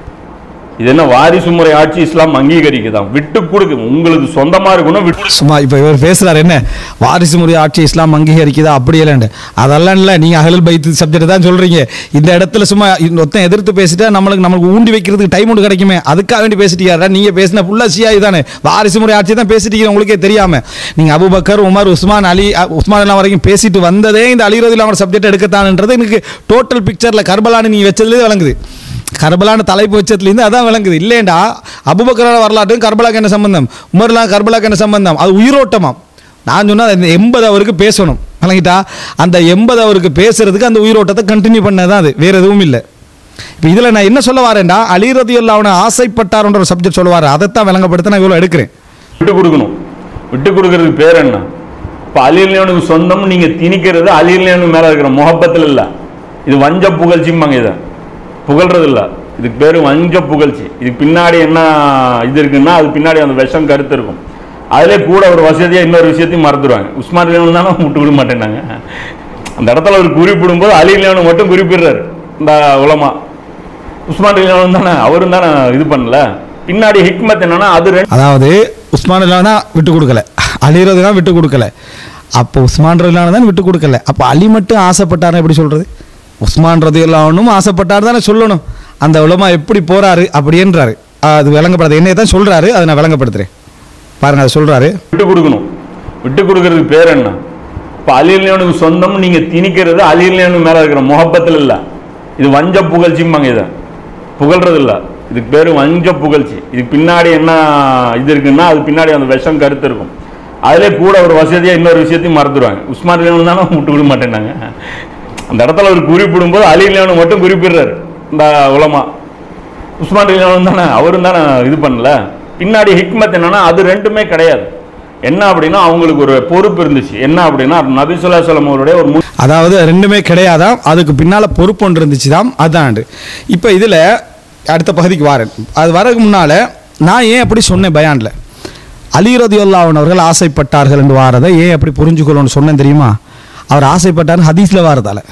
இது என்ன வாரிசு முறை ஆட்சி இஸ்லாம் அங்கீகரிக்குதான் விட்டு கொடுக்கு உங்களுக்கு சொந்தமா இருக்கணும் விட்டு சும்மா இப்போ இவர் பேசுறாரு என்ன வாரிசு முறை ஆட்சி இஸ்லாம் அங்கீகரிக்குதா அப்படி இல்லைன்னு அதெல்லாம் இல்லை நீங்கள் அகல் பைத்து சப்ஜெக்ட் தான் சொல்றீங்க இந்த இடத்துல சும்மா ஒருத்தன் எதிர்த்து பேசிட்டா நம்மளுக்கு நம்மளுக்கு ஊண்டி வைக்கிறதுக்கு டைம் ஒன்று கிடைக்குமே அதுக்காக வேண்டி பேசிட்டீங்க நீங்கள் பேசின ஃபுல்லாக சியா இதானே வாரிசு முறை ஆட்சி தான் பேசிட்டீங்க உங்களுக்கே தெரியாம நீங்கள் அபுபக்கர் உமர் உஸ்மான் அலி அ, உஸ்மான் எல்லாம் வரைக்கும் பேசிட்டு வந்ததே இந்த அலிரதில் அவங்க சப்ஜெக்ட் எடுக்கத்தான்ன்றது எனக்கு டோட்டல் பிக்சரில் கர்பலான்னு நீங்கள் வச்சதுலேயே விளங்குது கர்பலான தலைப்பு வச்சதுலேருந்து அதான் விளங்குது இல்லைண்டா அபுபக்கரோட வரலாற்றுக்கும் கர்பலாக்கு என்ன சம்பந்தம் உமர்லாம் கர்பலாக்கு என்ன சம்பந்தம் அது உயிரோட்டமாம் நான் சொன்னால் அந்த எண்பது அவருக்கு பேசணும் விளங்கிட்டா அந்த எண்பது அவருக்கு பேசுறதுக்கு அந்த உயிரோட்டத்தை கண்டினியூ பண்ணதான் அது வேற எதுவும் இல்லை இப்போ இதில் நான் என்ன சொல்ல வரேன்டா அலிரதியுல்லா அவனை ஆசைப்பட்டார்ன்ற ஒரு சப்ஜெக்ட் சொல்லுவார் அதைத்தான் விளங்கப்படுத்த நான் இவ்வளோ எடுக்கிறேன் விட்டு கொடுக்கணும் விட்டு கொடுக்கறதுக்கு பேர் என்ன இப்போ அலிலியனுக்கு சொந்தம் நீங்க திணிக்கிறது அலிலியனு மேல இருக்கிற முகப்பத்தில் இல்ல இது வஞ்ச புகழ்ச்சிம்பாங்க இதை புகழ்றது இல்ல இதுக்கு பேரு வஞ்ச புகழ்ச்சி இதுக்கு பின்னாடி என்ன இது இருக்குன்னா அது பின்னாடி அந்த விஷம் கருத்து இருக்கும் அதிலே கூட ஒரு வசதியா இன்னொரு விஷயத்தையும் மறந்துடுவாங்க உஸ்மான் லியோனு தானே விட்டு கொடுக்க மாட்டேன்னாங்க அந்த இடத்துல அவர் குறிப்பிடும்போது அலி லியோனு மட்டும் குறிப்பிடுறாரு இந்த உலமா உஸ்மான் லியோனு தானே அவரும் தானே இது பண்ணல பின்னாடி ஹிக்மத் என்னன்னா அது ரெண்டு அதாவது உஸ்மான் இல்லாம தான் விட்டு கொடுக்கல அலிரது தான் விட்டு கொடுக்கல அப்போ உஸ்மான் இல்லாம தான் விட்டு கொடுக்கல அப்போ அலி மட்டும் ஆசைப்பட்டாருன்னு எப்படி சொல்றது உஸ்மான் ரதி இல்லாமனும் ஆசைப்பட்டார் தானே சொல்லணும் அந்த உலமா எப்படி போறாரு அப்படின்றாரு அது விளங்கப்படாது என்னைய தான் சொல்றாரு அதை நான் விளங்கப்படுத்துறேன் பாருங்க அதை சொல்றாரு விட்டு கொடுக்கணும் விட்டு கொடுக்கறதுக்கு பேர் என்ன இப்போ அலிலியனுக்கு சொந்தம் நீங்க திணிக்கிறது அலிலியனு மேல இருக்கிற முகப்பத்தில் இல்ல இது வஞ்ச புகழ்ச்சிம்பாங்க இதை புகழ்றது இல்ல இதுக்கு பேரு வஞ்ச புகழ்ச்சி இதுக்கு பின்னாடி என்ன இது இருக்குன்னா அது பின்னாடி அந்த விஷம் கருத்து இருக்கும் அதிலே கூட ஒரு வசதியா இன்னொரு விஷயத்தையும் மறந்துடுவாங்க உஸ்மான் லியோனு தானே விட்டு கொடுக்க மாட்டேன்னாங்க அந்த இடத்துல அவர் குறிப்பிடும்போது அலி லியோனு மட்டும் குறிப்பிடுறாரு இந்த உலமா உஸ்மான் லியோனு தானே அவரும் தானே இது பண்ணல பின்னாடி ஹிக்மத் என்னன்னா அது ரெண்டுமே கிடையாது என்ன அப்படின்னா அவங்களுக்கு ஒரு பொறுப்பு இருந்துச்சு என்ன அப்படின்னா நபி ஸல்லல்லாஹு அலைஹி வஸல்லம் அவருடைய ஒரு மு- அதாவது ரெண்டுமே கிடையாதாம் அதுக்கு பின்னால் பொறுப்பு ஒன்று இருந்துச்சு தான் அதாண்டு இப்போ இதில் அடுத்த பகுதிக்கு வரேன் அது வரதுக்கு முன்னால் நான் ஏன் அப்படி சொன்னேன் பயானில் அலி ரதியுல்லாஹன் அவர்கள் ஆசைப்பட்டார்கள் என்று வாரதை ஏன் அப்படி புரிஞ்சுக்கணும்னு சொன்னேன் தெரியுமா அவர் ஆசைப்பட்டார் ஹதீஸில் வாரதால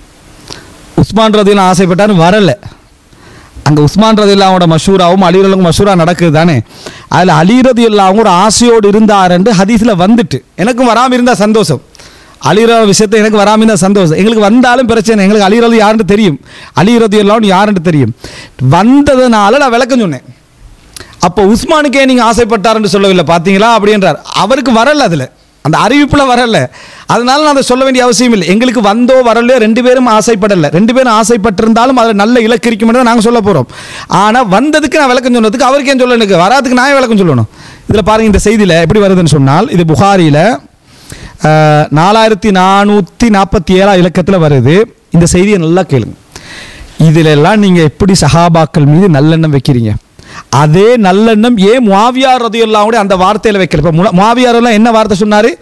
உஸ்மான் ரதியுல்லா ஆசைப்பட்டார் வரலை அங்கே உஸ்மான் ரதியுல்லாவோட மஷூராவும் அலிரலுக்கும் மஷூரா நடக்குது தானே அதில் அலி ரதியுல்லாவும் ஒரு ஆசையோடு இருந்தார் என்று ஹதீஸில் வந்துட்டு எனக்கும் வராமல் இருந்தால் சந்தோஷம் அலிரா விஷயத்தை எனக்கு வராம இருந்தா சந்தோஷம் எங்களுக்கு வந்தாலும் பிரச்சனை எங்களுக்கு அலிரது யாருன்னு தெரியும் அலிரது எல்லாம் யாருன்னு தெரியும் வந்ததுனால நான் விளக்கம் சொன்னேன் அப்போ உஸ்மானுக்கே நீங்கள் ஆசைப்பட்டாருன்னு சொல்லவில்லை பார்த்தீங்களா அப்படின்றார் அவருக்கு வரல அதில் அந்த அறிவிப்புல வரல அதனால நான் அதை சொல்ல வேண்டிய அவசியம் இல்லை எங்களுக்கு வந்தோ வரலையோ ரெண்டு பேரும் ஆசைப்படலை ரெண்டு பேரும் ஆசைப்பட்டிருந்தாலும் அதில் நல்ல இலக்கு இருக்கும் நாங்கள் சொல்ல போகிறோம் ஆனால் வந்ததுக்கு நான் விளக்கம் சொன்னதுக்கு அவருக்கு ஏன் சொல்ல எனக்கு வராதுக்கு நான் ஏன் விளக்கம் சொல்லணும் இதில் பாருங்க இந்த செய்தியில் எப்படி வருதுன்னு சொன்னால் இது புகாரியில் நாலாயிரத்தி நானூற்றி நாற்பத்தி ஏழாம் இலக்கத்தில் வருது இந்த செய்தியை நல்லா கேளுங்க இதில் எல்லாம் நீங்கள் எப்படி சஹாபாக்கள் மீது நல்லெண்ணம் வைக்கிறீங்க அதே நல்லெண்ணம் ஏன் முவாவியார் ரதியுல்லாம் கூட அந்த வார்த்தையில் வைக்கல இப்போ முவாவியார் எல்லாம் என்ன வார்த்தை சொன்னார்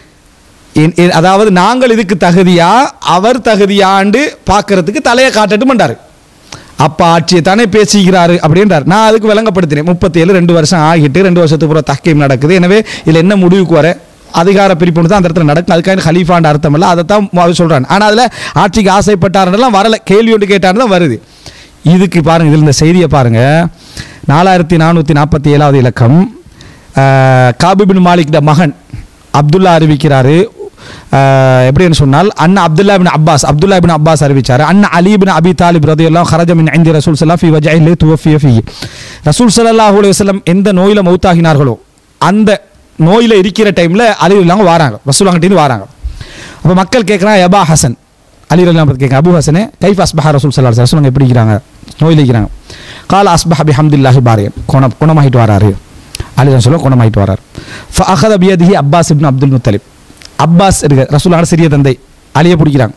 அதாவது நாங்கள் இதுக்கு தகுதியா அவர் தகுதியாண்டு பார்க்கறதுக்கு தலையை காட்டட்டும் பண்ணாரு அப்பா ஆட்சியை தானே பேசிக்கிறாரு அப்படின்றார் நான் அதுக்கு விளங்கப்படுத்தினேன் முப்பத்தி ஏழு ரெண்டு வருஷம் ஆகிட்டு ரெண்டு வருஷத்துக்கு அப்புறம் தஹ்கீம் நடக்குது எனவே இதில் என்ன முடிவுக்கு வர அதிகார பிரிப்பு தான் அந்த இடத்துல நடக்கும் அதுக்காக ஹலீஃபாண்ட அர்த்தம் இல்லை அதை தான் அவர் சொல்கிறான் ஆனால் அதில் ஆட்சிக்கு ஆசைப்பட்டாருன்னெல்லாம் வரல கேள்வி ஒன்று கேட்டாருன்னு தான் வருது இதுக்கு பாருங்க இதில் இந்த செய்தியை பாருங்க நாலாயிரத்தி நானூற்றி நாற்பத்தி ஏழாவது இலக்கம் அஹ், காபிபின் மாலிக்ட மகன் அப்துல்லா அறிவிக்கிறாரு அஹ், எப்படின்னு சொன்னால் அண்ணா Abdullah bin Abbas Abdullah bin Abbas அறிவிச்சார் அண்ணா அலி பின் அபி தாலிப் ரதியெல்லாம் ஹரஜ மின் ஐந்தி ரசூல் சல்லா ஃபி வஜைலி துவஃபிய ஃபி ரசூல் ஸல்லல்லாஹு அலைஹி வஸல்லம் எந்த நோயில மௌத்தாகினார்களோ அந்த நோயில இருக்கிற டைம்ல அலி இல்லாமல் வராங்க ரசூலாங்கிட்டேருந்து வராங்க அப்போ மக்கள் கேட்குறாங்க யபா ஹசன் அலி ரல்லாம் பற்றி கேட்க அபு ஹசனே கைஃப் அஸ்பஹா ரசூல் சல்லா ரசூல் எப்படி இருக்கிறாங்க நோயில் இருக்கிறாங்க கால அஸ்பஹ பி ஹம்துல்லாஹி பாரியன் குணம் குணமாகிட்டு வராரு அலி ரசூலும் குணமாகிட்டு வரார் ஃப அஹத பியதிஹி Abbas ibn Abdul Muttalib Abbas இருக்கு ரசூலான சிறிய தந்தை அலியை பிடிக்கிறாங்க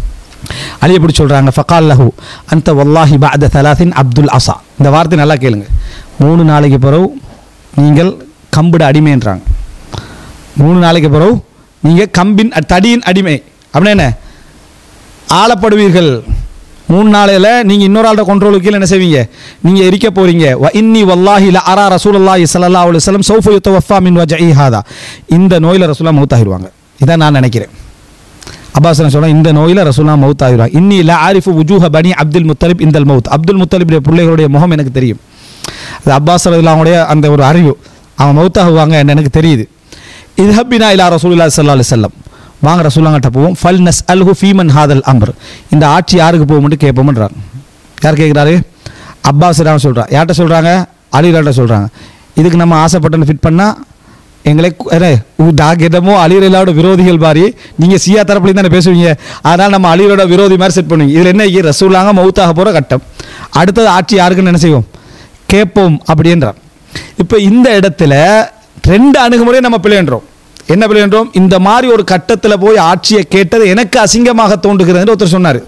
அலியை பிடிச்சி சொல்கிறாங்க ஃபகால் லஹு அந்த வல்லாஹி பஅத தலாத்தின் அப்துல் அசா இந்த வார்த்தை நல்லா கேளுங்க மூணு நாளைக்கு பிறகு நீங்கள் கம்பிட அடிமைன்றாங்க மூணு நாளைக்கு பிறகு நீங்கள் கம்பின் தடியின் அடிமை அப்படின்னா என்ன ஆளப்படுவீர்கள் மூணு நாளையில் நீங்கள் இன்னொரு ஆளோட கண்ட்ரோலுக்கு கீழே என்ன செய்வீங்க நீங்கள் இருக்க போறீங்க வ இன்னி வல்லாஹி ல அரா ரசூலுல்லாஹி ஸல்லல்லாஹு அலைஹி வஸல்லம் சௌஃப யுத்தவஃபா மின் வஜஇ ஹாதா இந்த நோயில் ரசூலா மௌத்தாகிடுவாங்க இதான் நான் நினைக்கிறேன் அப்பாஸ் சொல்ல இந்த நோயில் ரசூலா மவுத் ஆகிடுவாங்க இன்னி ல ஆரிஃபு உஜூஹ பனி அப்துல் முத்தலிப் இந்தல் மவுத் அப்துல் முத்தலிபுடைய பிள்ளைகளுடைய முகம் எனக்கு தெரியும் அது அப்பாஸ் அவங்களுடைய அந்த ஒரு அறிவு அவன் மவுத்தாகுவாங்க என்ன எனக்கு தெரியுது இதுஹப்பினா இலா ரசூலுல்லா ஸல்லல்லாஹு அலைஹி வஸல்லம் வாங்க ரசூலாங்கிட்ட போவோம் ஃபல் நஸ் அல்ஹு ஃபீமன் ஹாதல் அம்ர் இந்த ஆட்சி யாருக்கு போகும்னு கேட்போம்ன்றாங்க யார் கேட்குறாரு அப்பாஸ் ராம் சொல்கிறான் யார்கிட்ட சொல்கிறாங்க அலிராட்ட சொல்கிறாங்க இதுக்கு நம்ம ஆசைப்பட்டன்னு ஃபிட் பண்ணால் எங்களை கு- அரே, உ- டாகிடமோ அலிரலாவோட விரோதிகள் மாதிரி நீங்கள் சியா தரப்புலையும் தானே பேசுவீங்க அதனால் நம்ம அலிரோட விரோதி மாதிரி செட் பண்ணுவீங்க இதில் என்ன இங்கே ரசூலாங்க மவுத்தாக போகிற கட்டம் அடுத்தது ஆட்சி யாருக்குன்னு என்ன செய்வோம் கேட்போம் அப்படின்றான் இப்போ இந்த இடத்துல ரெண்டு அணுகுமுறையை நம்ம பிழைன்றோம் என்ன பிழைன்றோம் இந்த மாதிரி ஒரு கட்டத்தில் போய் ஆட்சியை கேட்டது எனக்கு அசிங்கமாக தோன்றுகிறதுன்னு ஒருத்தர் சொன்னார்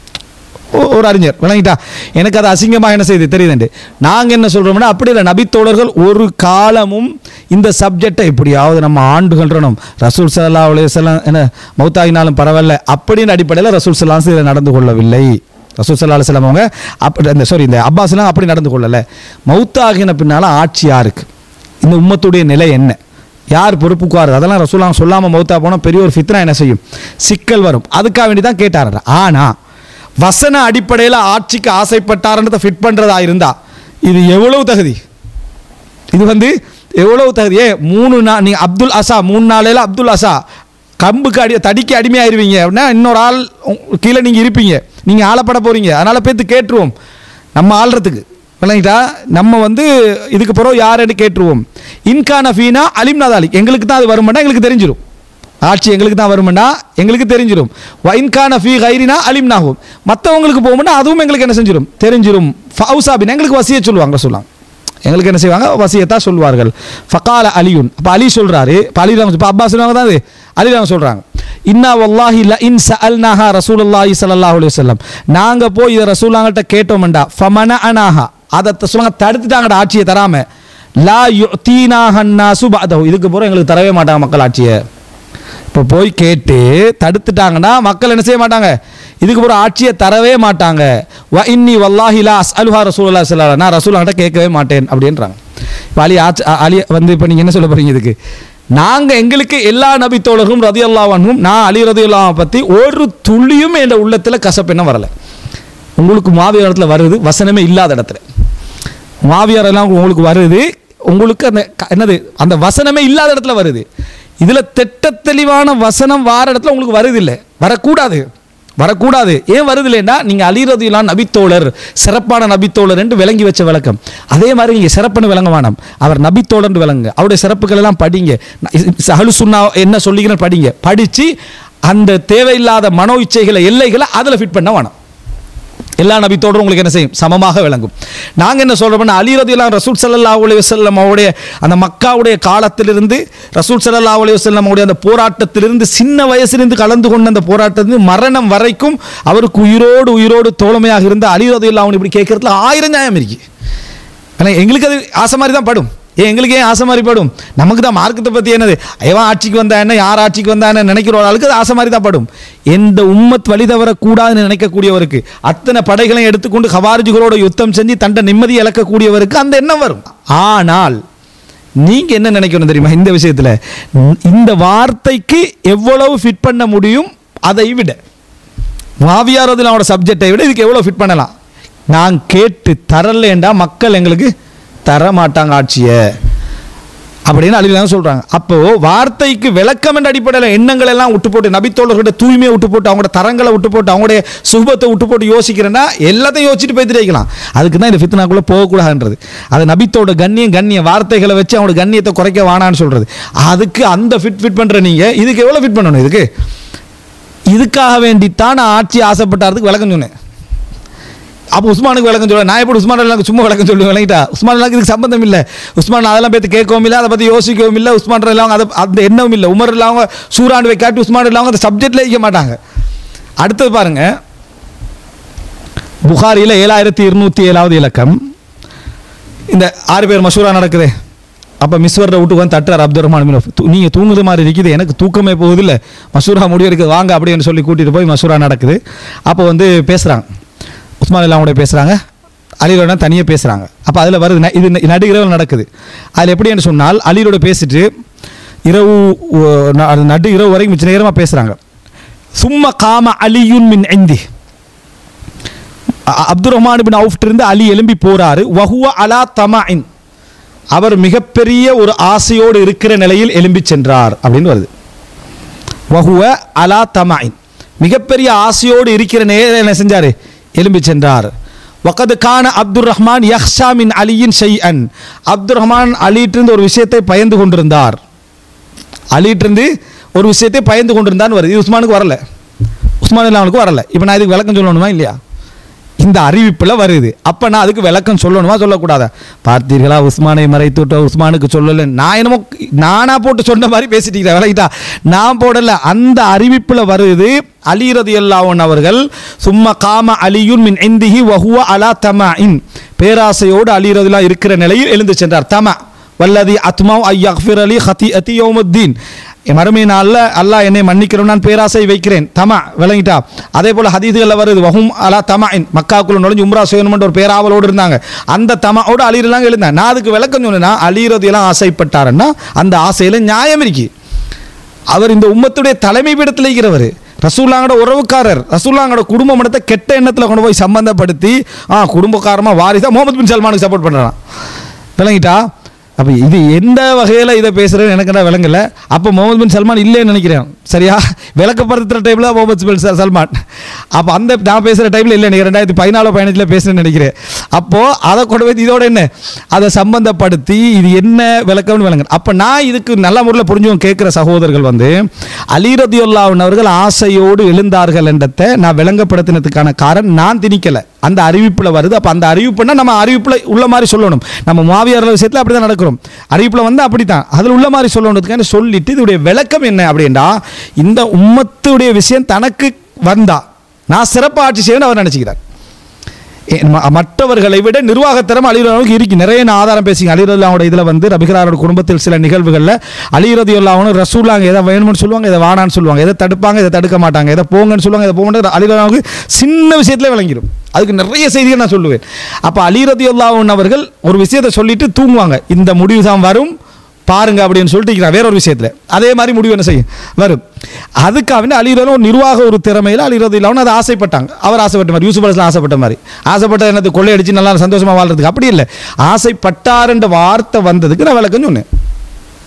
ஒ- ஒரு அறிஞர் விளங்கிட்டா எனக்கு அது அசிங்கமாக என்ன செய்யுது தெரியுதுண்டு நாங்கள் என்ன சொல்கிறோம்னா அப்படி இல்லை நபித்தோழர்கள் ஒரு காலமும் இந்த சப்ஜெக்டை எப்படியாவது நம்ம ஆண்டுகள்றணும் ரசூல் சல்லா அலையம் என்ன மௌத்தாகினாலும் பரவாயில்ல அப்படின்னு அடிப்படையில் ரசூல் சல்லாம் இதில் நடந்து கொள்ளவில்லை ரசூல் சல்லா அலுவலம் அவங்க அப்படி இந்த சாரி இந்த அப்பாஸ்லாம் அப்படி நடந்து கொள்ளலை மௌத்தாகின பின்னால் ஆட்சி யாருக்கு இந்த உம்மத்துடைய நிலை என்ன யார் பொறுப்புக்குவார் அதெல்லாம் ரசூலாம் சொல்லாமல் மௌத்தா போனால் பெரிய ஒரு ஃபித்னா என்ன செய்யும் சிக்கல் வரும் அதுக்காக வேண்டி தான் கேட்டார் ஆனால் வசன அடிப்படையில் ஆட்சிக்கு ஆசைப்பட்டாருன்றதை ஃபிட் பண்ணுறதா இருந்தா இது எவ்வளவு தகுதி இது வந்து எவ்வளவு தகுதி ஏ மூணு நாள் நீ அப்துல் அசா மூணு நாளையில் அப்துல் அசா கம்புக்கு அடி தடிக்கு அடிமையாயிருவீங்க அப்படின்னா இன்னொரு ஆள் உங்க- கீழே நீங்கள் இருப்பீங்க நீங்கள் ஆளப்பட போகிறீங்க அதனால் பேத்து கேட்டுருவோம் நம்ம ஆள்றதுக்கு விளங்கிட்டா நம்ம வந்து இதுக்கு பிறகு யாருன்னு கேட்டுருவோம் இன்கான ஃபீனா அலிம் நாதாலிக் எங்களுக்கு தான் அது வருமானா எங்களுக்கு தெரிஞ்சிடும் ஆட்சி எங்களுக்கு தான் வருமானா எங்களுக்கு தெரிஞ்சிடும் வைன்கான ஃபீ கைரினா அலிம் நாகும் மற்றவங்களுக்கு போகும்னா அதுவும் எங்களுக்கு என்ன செஞ்சிடும் தெரிஞ்சிடும் ஃபவுசாபின் எங்களுக்கு வசிய சொல்லுவாங்க சொல்லுவாங்க எங்களுக்கு என்ன செய்வாங்க வசியத்தா சொல்வார்கள் ஃபகால அலியுன் அப்போ அலி சொல்றாரு இப்போ அலி ராம் இப்போ அப்பா சொல்லுவாங்க தான் அது அலி ராம் சொல்றாங்க இன்னா வல்லாஹி ல இன் சஅல்னாஹா ரசூலுல்லாஹி ஸல்லல்லாஹு அலைஹி வஸல்லம் நாங்க போய் இதை ரசூலாங்கிட்ட கேட்டோம்டா ஃபமன அனாஹா அதை த- சொல்லுவாங்க தடுத்துட்டாங்கடா ஆட்சியை தராம லா யுத்தீனாஹன்னாசு பஅதஹு இதுக்கு பிறகு எங்களுக்கு தரவே மாட்டாங்க மக்கள் ஆட்சியை இப்போ போய் கேட்டு தடுத்துட்டாங்கன்னா மக்கள் என்ன செய்ய மாட்டாங்க இதுக்கு ஒரு ஆட்சியை தரவே மாட்டாங்க வ இன்னி வல்லாஹி லா அஸ்அலுஹா ரசூலுல்லாஹி ஸல்லல்லாஹு அலைஹி நான் ரசூலாங்கிட்ட கேட்கவே மாட்டேன் அப்படின்றாங்க இப்போ அலி ஆட்சி அ- அலி வந்து இப்போ நீங்கள் என்ன சொல்ல போறீங்க இதுக்கு நாங்கள் எங்களுக்கு எல்லா நபி தோழர்களும் ரதி அல்லாஹும் நான் அலி ரதி பற்றி ஒரு துளியும் என் உள்ளத்தில் கசப்பெண்ண வரலை உங்களுக்கு மாவிய இடத்துல வருது வசனமே இல்லாத இடத்துல மாவியார் எல்லாம் உங்களுக்கு வருது உங்களுக்கு அந்த க- என்னது அந்த வசனமே இல்லாத இடத்துல வருது இதில் திட்ட தெளிவான வசனம் வார இடத்துல உங்களுக்கு வருதில்லை வரக்கூடாது வரக்கூடாது ஏன் வருதில்லைன்னா நீங்கள் அலிரதிலாம் நபித்தோழர் சிறப்பான நபித்தோழர் என்று விளங்கி வச்ச விளக்கம் அதே மாதிரி நீங்கள் சிறப்புன்னு விளங்க வேணாம் அவர் நபித்தோழர்னு விளங்க அவருடைய சிறப்புகள் எல்லாம் படிங்க சஹலு சுன்னா என்ன சொல்லிக்கிறேன்னு படிங்க படித்து அந்த தேவையில்லாத மனோ இச்சைகளை எல்லைகளை அதில் ஃபிட் பண்ண வேணாம் எல்லா நபித்தோடும் உங்களுக்கு என்ன செய்யும் சமமாக விளங்கும் நாங்கள் என்ன சொல்கிறோம்னா அலி ரதியெல்லாம் ரசூல் சல்லா அலி வசல்லம் அவருடைய அந்த மக்காவுடைய காலத்திலிருந்து ரசூல் சல்லா அலி வசல்லம் அவருடைய அந்த போராட்டத்திலிருந்து சின்ன வயசிலிருந்து கலந்து கொண்ட அந்த போராட்டத்திலிருந்து மரணம் வரைக்கும் அவருக்கு உயிரோடு உயிரோடு தோழமையாக இருந்த அலி ரதியல்லா அவன் இப்படி கேட்கறதுல ஆயிரம் நியாயம் இருக்கு ஆனால் எங்களுக்கு அது ஆசை மாதிரி தான் படும் ஏன் எங்களுக்கு ஏன் ஆசை மாதிரி படும் நமக்கு தான் மார்க்கத்தை பற்றி என்னது எவன் ஆட்சிக்கு வந்தா என்ன யார் ஆட்சிக்கு வந்தா என்ன நினைக்கிற ஒரு ஆளுக்கு அது ஆசை மாதிரி தான் படும் எந்த உம்மத் வழி தவறக்கூடாதுன்னு நினைக்கக்கூடியவருக்கு அத்தனை படைகளையும் எடுத்துக்கொண்டு ஹவாரிஜுகளோட யுத்தம் செஞ்சு தண்டை நிம்மதி இழக்கக்கூடியவருக்கு அந்த எண்ணம் வரும் ஆனால் நீங்க என்ன நினைக்கணும் தெரியுமா இந்த விஷயத்துல இந்த வார்த்தைக்கு எவ்வளவு ஃபிட் பண்ண முடியும் அதை விட மாவியாரதில் அவனோட சப்ஜெக்டை விட இதுக்கு எவ்வளோ ஃபிட் பண்ணலாம் நான் கேட்டு தரலேண்டா மக்கள் எங்களுக்கு தர மாட்டாங்க ஆட்சியை அப்படின்னு அழிவுதான் சொல்றாங்க அப்போ வார்த்தைக்கு விளக்கம் என்ற அடிப்படையில் எண்ணங்கள் எல்லாம் விட்டு போட்டு நபித்தோழர்களோட தூய்மையை விட்டு போட்டு அவங்களோட தரங்களை விட்டு போட்டு அவங்களுடைய சுபத்தை விட்டு போட்டு யோசிக்கிறேன்னா எல்லாத்தையும் யோசிச்சுட்டு போய் தெரிவிக்கலாம் அதுக்கு தான் இந்த ஃபித்னாக்குள்ளே போகக்கூடாதுன்றது அது நபித்தோட கண்ணியம் கண்ணிய வார்த்தைகளை வச்சு அவங்களோட கண்ணியத்தை குறைக்க வேணான்னு சொல்றது அதுக்கு அந்த ஃபிட் ஃபிட் பண்ற நீங்க இதுக்கு எவ்வளோ ஃபிட் பண்ணணும் இதுக்கு இதுக்காக வேண்டித்தான் நான் ஆட்சி ஆசைப்பட்டாருக்கு விளக்கம் சொன்னேன் அப்போ உஸ்மானுக்கு விளக்கம் சொல்ல நான் எப்படி உஸ்மான் அல்லாக்கு சும்மா விளக்கம் சொல்லுவேன் விளங்கிட்டா உஸ்மான் அல்லாக்கு இதுக்கு சம்பந்தம் இல்லை உஸ்மான் அதெல்லாம் பேத்து கேட்கவும் இல்லை அதை பற்றி யோசிக்கவும் இல்லை உஸ்மான் இல்லாமல் அதை அந்த எண்ணமும் இல்லை உமர் இல்லாமல் சூறாண்டு வைக்காட்டி உஸ்மான் இல்லாமல் அந்த சப்ஜெக்டில் வைக்க மாட்டாங்க அடுத்தது பாருங்க புகாரியில் ஏழாயிரத்தி இருநூத்தி ஏழாவது இலக்கம் இந்த ஆறு பேர் மசூரா நடக்குது அப்போ மிஸ்வர்ற வீட்டுக்கு வந்து தட்டுறார் அப்துல் ரஹ்மான் மினோஃப் நீங்கள் தூங்குது மாதிரி இருக்குது எனக்கு தூக்கமே போகுதில்ல மசூரா முடிவு இருக்குது வாங்க அப்படின்னு சொல்லி கூட்டிகிட்டு போய் மசூரா நடக்குது அப்போ வந்து பேசுகிறாங்க உஸ்மான் இல்லாமோட பேசுகிறாங்க அலிலோட தனியாக பேசுகிறாங்க அப்போ அதில் வருது ந- இது ந- நடு இரவு நடக்குது அதில் எப்படின்னு சொன்னால் அலிலோட பேசிட்டு இரவு ஒ- ந- அது நடு இரவு வரைக்கும் மிச்ச நேரமாக பேசுகிறாங்க சும்மா காம அலியுன் மின் எந்தி அப்துல் ரஹ்மான் பின் அவுஃப்ட் இருந்து அலி எழும்பி போறாரு வஹுவ அலா தமாஇன் அவர் மிகப்பெரிய ஒரு ஆசையோடு இருக்கிற நிலையில் எழும்பி சென்றார் அப்படின்னு வருது வஹுவ அலா தமாயின் மிகப்பெரிய ஆசையோடு இருக்கிற நேரம் என்ன செஞ்சாரு எழும்பி சென்றார் வகது கான அப்துல் ரஹ்மான் யஹ்ஷா மின் அலியின் ஷைஅன் அப்துல் ரஹ்மான் அலிட்டிருந்து ஒரு விஷயத்தை பயந்து கொண்டிருந்தார் அலிட்டிருந்து ஒரு விஷயத்தை பயந்து கொண்டிருந்தான்னு வருது இது உஸ்மானுக்கு வரல உஸ்மான் இல்லாமனுக்கு வரல இப்போ நான் இதுக்கு விளக்கம் சொல்லணுமா இல்லையா இந்த அறிவிப்பில் வருது அப்போ நான் அதுக்கு விளக்கம் சொல்லணுமா சொல்லக்கூடாதா பார்த்தீர்களா உஸ்மானை மறைத்து விட்ட உஸ்மானுக்கு சொல்லலை நான் என்னமோ நானா போட்டு சொன்ன மாதிரி பேசிட்டீங்க விளக்கிட்டா நான் போடல அந்த அறிவிப்பில் வருது அலி ரதியல்லாஹன் அவர்கள் சும்மா காம அலியுன் மின் இந்திஹி வஹுவ அலா தமா இன் பேராசையோடு அலி ரதிலா இருக்கிற நிலையில் எழுந்து சென்றார் தமா வல்லதி அத்மாவ் ஐயஃபிர் அலி ஹதி அதி யோமுத்தீன் மறுமை நாளில் அல்லாஹ் என்னை மன்னிக்கிறோம் நான் பேராசை வைக்கிறேன் தமா விளங்கிட்டா அதே போல் ஹதீதுகளில் வருது வஹும் அலா தமா இன் மக்காக்குள்ள நுழைஞ்சு உம்ரா செய்யணும்ன்ற ஒரு பேராவலோடு இருந்தாங்க அந்த தமாவோடு அலிரெல்லாம் எழுந்தேன் நான் அதுக்கு விளக்கம் சொன்னேன்னா அலிரதியெல்லாம் ஆசைப்பட்டாருன்னா அந்த ஆசையில் நியாயம் இருக்கு அவர் இந்த உம்மத்துடைய தலைமை பீடத்தில் இருக்கிறவர் ரசூல்லாங்கட உறவுக்காரர் ரசூல்லாங்கட குடும்ப மனத்தை கெட்ட எண்ணத்தில் கொண்டு போய் சம்பந்தப்படுத்தி ஆ குடும்பக்காரமாக வாரிசா முகமது பின் சல்மானுக்கு சப்போர்ட் பண்ணுறான் விளங்கிட்டா அப்போ இது எந்த வகையில் இதை பேசுகிறேன்னு எனக்கு என்ன விளங்கல அப்போ முகமது பின் சல்மான் இல்லைன்னு நினைக்கிறேன் சரியா விளக்கப்படுத்துகிற டைமில் முகமது பின் சல்- சல்மான் அப்போ அந்த நான் பேசுகிற டைமில் இல்லை நீங்கள் ரெண்டாயிரத்தி பதினாலு பதினஞ்சில் பேசுகிறேன்னு நினைக்கிறேன் அப்போது அதை கொண்டு போய் இதோட என்ன அதை சம்பந்தப்படுத்தி இது என்ன விளக்கம்னு விளங்க அப்போ நான் இதுக்கு நல்ல முறையில் புரிஞ்சவங்க கேட்குற சகோதரர்கள் வந்து அலிரதியுல்லாவின் அவர்கள் ஆசையோடு எழுந்தார்கள் என்றதை நான் விளங்கப்படுத்தினதுக்கான காரணம் நான் திணிக்கலை அந்த அறிவிப்பில் வருது அப்போ அந்த அறிவிப்புனா நம்ம அறிவிப்பில் உள்ள மாதிரி சொல்லணும் நம்ம மாவியார் விஷயத்தில் அப்படி தான் நடக்கிறோம் அறிவிப்பில் வந்து அப்படி தான் அதில் உள்ள மாதிரி சொல்லணுன்றதுக்காக சொல்லிட்டு இதோடைய விளக்கம் என்ன அப்படின்னா இந்த உம்மத்துடைய விஷயம் தனக்கு வந்தா நான் சிறப்பு ஆட்சி செய்யணும்னு அவர் நினச்சிக்கிறார் ஏ- ம- மற்றவர்களை விட நிர்வாகத்திறம் அலிரலாவுக்கு இருக்கு நிறைய நான் ஆதாரம் பேசிங்க அலிரல்லாவோட இதில் வந்து ரபிகராரோட குடும்பத்தில் சில நிகழ்வுகளில் அலிரதி அல்லாவும் ரசூலாங்க எதை வேணும்னு சொல்லுவாங்க இதை வானான்னு சொல்லுவாங்க எதை தடுப்பாங்க இதை தடுக்க மாட்டாங்க எதை போங்கன்னு சொல்லுவாங்க இதை போங்க அலிரலாவுக்கு சின்ன விஷயத்துல விளங்கிடும் அதுக்கு நிறைய செய்திகள் நான் சொல்லுவேன் அப்போ அலிரதி அல்லாவுன் அவர்கள் ஒரு விஷயத்தை சொல்லிட்டு தூங்குவாங்க இந்த முடிவு தான் வரும் பாருங்க அப்படின்னு சொல்லிட்டு இருக்கிறார் வேற ஒரு விஷயத்தில் அதே மாதிரி முடிவு என்ன செய்யும் வரும் அதுக்காக வேண்டி அலிரதும் ஒரு நிர்வாக ஒரு திறமையில் அலிரது இல்லாமல் அதை ஆசைப்பட்டாங்க அவர் ஆசைப்பட்ட மாதிரி யூசுப் அலிஸ்லாம் ஆசைப்பட்ட மாதிரி ஆசைப்பட்ட என்னது கொள்ளையடிச்சு நல்லா சந்தோஷமா வாழ்றதுக்கு அப்படி இல்லை ஆசைப்பட்டாருன்ற வார்த்தை வந்ததுக்கு நான் விளக்கம் சொன்னேன்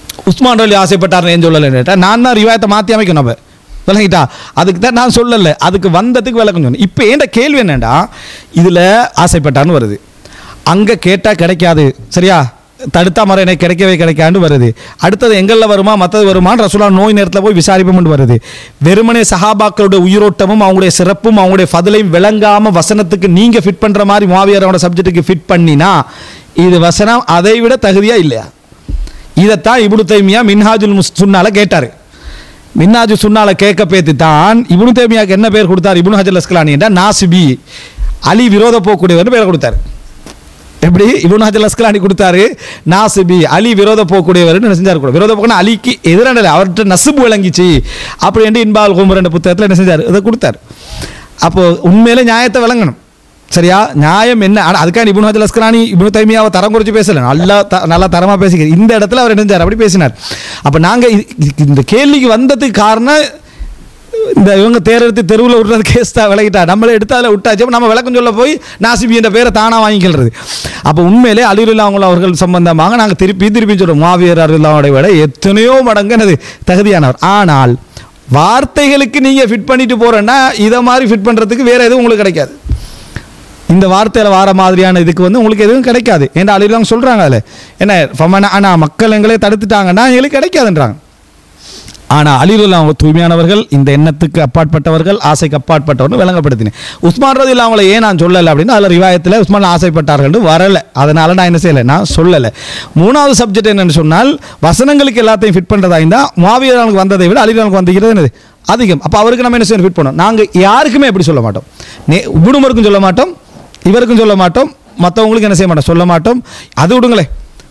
உஸ்மான் ரலி ஆசைப்பட்டார் ஏன் சொல்லலைன்னு நான் தான் ரிவாயத்தை மாற்றி அமைக்கணும் அப்போ விளங்கிட்டா அதுக்கு தான் நான் சொல்லலை அதுக்கு வந்ததுக்கு விளக்கம் சொன்னேன் இப்போ ஏண்ட கேள்வி என்னடா இதில் ஆசைப்பட்டான்னு வருது அங்கே கேட்டால் கிடைக்காது சரியா தடுத்தா மரம் எனக்கு கிடைக்கவே கிடைக்காண்டு வருது அடுத்தது எங்களில் வருமா மற்றது வருமான்னு ரசூலா நோய் நேரத்தில் போய் விசாரிப்போம்னு வருது வெறுமனே சஹாபாக்களுடைய உயிரோட்டமும் அவங்களுடைய சிறப்பும் அவங்களுடைய ஃபதிலையும் விளங்காம வசனத்துக்கு நீங்கள் ஃபிட் பண்ணுற மாதிரி மாவியாரோட சப்ஜெக்ட்டுக்கு ஃபிட் பண்ணினா இது வசனம் அதை விட தகுதியா இல்லையா இதைத்தான் இப்னு தைமியா மின்ஹாஜுல் முஸ் சுன்னால கேட்டார் மின்னாஜு சுன்னால கேட்க பேத்து தான் இப்னு தைமியாக்கு என்ன பேர் கொடுத்தார் இப்னு ஹஜல் அஸ்கலானி என்றால் நாசிபி அலி விரோத போக்கூடியவர் பேர் கொடுத்தார் எப்படி இப்னு ஹஜல் அஸ்கலானி கொடுத்தாரு நாசிபி அலி விரோத போக்கூடியவர் என்ன செஞ்சார் கூட விரோத போக்குனா அலிக்கு எதிரான அவர்கிட்ட நசுபு விளங்கிச்சு அப்படி என்று இன்பால் குமர் என்ற புத்தகத்தில் என்ன செஞ்சார் இதை கொடுத்தார் அப்போ உண்மையிலே நியாயத்தை விளங்கணும் சரியா நியாயம் என்ன ஆனா அதுக்காக இப்னு ஹஜல் அஸ்கலானி இப்னு தைமியாவை தரம் குறைச்சு பேசல நல்லா த- நல்லா தரமா பேசிக்கிறார் இந்த இடத்துல அவர் என்ன செஞ்சார் அப்படி பேசினார் அப்ப நாங்க இது- இது- இந்த கேள்விக்கு வந்ததுக்கு காரணம் இந்த இவங்க தேரெடுத்து தெருவில் விடுறது கேஸ் தான் விலகிட்டா நம்மளே எடுத்து அதில் விட்டாச்சு அப்ப நம்ம விளக்கம் சொல்ல போய் நாசிபி என்ற பேரை தானா வாங்கிக்கிறது அப்போ உண்மையிலே அலிருல்லா அவங்க அவர்கள் சம்பந்தமாக நாங்கள் திருப்பி திருப்பி சொல்றோம் மாவீரர் அருல்லாவோட விட எத்தனையோ மடங்கு எனது தகுதியானவர் ஆனால் வார்த்தைகளுக்கு நீங்கள் ஃபிட் பண்ணிட்டு போறேன்னா இதை மாதிரி ஃபிட் பண்ணுறதுக்கு வேற எதுவும் உங்களுக்கு கிடைக்காது இந்த வார்த்தையில் வார மாதிரியான இதுக்கு வந்து உங்களுக்கு எதுவும் கிடைக்காது ஏன்னா அழிலாம் சொல்கிறாங்க அதில் என்ன ஃபமன ஆனால் மக்கள் எங்களே தடுத்துட்டாங்கன்னா எங்களுக்கு கிடைக்காதுன்றாங்க ஆனால் அலிலுல்லா அவங்க தூய்மையானவர்கள் இந்த எண்ணத்துக்கு அப்பாற்பட்டவர்கள் ஆசைக்கு அப்பாற்பட்டவர்கள் விளங்கப்படுத்தினேன் உஸ்மான் ரதி அவங்கள ஏன் நான் சொல்லலை அப்படின்னா அதில் ரிவாயத்தில் உஸ்மான் ஆசைப்பட்டார்கள் வரல அதனால நான் என்ன செய்யலை நான் சொல்லலை மூணாவது சப்ஜெக்ட் என்னன்னு சொன்னால் வசனங்களுக்கு எல்லாத்தையும் ஃபிட் பண்ணுறதா இருந்தால் மாவீரனுக்கு வந்ததை விட அலிலானுக்கு வந்துக்கிறது என்னது அதிகம் அப்போ அவருக்கு நம்ம என்ன செய்யணும் ஃபிட் பண்ணோம் நாங்கள் யாருக்குமே எப்படி சொல்ல மாட்டோம் நே உடுமருக்கும் சொல்ல மாட்டோம் இவருக்கும் சொல்ல மாட்டோம் மற்றவங்களுக்கு என்ன செய்ய மாட்டோம் சொல்ல மாட்டோம் அது விடுங்களேன்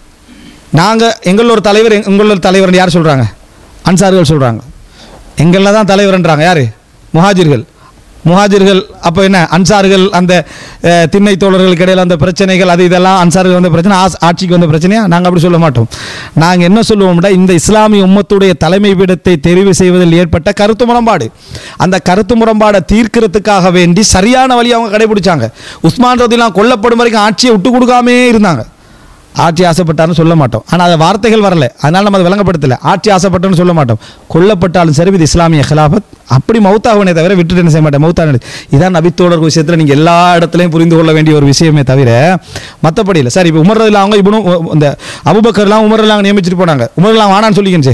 நாங்கள் எங்கள ஒரு தலைவர் எங்கள ஒரு தலைவர் யார் சொல்கிறாங்க அன்சார்கள் சொல்கிறாங்க எங்களில் தான் தலைவர்ன்றாங்க யார் முஹாஜிர்கள் முஹாஜிர்கள் அப்போ என்ன அன்சார்கள் அந்த அஹ், திண்ணை தோழர்களுக்கு இடையில் அந்த பிரச்சனைகள் அது இதெல்லாம் அன்சார்கள் வந்த பிரச்சனை ஆஸ் ஆட்சிக்கு வந்த பிரச்சனையா நாங்கள் அப்படி சொல்ல மாட்டோம் நாங்கள் என்ன சொல்லுவோம்னா இந்த இஸ்லாமிய உம்மத்துடைய தலைமை பீடத்தை தெரிவு செய்வதில் ஏற்பட்ட கருத்து முரண்பாடு அந்த கருத்து முரண்பாடை தீர்க்கிறதுக்காக வேண்டி சரியான வழி அவங்க கடைபிடிச்சாங்க உஸ்மான் ரதிலாம் கொல்லப்படும் வரைக்கும் ஆட்சியை விட்டு கொடுக்காமே இருந்தாங்க ஆட்சி ஆசைப்பட்டாருன்னு சொல்ல மாட்டோம் ஆனால் அது வார்த்தைகள் வரல அதனால நம்ம அதை விளங்கப்படுத்தல ஆட்சி ஆசைப்பட்டோன்னு சொல்ல மாட்டோம் கொல்லப்பட்டாலும் சரி இது இஸ்லாமிய ஹிலாபத் அப்படி மௌத்தாகவனே தவிர விட்டுட்டு என்ன செய்ய மாட்டேன் மௌத்தான இதான் நபித்தோடர் விஷயத்தில் நீங்கள் எல்லா இடத்துலையும் புரிந்து கொள்ள வேண்டிய ஒரு விஷயமே தவிர மற்றபடி இல்லை சரி இப்போ உமர்றதுல அவங்க இப்போ இந்த அபுபக்கர்லாம் உமர்லாம் நியமிச்சிட்டு போனாங்க உமர்லாம் வானான்னு சொல்லிக்கிச்சு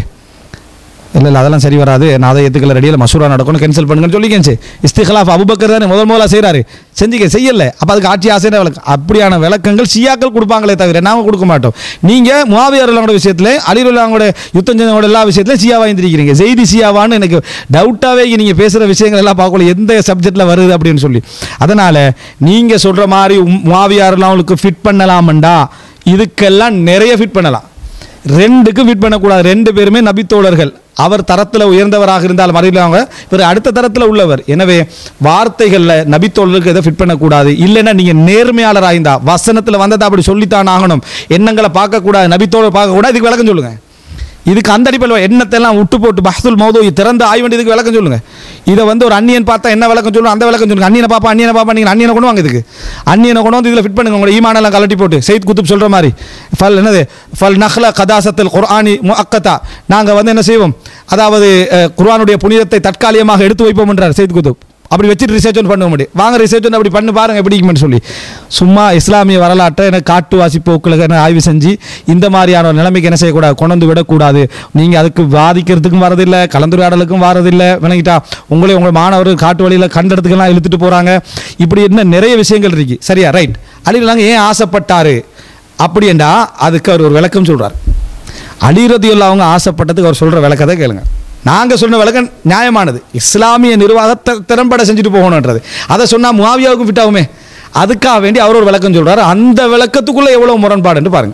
இல்லை இல்லை அதெல்லாம் சரி வராது நான் அதை ஏற்றுக்கல ரெடியில் மசூரா நடக்கணும் கேன்சல் பண்ணுங்கன்னு சொல்லிக்கேன் இஸ்திகலாஃப் அபுபக்கர் தானே முதல் முதல்ல செய்கிறாரு செஞ்சுக்க செய்யல அப்போ அதுக்கு ஆட்சி ஆசையான விளக்கம் அப்படியான விளக்கங்கள் ஷியாக்கள் கொடுப்பாங்களே தவிர நாம கொடுக்க மாட்டோம் நீங்கள் முவாவியர்களோட விஷயத்தில் அலிருல்லாங்களோட யுத்தம் செஞ்சவங்களோட எல்லா விஷயத்துலையும் சியா வாங்கிருக்கிறீங்க செய்தி சியாவான்னு எனக்கு டவுட்டாகவே நீங்கள் பேசுகிற விஷயங்கள் எல்லாம் பார்க்கல எந்த சப்ஜெக்டில் வருது அப்படின்னு சொல்லி அதனால் நீங்கள் சொல்கிற மாதிரி முவாவியாரெல்லாம் அவங்களுக்கு ஃபிட் பண்ணலாமண்டா இதுக்கெல்லாம் நிறைய ஃபிட் பண்ணலாம் ரெண்டுக்கு ஃபிட் பண்ணக்கூடாது ரெண்டு பேருமே நபித்தோழர்கள் அவர் தரத்தில் உயர்ந்தவராக இருந்தால் மறையிலாங்க இவர் அடுத்த தரத்தில் உள்ளவர் எனவே வார்த்தைகளில் நபித்தோழருக்கு எதை ஃபிட் பண்ணக்கூடாது இல்லைன்னா நீங்கள் நேர்மையாளராக இருந்தா வசனத்தில் வந்ததை அப்படி சொல்லித்தான் ஆகணும் எண்ணங்களை பார்க்கக்கூடாது நபித்தோழர் பார்க்கக்கூடாது இதுக்கு விளக்கம் சொல்லுங்க இதுக்கு அந்த அடிப்படையில் எண்ணத்தெல்லாம் விட்டு போட்டு பஹசுல் மௌது திறந்து ஆய்வு வேண்டியதுக்கு விளக்கம் சொல்லுங்க இதை வந்து ஒரு அந்நியன் பார்த்தா என்ன விளக்கம் சொல்லுங்க அந்த விளக்கம் சொல்லுங்க அந்நியனை பாப்பா அந்நியனை பாப்பா நீங்கள் அந்நியனை கொண்டு வாங்க இதுக்கு அந்நியனை கொண்டு வந்து இதில் ஃபிட் பண்ணுங்க உங்களோட ஈமானெல்லாம் கலட்டி போட்டு சைத் குத்துப் சொல்கிற மாதிரி ஃபல் என்னது ஃபல் நஹ்ல கதாசத்தில் குர்ஆனி முஅக்கத்தா நாங்கள் வந்து என்ன செய்வோம் அதாவது அஹ், குர்ஆனுடைய புனிதத்தை தற்காலிகமாக எடுத்து வைப்போம் என்றார் சைத் குத்துப் அப்படி வச்சுட்டு ரிசர்ச் ஒன்று பண்ண முடியும் வாங்க ரிசர்ச் ஒன்று அப்படி பண்ணி பாருங்க எப்படி இருக்குமென்னு சொல்லி சும்மா இஸ்லாமிய வரலாற்றை எனக்கு காட்டுவாசி போக்குல என்ன ஆய்வு செஞ்சு இந்த மாதிரியான ஒரு நிலைமைக்கு என்ன செய்யக்கூடாது கொண்டு வந்து விடக்கூடாது நீங்கள் அதுக்கு வாதிக்கிறதுக்கும் வரதில்லை கலந்துரையாடலுக்கும் வரதில்லை விளங்கிட்டா உங்களே உங்கள் மாணவர்கள் காட்டு வழியில் கண்டடத்துக்கெல்லாம் இழுத்துட்டு போகிறாங்க இப்படி என்ன நிறைய விஷயங்கள் இருக்கு சரியா ரைட் அலிலாங்க ஏன் ஆசைப்பட்டாரு அப்படின்னா அதுக்கு அவர் ஒரு விளக்கம் சொல்றார் அலிரதியுல்லா அவங்க ஆசைப்பட்டதுக்கு அவர் சொல்ற விளக்கத்தை கேளுங்க நாங்க சொன்ன விளக்கம் நியாயமானது இஸ்லாமிய நிர்வாகத்தை திறம்பட செஞ்சுட்டு போகணுன்றது அதை சொன்னா முவாவியாவுக்கும் ஃபிட் ஆகுமே அதுக்காக வேண்டி அவர் ஒரு விளக்கம் சொல்றாரு அந்த விளக்கத்துக்குள்ள எவ்வளவு முரண்பாடுன்னு பாருங்க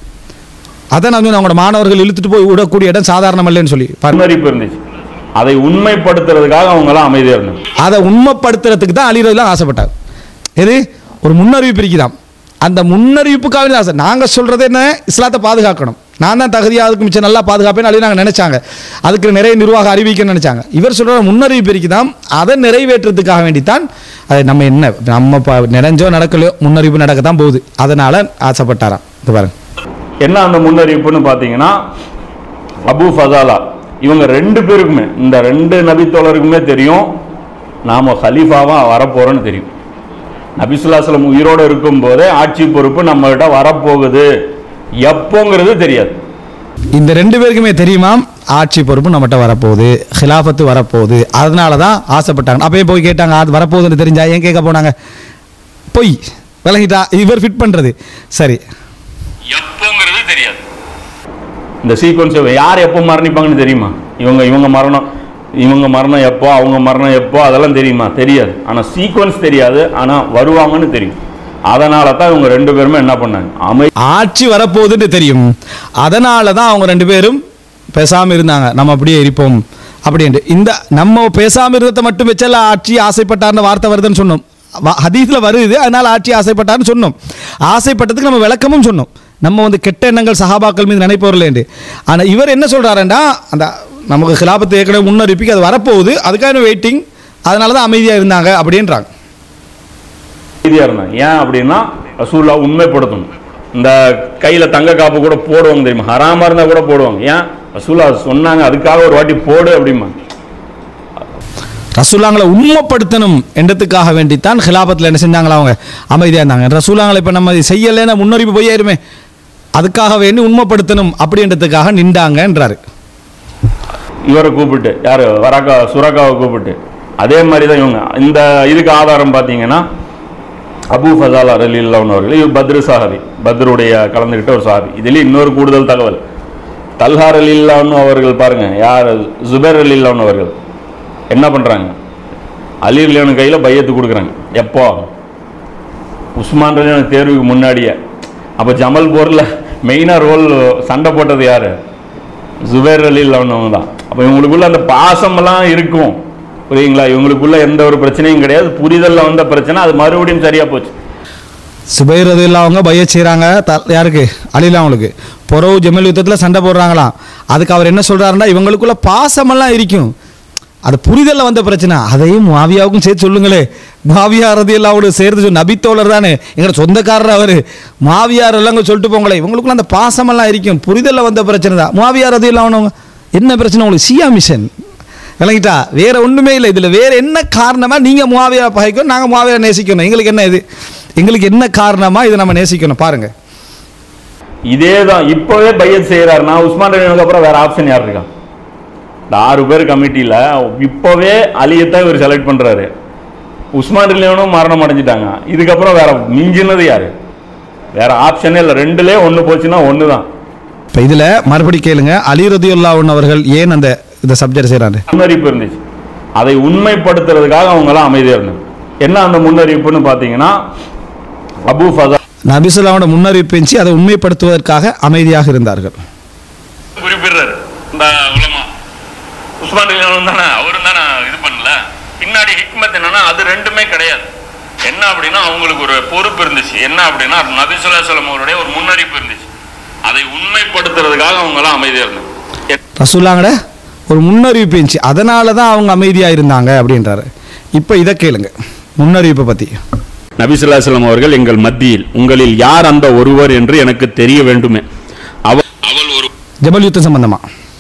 அதை நான் சொன்னேன், அவங்களோட மாணவர்கள் இழுத்துட்டு போய் விடக்கூடிய இடம் சாதாரணம் இல்லைன்னு சொல்லி பாருங்க முன்னறிப்பு இருந்துச்சு அதை உண்மைப்படுத்துறதுக்காக அவங்க எல்லாம் அமைதியா இருந்தாங்க அதை உண்மைப்படுத்துறதுக்கு தான் அலிரதிலாம் ஆசைப்பட்டார் எது ஒரு முன்னறிவிப்பு இருக்குதாம் அந்த முன்னறிவிப்புக்காக வேண்டி ஆசை நாங்கள் சொல்கிறது என்ன இஸ்லாத்தை பாதுகாக்கணும் நான் தான் தகுதியாக அதுக்கு மிச்சம் நல்லா பாதுகாப்பேன்னு அழி நாங்கள் நினைச்சாங்க அதுக்கு நிறைய நிர்வாகம் அறிவிக்கணும்னு நினைச்சாங்க இவர் சொல்கிற முன்னறிவிப்பு இருக்குதாம் அதை நிறைவேற்றுறதுக்காக வேண்டித்தான் அது நம்ம என்ன நம்ம ப- நினைஞ்சோ நடக்கலையோ முன்னறிவிப்பு நடக்க தான் போகுது அதனால் ஆசைப்பட்டாராம் இது பாருங்க என்ன அந்த முன்னறிவிப்புன்னு பார்த்தீங்கன்னா அபு ஃபசாலா இவங்க ரெண்டு பேருக்குமே இந்த ரெண்டு நபித்தோழருக்குமே தெரியும் நாம ஹலீஃபாவா வரப்போறோம்னு தெரியும் நபிசுல்லாஸ்லம் உயிரோடு இருக்கும்போதே ஆட்சி பொறுப்பு நம்மகிட்ட வரப்போகுது எப்போங்கிறது தெரியாது இந்த ரெண்டு பேருக்குமே தெரியுமாம் ஆட்சி பொறுப்பு நம்மகிட்ட வரப்போகுது ஹிலாஃபத்து வரப்போகுது அதனால தான் ஆசைப்பட்டாங்க அப்பயே போய் கேட்டாங்க அது வரப்போகுதுன்னு தெரிஞ்சா ஏன் கேட்க போனாங்க பொய் விளங்கிட்டா இவர் ஃபிட் பண்ணுறது சரி எப்போங்கிறது தெரியாது இந்த சீக்வன்ஸ் யார் எப்போ மரணிப்பாங்கன்னு தெரியுமா இவங்க இவங்க மரணம் இவங்க மரணம் எப்போ அவங்க மரணம் எப்போ அதெல்லாம் தெரியுமா தெரியாது ஆனால் சீக்வன்ஸ் தெரியாது ஆனால் வருவாங்கன்னு தெரியும் அதனால தான் இவங்க ரெண்டு பேருமே என்ன பண்ணாங்க அமை ஆட்சி வரப்போகுதுன்னு தெரியும் அதனால தான் அவங்க ரெண்டு பேரும் பேசாமல் இருந்தாங்க நம்ம அப்படியே இருப்போம் அப்படின்ட்டு இந்த நம்ம பேசாமல் இருந்ததை மட்டும் வச்செல்லாம் ஆட்சி ஆசைப்பட்டார்னு வார்த்தை வருதுன்னு சொன்னோம் வ- ஹதீஸ்ல வருது அதனால ஆட்சி ஆசைப்பட்டார்னு சொன்னோம் ஆசைப்பட்டதுக்கு நம்ம விளக்கமும் சொன்னோம் நம்ம வந்து கெட்ட எண்ணங்கள் சஹாபாக்கள் மீது நினைப்பவர்களேண்டு ஆனால் இவர் என்ன சொல்றாருன்னா அந்த நமக்கு கிலாபத்து ஏற்கனவே முன்னறிவிப்புக்கு அது வரப்போகுது அதுக்கான வெயிட்டிங் அதனால தான் அமைதியாக இருந்தாங்க அப்படின்றாங்க அமைதியாக இருந்தாங்க ஏன் அப்படின்னா ரசூல்லா உண்மைப்படுத்தணும் இந்த கையில் தங்க காப்பு கூட போடுவாங்க தெரியுமா ஹராமா இருந்தால் கூட போடுவாங்க ஏன் ரசூல்லா சொன்னாங்க அதுக்காக ஒரு வாட்டி போடு அப்படிமா ரசூலாங்களை உண்மைப்படுத்தணும் என்றதுக்காக வேண்டித்தான் ஹிலாபத்தில் என்ன செஞ்சாங்களா அவங்க அமைதியாக இருந்தாங்க ரசூலாங்களை இப்போ நம்ம இது செய்யலைன்னா முன்னறிவு போயாருமே அதுக்காக வேண்டி உண்மைப்படுத்தணும் அப்படின்றதுக்காக நின்றாங்கன்றாரு இவரை கூப்பிட்டு யார் வராக்கா சுராக்காவை கூப்பிட்டு அதே மாதிரி தான் இவங்க இந்த இதுக்கு ஆதாரம் பார்த்தீங்கன்னா அபு ஃபசாலா ரலில்லான் அவர்கள் இவர் பத்ரு சாஹாபி பத்ருடைய கலந்துக்கிட்ட ஒரு சாஹாபி இதுலேயும் இன்னொரு கூடுதல் தகவல் தல்ஹா ரலில்லான்னு அவர்கள் பாருங்க யார் ஜுபேர் ரலில்லான் அவர்கள் என்ன பண்ணுறாங்க அலி ரலியானு கையில் பையத்து கொடுக்குறாங்க எப்போ உஸ்மான் ரலியான தேர்வுக்கு முன்னாடியே அப்போ ஜமல் போரில் மெயினாக ரோல் சண்டை போட்டது யார் ஜுபேர் அலி இல்லாதவங்க தான் அப்போ இவங்களுக்குள்ள அந்த பாசமெல்லாம் இருக்கும் புரியுங்களா இவங்களுக்குள்ள எந்த ஒரு பிரச்சனையும் கிடையாது புரிதல்ல வந்த பிரச்சனை அது மறுபடியும் சரியா போச்சு சுபைர் அது அவங்க பைய செய்கிறாங்க த யாருக்கு அலிலா அவங்களுக்கு பொறவு ஜமல் யுத்தத்தில் சண்டை போடுறாங்களாம் அதுக்கு அவர் என்ன சொல்கிறாருன்னா இவங்களுக்குள்ள பாசமெல்லாம் இருக்கும் அது புரிதலில் வந்த பிரச்சனை அதையும் மாவியாவுக்கும் சேர்த்து சொல்லுங்களே மாவியா ரதியல்லாவோட சேர்த்து சொல் நபித்தோழர் தானே எங்களோட சொந்தக்காரர் அவர் மாவியார் எல்லாம் இங்க சொல்லிட்டு போங்களே இவங்களுக்குள்ள அந்த பாசமெல்லாம் இருக்கும் புரிதலில் வந்த பிரச்சனை தான் மாவியா ரதியல்லாவனவங்க என்ன பிரச்சனை உங்களுக்கு சியா மிஷன் விளங்கிட்டா வேற ஒன்றுமே இல்லை இதில் வேற என்ன காரணமா நீங்கள் முவாவியா பகைக்கணும் நாங்கள் முவாவியா நேசிக்கணும் எங்களுக்கு என்ன இது எங்களுக்கு என்ன காரணமா இதை நம்ம நேசிக்கணும் பாருங்க இதே தான் இப்போவே பையத் செய்கிறாரு நான் உஸ்மான் ரலிக்கு அப்புறம் வேற ஆப்ஷன் யார் இருக்கா இந்த ஆறு பேர் கமிட்டியில் இப்போவே அலியத்தான் இவர் செலக்ட் பண்ணுறாரு உஸ்மான் ரலியனும் மரணம் அடைஞ்சிட்டாங்க இதுக்கப்புறம் வேற மிஞ்சினது யாரு வேற ஆப்ஷனே இல்லை ரெண்டுலே ஒன்று போச்சுன்னா ஒன்று தான் இப்போ இதில் மறுபடி கேளுங்க அலி ரதியுல்லாவுன் அவர்கள் ஏன் அந்த இந்த சப்ஜெக்ட் செய்கிறாரு முன்னறிவிப்பு இருந்துச்சு அதை உண்மைப்படுத்துறதுக்காக அவங்களாம் அமைதியாக இருந்தாங்க என்ன அந்த முன்னறிவிப்புன்னு பார்த்தீங்கன்னா அபு ஃபசா நபிசுல்லாவோட முன்னறிவிப்பு இருந்துச்சு அதை உண்மைப்படுத்துவதற்காக அமைதியாக இருந்தார்கள் குறிப்பிடுறாரு இந்த உலமா உஸ்மான் ரலியல்லாஹு தானே அவரும் தானே இது பண்ணல பின்னாடி ஹிக்மத் என்னன்னா அது ரெண்டுமே கிடையாது என்ன அப்படின்னா அவங்களுக்கு ஒரு பொறுப்பு இருந்துச்சு என்ன அப்படின்னா நபி ஸல்லல்லாஹு அலைஹி வஸல்லம் அவருடைய ஒரு முன்னறிவிப்பு இருந்துச்சு அதை உண்மைப்படுத்துறதுக்காக அவங்களாம் அமைதியாக இருந்தாங்க ரசூல்லாங்கட ஒரு முன்னறிவிப்பு இருந்துச்சு அதனால தான் அவங்க அமைதியாக இருந்தாங்க அப்படின்றாரு இப்போ இதை கேளுங்க முன்னறிவிப்பை பற்றி நபிசுல்லாஸ்லாம் அவர்கள் எங்கள் மத்தியில் உங்களில் யார் அந்த ஒருவர் என்று எனக்கு தெரிய வேண்டுமே அவள் அவள் ஒரு ஜமல் யுத்தம் சம்பந்தமா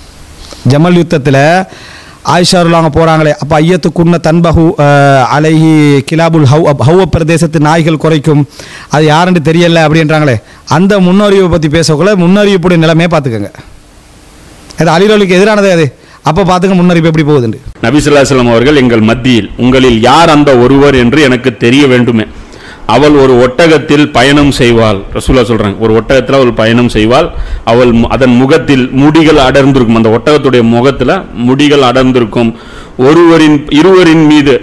ஜமல் யுத்தத்தில் ஆயிஷாருலாங்க போகிறாங்களே அப்போ ஐயத்துக்குன்ன தன்பஹு அஹ், அலைஹி கிலாபுல் ஹவ் ஹவ்வ பிரதேசத்து நாய்கள் குறைக்கும் அது யாருன்னு தெரியல அப்படின்றாங்களே அந்த முன்னறிவை பற்றி பேசக்குள்ள முன்னறிவிப்புடைய நிலைமையை பார்த்துக்கோங்க அது அலிரலுக்கு எதிரானதே அது அப்போ பார்த்துங்க முன்னறிவு எப்படி போகுதுண்டு நபிசுல்லாஸ்லாம் அவர்கள் எங்கள் மத்தியில் உங்களில் யார் அந்த ஒருவர் என்று எனக்கு தெரிய வேண்டுமே அவள் ஒரு ஒட்டகத்தில் பயணம் செய்வாள் ரசூலா சொல்றாங்க ஒரு ஒட்டகத்தில் அவள் பயணம் செய்வாள் அவள் மு- அதன் முகத்தில் முடிகள் அடர்ந்திருக்கும் அந்த ஒட்டகத்துடைய முகத்துல முடிகள் அடர்ந்திருக்கும் ஒருவரின் இருவரின் மீது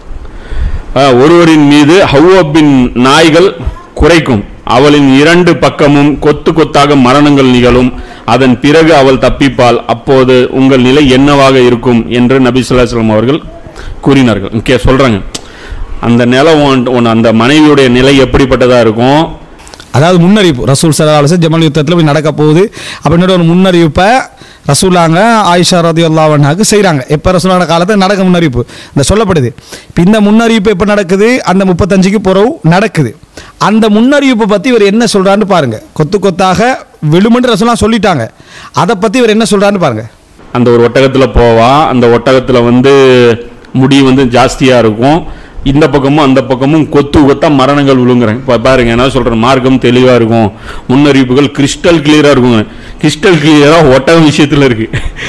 ஆஹ், ஒருவரின் மீது ஹவ்வப்பின் நாய்கள் குறைக்கும் அவளின் இரண்டு பக்கமும் கொத்து கொத்தாக மரணங்கள் நிகழும் அதன் பிறகு அவள் தப்பிப்பாள் அப்போது உங்கள் நிலை என்னவாக இருக்கும் என்று நபி ஸல்லல்லாஹு அலைஹி வஸல்லம் அவர்கள் கூறினார்கள் இங்கே சொல்றாங்க அந்த நிலம் உன்- உன் அந்த மனைவியுடைய நிலை எப்படிப்பட்டதா இருக்கும் அதாவது முன்னறிவிப்பு ரசூல் சலாஹ் ஜமல் யுத்தத்தில் போய் நடக்க போகுது அப்படின்ற ஒரு முன்னறிவிப்பை ரசூலாங்க ஆயிஷா ரதி அல்லாவண்ணாக்கு செய்கிறாங்க எப்போ ரசூலான காலத்தில் நடக்க முன்னறிவிப்பு இந்த சொல்லப்படுது இப்போ இந்த முன்னறிவிப்பு எப்போ நடக்குது அந்த முப்பத்தஞ்சுக்கு புறவு நடக்குது அந்த முன்னறிவிப்பை பற்றி இவர் என்ன சொல்கிறான்னு பாருங்க கொத்து கொத்தாக விழுமென்று ரசூலாம் சொல்லிட்டாங்க அதை பற்றி இவர் என்ன சொல்கிறாருன்னு பாருங்க அந்த ஒரு ஒட்டகத்தில் போவா அந்த ஒட்டகத்தில் வந்து முடி வந்து ஜாஸ்தியாக இருக்கும் இந்த பக்கமும் அந்த பக்கமும் கொத்து கொத்தா மரணங்கள் விழுங்குறேன் இப்போ பாருங்க என்ன சொல்கிறேன் மார்க்கம் தெளிவாக இருக்கும் முன்னறிவிப்புகள் கிறிஸ்டல் கிளியராக இருக்குங்க கிறிஸ்டல் கிளியராக ஒட்டகம் விஷயத்தில் இருக்கு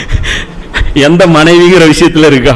எந்த மனைவிங்கிற விஷயத்தில் இருக்கா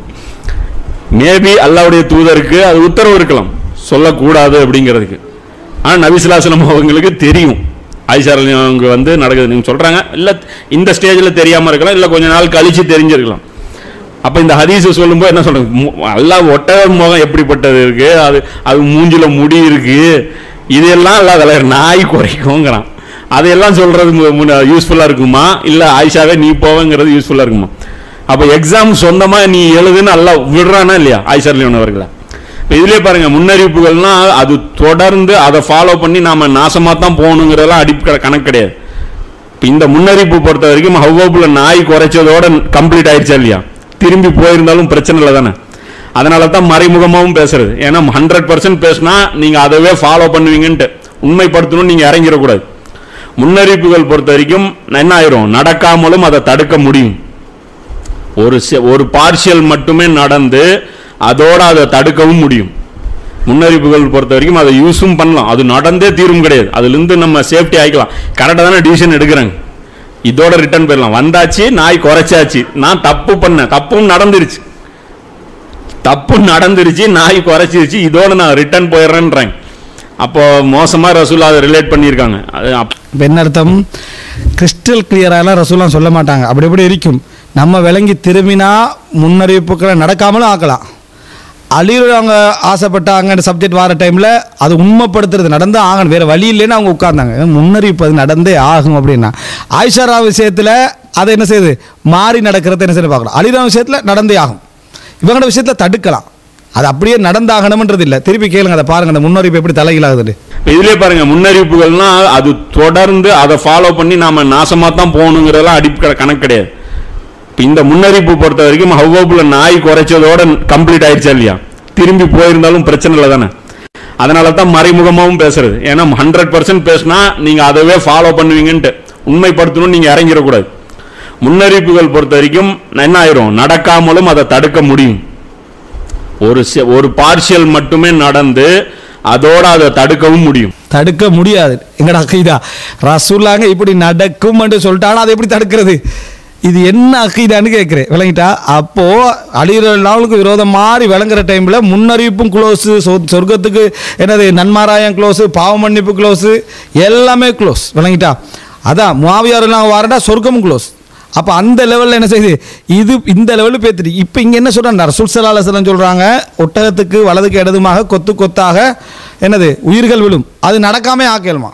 மேபி அல்லாவுடைய தூதருக்கு அது உத்தரவு இருக்கலாம் சொல்லக்கூடாது அப்படிங்கிறதுக்கு ஆனால் நபிசுலாசலம் அவங்களுக்கு தெரியும் ஆயிஷா ரலி அவங்க வந்து நடக்குது நீங்கள் சொல்கிறாங்க இல்லை இந்த ஸ்டேஜில் தெரியாமல் இருக்கலாம் இல்லை கொஞ்ச நாள் கழித்து தெரிஞ்சிருக்கலாம் அப்போ இந்த ஹதீஸ் சொல்லும்போது என்ன சொல்கிறாங்க அல்லாஹ் ஒட்டக முகம் எப்படிப்பட்டது இருக்குது அது அது மூஞ்சில முடி இருக்குது இதெல்லாம் அல்ல அதில் நாய் குறைக்குங்கிறான் அதையெல்லாம் சொல்கிறது யூஸ்ஃபுல்லாக இருக்குமா இல்லை ஆயிஷாவே நீ போவங்கிறது யூஸ்ஃபுல்லாக இருக்குமா அப்போ எக்ஸாம் சொந்தமாக நீ எழுதுன்னு அல்ல விடுறானா இல்லையா ஆயிஷா ரலியன் அவர்களை இப்போ இதுலேயே பாருங்க முன்னறிவிப்புகள்னா அது தொடர்ந்து அதை ஃபாலோ பண்ணி நாம நாசமாக தான் போகணுங்கிறதெல்லாம் அடிப்படை கணக்கு கிடையாது இப்போ இந்த முன்னறிவிப்பு பொறுத்த வரைக்கும் ஹவ்வப்புல நாய் குறைச்சதோட கம்ப்ளீட் ஆயிடுச்சா இல்லையா திரும்பி போயிருந்தாலும் பிரச்சனை இல்லை தானே அதனால தான் மறைமுகமாகவும் பேசுறது ஏன்னா ஹண்ட்ரட் பர்சன்ட் பேசினா நீங்கள் அதவே ஃபாலோ பண்ணுவீங்கன்ட்டு உண்மைப்படுத்தணும்னு நீங்கள் இறங்கிடக்கூடாது முன்னறிவிப்புகள் பொறுத்த வரைக்கும் என்ன ஆயிரும் நடக்காமலும் அதை தடுக்க முடியும் ஒரு செ- ஒரு பார்ஷியல் மட்டுமே நடந்து அதோட அதை தடுக்கவும் முடியும் முன்னறிவிப்புகள் பொறுத்த வரைக்கும் அதை யூஸும் பண்ணலாம் அது நடந்தே தீரும் கிடையாது அதுலேருந்து நம்ம சேஃப்டி ஆகிக்கலாம் கரெக்டாக தானே டிசிஷன் எடுக்கிறாங்க இதோட ரிட்டர்ன் போயிடலாம் வந்தாச்சு நாய் குறைச்சாச்சு நான் தப்பு பண்ணேன் தப்பும் நடந்துருச்சு தப்பு நடந்துருச்சு நாய் குறைச்சிருச்சு இதோட நான் ரிட்டர்ன் போயிடுறேன்றாங்க அப்போ மோசமாக ரசூல் அதை ரிலேட் பண்ணியிருக்காங்க அது அப்- இப்போ என்ன அர்த்தம் கிறிஸ்டல் கிளியராலாம் ரசூலாம் சொல்ல மாட்டாங்க அப்படி எப்படி இருக்கும் நம்ம விளங்கி திரும்பினா முன்னறிவிப்புகளை நடக்காமலும் ஆக்கலாம் அழிவுறவங்க ஆசைப்பட்டாங்க சப்ஜெக்ட் வர டைமில் அது உண்மைப்படுத்துறது நடந்து ஆகணும் வேறு வழி இல்லைன்னு அவங்க உட்கார்ந்தாங்க முன்னறிவிப்பு அது நடந்தே ஆகும் அப்படின்னா ஆயிஷாரா விஷயத்தில் அதை என்ன செய்யுது மாறி நடக்கிறத என்ன செய்ய பார்க்கலாம் அழிவுற விஷயத்தில் நடந்தே ஆகும் இவங்களோட விஷயத்தில் தடுக்கலாம் அது அப்படியே நடந்தாகணும்ன்றது இல்லை திருப்பி கேளுங்க அதை பாருங்க அந்த முன்னறிவிப்பு எப்படி தலைகீழாகுது இப்ப இதுலயே பாருங்க முன்னறிவிப்புகள்னா அது தொடர்ந்து அதை ஃபாலோ பண்ணி நாம நாசமா தான் போகணுங்கிறதெல்லாம் அடிப்படை கணக்கு கிடையாது இப்ப இந்த முன்னறிவிப்பு பொறுத்த வரைக்கும் ஹவ்வப்புல நாய் குறைச்சதோட கம்ப்ளீட் ஆயிடுச்சா இல்லையா திரும்பி போயிருந்தாலும் பிரச்சனை இல்லை தானே அதனால தான் மறைமுகமாகவும் பேசுறது ஏன்னா ஹண்ட்ரட் பர்சன்ட் பேசினா நீங்க அதவே ஃபாலோ பண்ணுவீங்கன்ட்டு உண்மைப்படுத்தணும்னு நீங்க இறங்கிடக்கூடாது முன்னறிவிப்புகள் பொறுத்த வரைக்கும் என்ன ஆயிரும் நடக்காமலும் அதை தடுக்க முடியும் ஒரு செ- ஒரு பார்ஷியல் மட்டுமே நடந்து அதோட அதை தடுக்கவும் முடியும் தடுக்க முடியாது எங்கடா அக்கீதா ரசூலாங்க இப்படி நடக்கும் என்று சொல்லிட்டாலும் அதை எப்படி தடுக்கிறது இது என்ன அக்கீதான்னு கேட்குறேன் விளங்கிட்டா அப்போ அழிகிற நாளுக்கு விரோதம் மாதிரி விளங்குற டைமில் முன்னறிவிப்பும் க்ளோஸு சொர்க்கத்துக்கு என்னது நன்மாராயம் க்ளோஸு பாவ மன்னிப்பு க்ளோஸு எல்லாமே க்ளோஸ் விளங்கிட்டா அதான் மாவியாரெல்லாம் வாரண்டா சொர்க்கமும் க்ளோஸ் அப்போ அந்த லெவலில் என்ன செய்யுது இது இந்த லெவலில் பேத்துட்டு இப்போ இங்கே என்ன சொல்கிறாங்க ரசூல் சலாஹலம் சொல்கிறாங்க ஒட்டகத்துக்கு வலதுக்கு இடதுமாக கொத்து கொத்தாக என்னது உயிர்கள் விழும் அது நடக்காமே ஆக்கலுமா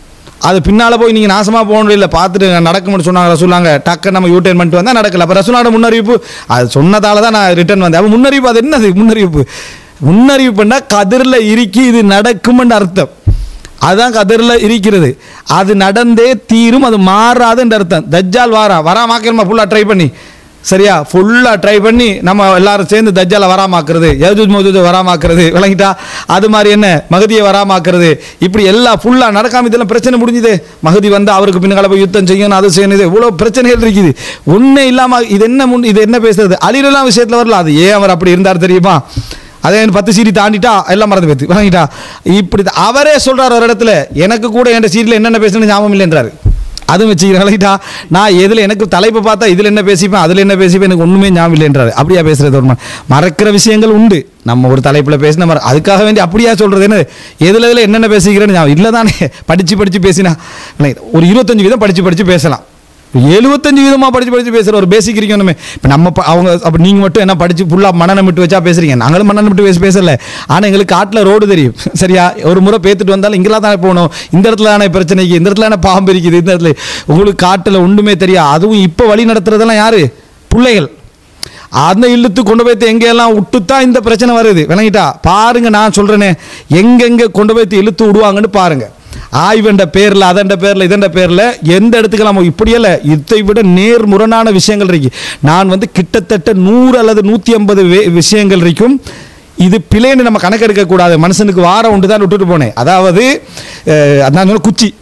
அது பின்னால் போய் நீங்கள் நாசமாக போகணும் இல்லை பார்த்துட்டு நடக்கும்னு சொன்னாங்க ரசூலாங்க டக்கு நம்ம யூட்டர்ன் பண்ணிட்டு வந்தால் நடக்கல அப்போ ரசூலோட முன்னறிவிப்பு அது சொன்னதால தான் நான் ரிட்டர்ன் வந்தேன் அப்போ முன்னறிவிப்பு அது என்னது முன்னறிவிப்பு முன்னறிவிப்புன்னா கதிரில் இறுக்கி இது நடக்கும்னு அர்த்தம் அதுதான் கதிரில் இருக்கிறது அது நடந்தே தீரும் அது மாறாதுன்ற அர்த்தம் தஜ்ஜால் வாரா வராமாக்கணுமா ஃபுல்லாக ட்ரை பண்ணி சரியா ஃபுல்லாக ட்ரை பண்ணி நம்ம எல்லாரும் சேர்ந்து தஜ்ஜாலை வராமாக்குறது யஜூஜ் மௌஜூஜை வராமாக்குறது விளங்கிட்டா அது மாதிரி என்ன மகதியை வராமாக்குறது இப்படி எல்லாம் ஃபுல்லாக நடக்காம இதெல்லாம் பிரச்சனை முடிஞ்சுது மகதி வந்து அவருக்கு பின்னால போய் யுத்தம் செய்யணும் அது செய்யணும் இது இவ்வளோ பிரச்சனைகள் இருக்குது ஒன்றே இல்லாமல் இது என்ன முன் இது என்ன பேசுறது அழிலெல்லாம் விஷயத்தில் வரல அது ஏன் அவர் அப்படி இருந்தார் தெரியுமா அதே பத்து சீடி தாண்டிட்டா எல்லாம் மறந்து போயிடுது வாங்கிட்டா இப்படி தான் அவரே சொல்றாரு ஒரு இடத்துல எனக்கு கூட என் சீட்டில் என்னென்ன பேசணும்னு ஞாபகம் இல்லைன்றாரு அதுவும் வச்சுக்கிறேன் விளங்கிட்டா நான் எதில் எனக்கு தலைப்பை பார்த்தா இதில் என்ன பேசிப்பேன் அதில் என்ன பேசிப்பேன் எனக்கு ஒன்றுமே ஞாபகம் இல்லைன்றாரு அப்படியா பேசுறது ஒரு ம- மறக்கிற விஷயங்கள் உண்டு நம்ம ஒரு தலைப்பில் பேசின மாதிரி அதுக்காக வேண்டி அப்படியா சொல்கிறது என்ன எதில் எதில் என்னென்ன பேசிக்கிறேன்னு ஞாபகம் இல்லை தானே படித்து படித்து பேசினா இல்லை, ஒரு இருபத்தஞ்சு வீதம் படித்து படித்து பேசலாம் எழுபத்தஞ்சு விதமாக படித்து படித்து பேசுகிற ஒரு பேசிக் இருக்கணும் நம்ம இப்போ நம்ம ப- அவங்க அப்போ நீங்கள் மட்டும் என்ன படித்து ஃபுல்லாக மனநம் விட்டு வச்சா பேசுறீங்க நாங்களும் மனநம் விட்டு பேச பேசல ஆனால் எங்களுக்கு காட்டில் ரோடு தெரியும் சரியா ஒரு முறை பேத்துட்டு வந்தாலும் இங்கெல்லாம் தானே போகணும் இந்த இடத்துல தானே பிரச்சனைக்கு இந்த இடத்துல தானே பாம்பு இருக்குது இந்த இடத்துல உங்களுக்கு காட்டில் ஒன்றுமே தெரியாது அதுவும் இப்போ வழி நடத்துறதெல்லாம் யாரு பிள்ளைகள் அந்த இழுத்து கொண்டு போய் எங்கெல்லாம் விட்டுத்தான் இந்த பிரச்சனை வருது விளங்கிட்டா பாருங்க நான் சொல்றேனே எங்கெங்க கொண்டு போய் இழுத்து விடுவாங்கன்னு பாருங்க ஆய்வென்ற பேரில் அதண்ட பேரில் இதண்ட பேரில் எந்த இடத்துக்கெல்லாம் இப்படியல்ல இதை விட நேர் முரணான விஷயங்கள் இருக்கு நான் வந்து கிட்டத்தட்ட நூறு அல்லது நூற்றி ஐம்பது விஷயங்கள் இருக்கும் இது பிழைன்னு நம்ம கணக்கெடுக்க கூடாது மனுஷனுக்கு வாரம் உண்டு தான் விட்டுட்டு போனேன் அதாவது அஹ், நான் சொன்ன குச்சி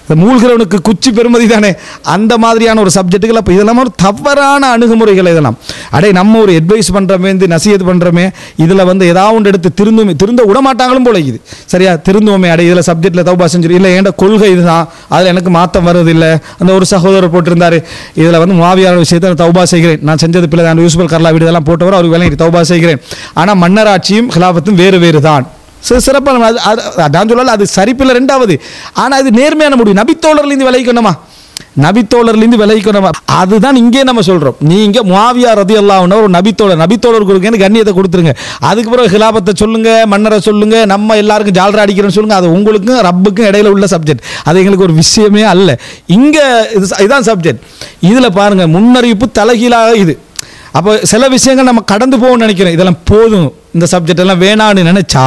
இந்த மூழ்கிறவனுக்கு குச்சி பெருமதி தானே அந்த மாதிரியான ஒரு சப்ஜெக்ட்டுகள் அப்போ இதெல்லாம் ஒரு தவறான அணுகுமுறைகள் இதெல்லாம் அடே நம்ம ஒரு அட்வைஸ் பண்ணுறோமே இந்த நசியத் பண்ணுறோமே இதில் வந்து ஏதாவது ஒன்று எடுத்து திருந்துமே திருந்த விட மாட்டாங்களும் போல இது சரியா திருந்துவோமே அடே இதில் சப்ஜெக்ட்டில் தௌபா செஞ்சு இல்லை ஏன்ட கொள்கை இதுதான் அதில் எனக்கு மாற்றம் வருவதில்லை அந்த ஒரு சகோதரர் போட்டிருந்தாரு இதில் வந்து மாவியார் விஷயத்தை நான் தௌபா செய்கிறேன் நான் செஞ்சது பிள்ளை தான் யூசுபல் கர்லா வீடு இதெல்லாம் போட்டவர் அவர் வேலை தௌபா செய்கிறேன் ஆனால் மன்னராட்சியும் ஹிலாபத்தும் வேறு வேறு தான் சி- சிறப்பான அது அது- அதான் சொல்லல அது சரிப்பில்லை ரெண்டாவது ஆனால் அது நேர்மையான முடிவு நபித்தோழர்லேருந்து விளைவிக்கணுமா நபித்தோழர்லேருந்து விளைவிக்கணுமா அதுதான் இங்கே நம்ம சொல்கிறோம் நீங்க முவாவியா ரதி அல்லாஹ்னு ஒரு நபித்தோழர் நபித்தோழர் கொடுங்கன்னு கண்ணியத்தை கொடுத்துருங்க அதுக்கு பிறகு ஹிலாபத்தை சொல்லுங்க மன்னரை சொல்லுங்க நம்ம எல்லாருக்கும் ஜால்ரா அடிக்கிறோன்னு சொல்லுங்க அது உங்களுக்கும் ரப்புக்கும் இடையில உள்ள சப்ஜெக்ட் அது எங்களுக்கு ஒரு விஷயமே அல்ல இங்க இது இதான் சப்ஜெக்ட் இதுல பாருங்க முன்னறிவிப்பு தலைகீழாக இது அப்போ சில விஷயங்கள் நம்ம கடந்து போகணும்னு நினைக்கிறோம் இதெல்லாம் போதும் இந்த சப்ஜெக்ட் எல்லாம் வேணான்னு நினைச்சா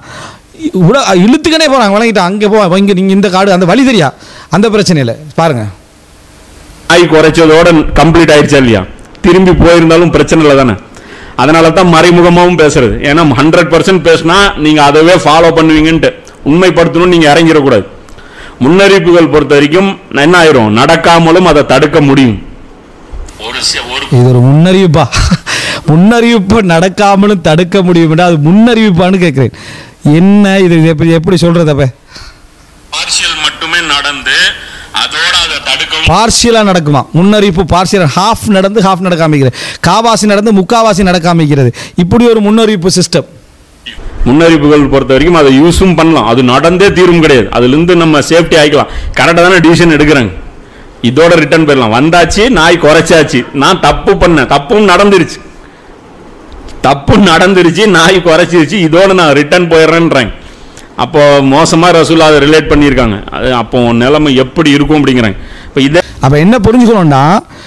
உட இழுத்துக்கனே போகிறாங்க வழங்கிட்டு அங்கே போ இங்கே நீங்கள் இந்த காடு அந்த வழி தெரியா அந்த பிரச்சனை இல்லை பாருங்க நாய் குறைச்சதோட கம்ப்ளீட் ஆயிடுச்சா இல்லையா திரும்பி போயிருந்தாலும் பிரச்சனை இல்லை தானே அதனால தான் மறைமுகமாகவும் பேசுறது ஏன்னா ஹண்ட்ரட் பர்சன்ட் பேசினா நீங்க அதவே ஃபாலோ பண்ணுவீங்கன்ட்டு உண்மைப்படுத்தணும் நீங்க இறங்கிடக்கூடாது முன்னறிவிப்புகள் பொறுத்த வரைக்கும் என்ன ஆயிரும் நடக்காமலும் அதை தடுக்க முடியும் ஒரு சி- ஒரு இது ஒரு முன்னறிவிப்பா முன்னறிவிப்பு நடக்காமலும் தடுக்க முடியும் அது முன்னறிவிப்பான்னு கேட்குறேன் என்ன இது இது எப்படி எப்படி சொல்கிறது அப்போ பார்ஷியல் மட்டுமே நடந்து அதோட அதை தடுக்கவும் பார்ஷியலாக நடக்குமா முன்னறிவிப்பு பார்ஷியல் ஹாஃப் நடந்து ஹாஃப் நடக்காமிக்கிறது காவாசி நடந்து முக்காவாசி நடக்காமிக்கிறது இப்படி ஒரு முன்னறிவிப்பு சிஸ்டம் முன்னறிவிப்புகள் பொறுத்த வரைக்கும் அதை யூஸும் பண்ணலாம் அது நடந்தே தீரும் கிடையாது அதுல இருந்து நம்ம சேஃப்டி ஆகிக்கலாம் கரெக்டாக தானே டிசிஷன் எடுக்கிறாங்க இதோட ரிட்டர்ன் போயிடலாம் வந்தாச்சு நாய் குறைச்சாச்சு நான் தப்பு பண்ணேன் தப்பும் நடந்துருச்சு தப்பு நடந்துருச்சு நாய் குறைச்சிருச்சு இதோட நான் ரிட்டர்ன் போயிடுறேன்றாங்க அப்போ மோசமா ரசூல் அதை ரிலேட் பண்ணியிருக்காங்க அது அப்போ உன் நிலைமை எப்படி இருக்கும் அப்படிங்கிறாங்க இப்போ இதை அப்போ என்ன புரிஞ்சுக்கணும்னா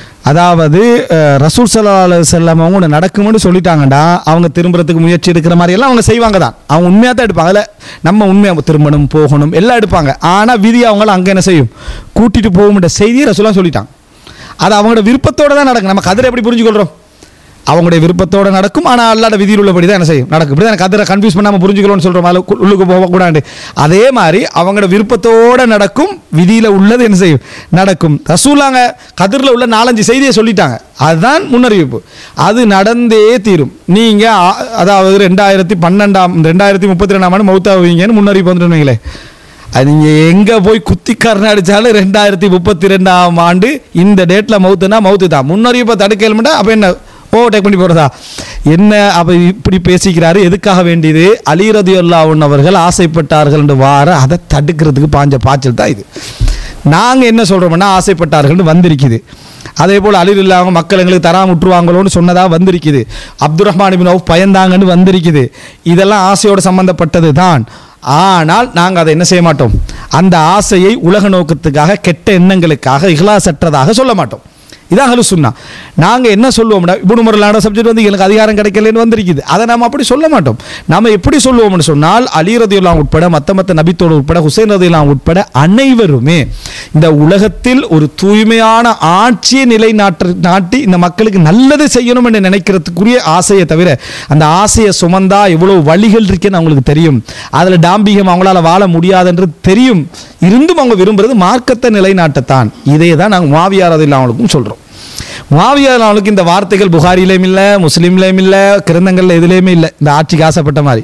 அதாவது அஹ், ரசூல் சல்லா செல்லம் அவங்க ஒன்று நடக்கும்னு சொல்லிட்டாங்கடா அவங்க திரும்புறதுக்கு முயற்சி எடுக்கிற மாதிரி எல்லாம் அவங்க செய்வாங்க தான் அவங்க உண்மையாக தான் எடுப்பாங்க அதில் நம்ம உண்மையாக திரும்பணும் போகணும் எல்லாம் எடுப்பாங்க ஆனால் விதி அவங்கள அங்கே என்ன செய்யும் கூட்டிட்டு போகும்ன்ற செய்தியை ரசூலா சொல்லிட்டாங்க அது அவங்களோட விருப்பத்தோட தான் நடக்கும் நம்ம கதிரை எப்படி புரிஞ்சுக்கொள்கிறோம் அவங்களுடைய விருப்பத்தோட நடக்கும் ஆனால் அல்லாட விதியில் உள்ளபடி தான் என்ன செய்யும் நடக்கும் இப்படி தான் கதிரை கன்ஃபியூஸ் பண்ணாமல் புரிஞ்சுக்கணும்னு சொல்கிறோம் அதில் கு- உள்ளுக்கு போகக்கூடாது அதே மாதிரி அவங்களோட விருப்பத்தோட நடக்கும் விதியில் உள்ளது என்ன செய்யும் நடக்கும் ரசூலாங்க கதிரில் உள்ள நாலஞ்சு செய்தியை சொல்லிட்டாங்க அதுதான் முன்னறிவிப்பு அது நடந்தே தீரும் நீங்கள் அதாவது ரெண்டாயிரத்தி பன்னெண்டாம் ரெண்டாயிரத்தி முப்பத்தி ரெண்டாம் ஆண்டு மௌத்தாவீங்கன்னு முன்னறிவிப்பு வந்துட்டு அது நீங்கள் எங்கே போய் குத்தி கரணை அடித்தாலும் ரெண்டாயிரத்தி முப்பத்தி ரெண்டாம் ஆண்டு இந்த டேட்டில் மவுத்துனா மவுத்து தான் முன்னறிவிப்பை தடுக்கலுமெண்டா அப்போ என்ன ஓ டேக் பண்ணி போகிறதா என்ன அப்போ இப்படி பேசிக்கிறாரு எதுக்காக வேண்டியது அலிரதி அவர்கள் ஆசைப்பட்டார்கள் என்று வார அதை தடுக்கிறதுக்கு பாஞ்ச பாய்ச்சல் தான் இது நாங்கள் என்ன சொல்கிறோம்னா ஆசைப்பட்டார்கள்னு வந்திருக்குது அதே போல் அழில் இல்லாமல் மக்கள் எங்களுக்கு தராம விட்டுருவாங்களோன்னு சொன்னதாக வந்திருக்குது அப்துல் ரஹ்மான் இபின் அவுஃப் பயந்தாங்கன்னு வந்திருக்குது இதெல்லாம் ஆசையோடு சம்பந்தப்பட்டது தான் ஆனால் நாங்கள் அதை என்ன செய்ய மாட்டோம் அந்த ஆசையை உலக நோக்கத்துக்காக கெட்ட எண்ணங்களுக்காக இஹ்லாசற்றதாக சொல்ல மாட்டோம் இதான் ஹலு சுன்னா நாங்கள் என்ன சொல்லுவோம்னா இபுனு முரலான சப்ஜெக்ட் வந்து எனக்கு அதிகாரம் கிடைக்கலன்னு வந்திருக்குது அதை நாம் அப்படி சொல்ல மாட்டோம் நாம எப்படி சொல்லுவோம்னு சொன்னால் அலி ரதியுல்லாம் உட்பட மற்ற மற்ற நபித்தோடு உட்பட ஹுசைன் ரதியுல்லாம் உட்பட அனைவருமே இந்த உலகத்தில் ஒரு தூய்மையான ஆட்சியை நிலைநாட்டு நாட்டி இந்த மக்களுக்கு நல்லது செய்யணும் என்று நினைக்கிறதுக்குரிய ஆசையை தவிர அந்த ஆசையை சுமந்தா எவ்வளவு வழிகள் இருக்குன்னு அவங்களுக்கு தெரியும் அதில் டாம்பிகம் அவங்களால வாழ முடியாதுன்றது தெரியும் இருந்தும் அவங்க விரும்புறது மார்க்கத்தை நிலைநாட்டத்தான் இதே தான் நாங்கள் மாவியார் அவங்களுக்கும் சொல்கிறோம் மாவியார் அவனுக்கு இந்த வார்த்தைகள் புகாரிலையும் இல்லை முஸ்லீம்லேயும் இல்லை கிரந்தங்களில் எதுலேயுமே இல்லை இந்த ஆட்சிக்கு ஆசைப்பட்ட மாதிரி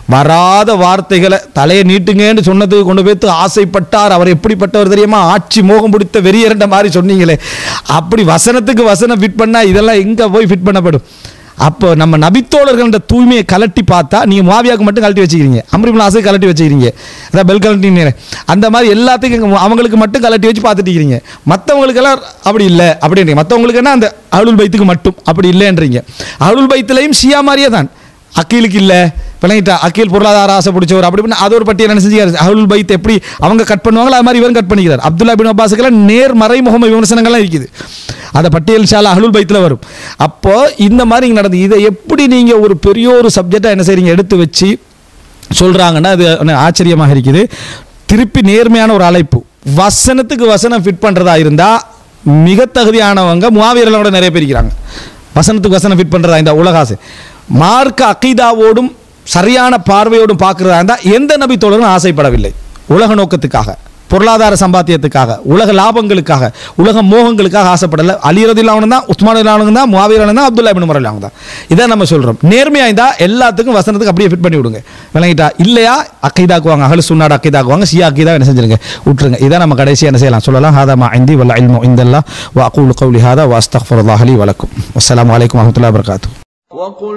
வராத வார்த்தைகளை தலையை நீட்டுங்கன்னு சொன்னதுக்கு கொண்டு போய் ஆசைப்பட்டார் அவர் எப்படிப்பட்டவர் தெரியுமா ஆட்சி மோகம் பிடித்த வெறியரண்ட மாதிரி சொன்னீங்களே அப்படி வசனத்துக்கு வசனம் ஃபிட் பண்ணால் இதெல்லாம் எங்கே போய் ஃபிட் பண்ணப்படும் அப்போ நம்ம நபித்தோழர்கள்ன்ற தூய்மையை கலட்டி பார்த்தா நீங்கள் மாவியாவுக்கு மட்டும் கழட்டி வச்சுக்கிறீங்க அம்ரிபுல் ஆசை கலட்டி வச்சுக்கிறீங்க அதான் பெல் கலட்டி அந்த மாதிரி எல்லாத்துக்கும் இங்க அவங்களுக்கு மட்டும் கலட்டி வச்சு பார்த்துட்டு இருக்கிறீங்க மற்றவங்களுக்கெல்லாம் அப்படி இல்லை அப்படின்றீங்க மற்றவங்களுக்கு என்ன அந்த அருள் பைத்துக்கு மட்டும் அப்படி இல்லைன்றீங்க அருள் பைத்துலையும் ஷியா மாதிரியே தான் அக்கீலுக்கு இல்லை விளங்கிட்டா அக்கீல் பொருளாதார ஆசை பிடிச்சவர் அப்படி இப்படின்னு அது ஒரு பட்டியல் என்ன செஞ்சாரு அருள் பைத் எப்படி அவங்க கட் பண்ணுவாங்களோ அது மாதிரி இவரும் கட் பண்ணிக்கிறார் அப்துல்லா பின் அப்பாஸுக்கெல்லாம் நேர் மறைமுகம விமர்சனங்கள்லாம் இருக்குது அந்த பட்டியல் ஷாலா அஹ்லுல் பைத்தில் வரும் அப்போ இந்த மாதிரி இங்க நடந்து இதை எப்படி நீங்கள் ஒரு பெரிய ஒரு சப்ஜெக்டாக என்ன செய்றீங்க எடுத்து வச்சு சொல்கிறாங்கன்னா அது ஒண்ணு ஆச்சரியமாக இருக்குது திருப்பி நேர்மையான ஒரு அழைப்பு வசனத்துக்கு வசனம் ஃபிட் பண்ணுறதா இருந்தால் மிக தகுதியானவங்க முவாவியர்களோட நிறைய பேர் இருக்கிறாங்க வசனத்துக்கு வசனம் ஃபிட் பண்ணுறதா இந்த உலகாசு மார்க்க அக்கீதாவோடும் சரியான பார்வையோடும் பார்க்குறதா இருந்தால் எந்த நபி தோழரும் ஆசைப்படவில்லை உலக நோக்கத்துக்காக பொருளாதார சம்பாத்தியத்துக்காக உலக லாபங்களுக்காக உலக மோகங்களுக்காக ஆசைப்படல அலிரதில் அவனு தான் உஸ்மான் அவனுங்க தான் முவாவிர் தான் அப்துல்லா பின் முரல் அவங்க தான் இதை நம்ம சொல்றோம் நேர்மையா இருந்தா எல்லாத்துக்கும் வசனத்துக்கு அப்படியே ஃபிட் பண்ணி விடுங்க விளங்கிட்டா இல்லையா அக்கைதாக்குவாங்க அகலு சுன்னாடு அக்கைதாக்குவாங்க சியா அக்கைதா என்ன செஞ்சிருங்க விட்டுருங்க இதான் நம்ம கடைசியா என்ன செய்யலாம் சொல்லலாம் ஹாதா மா இந்தி வல்ல இல்மு இந்தல்லா வா அகூலு கௌலி ஹாதா வா அஸ்தக்ஃபிருல்லாஹ் லி வலக்கும் அஸ்ஸலாமு அலைக்கும் வரஹ்மத்துல்லாஹி வபரகாத்துஹு وقل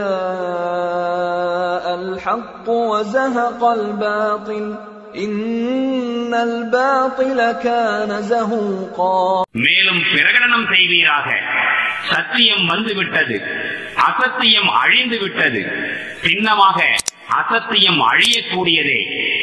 جاء الحق وزهق الباطل إن الباطل كان زهوقا மேலும் பிரகடனம் செய்வீராக சத்தியம் வந்துவிட்டது அசத்தியம் அழிந்து விட்டது சின்னமாக அசத்தியம் அழியக்கூடியதே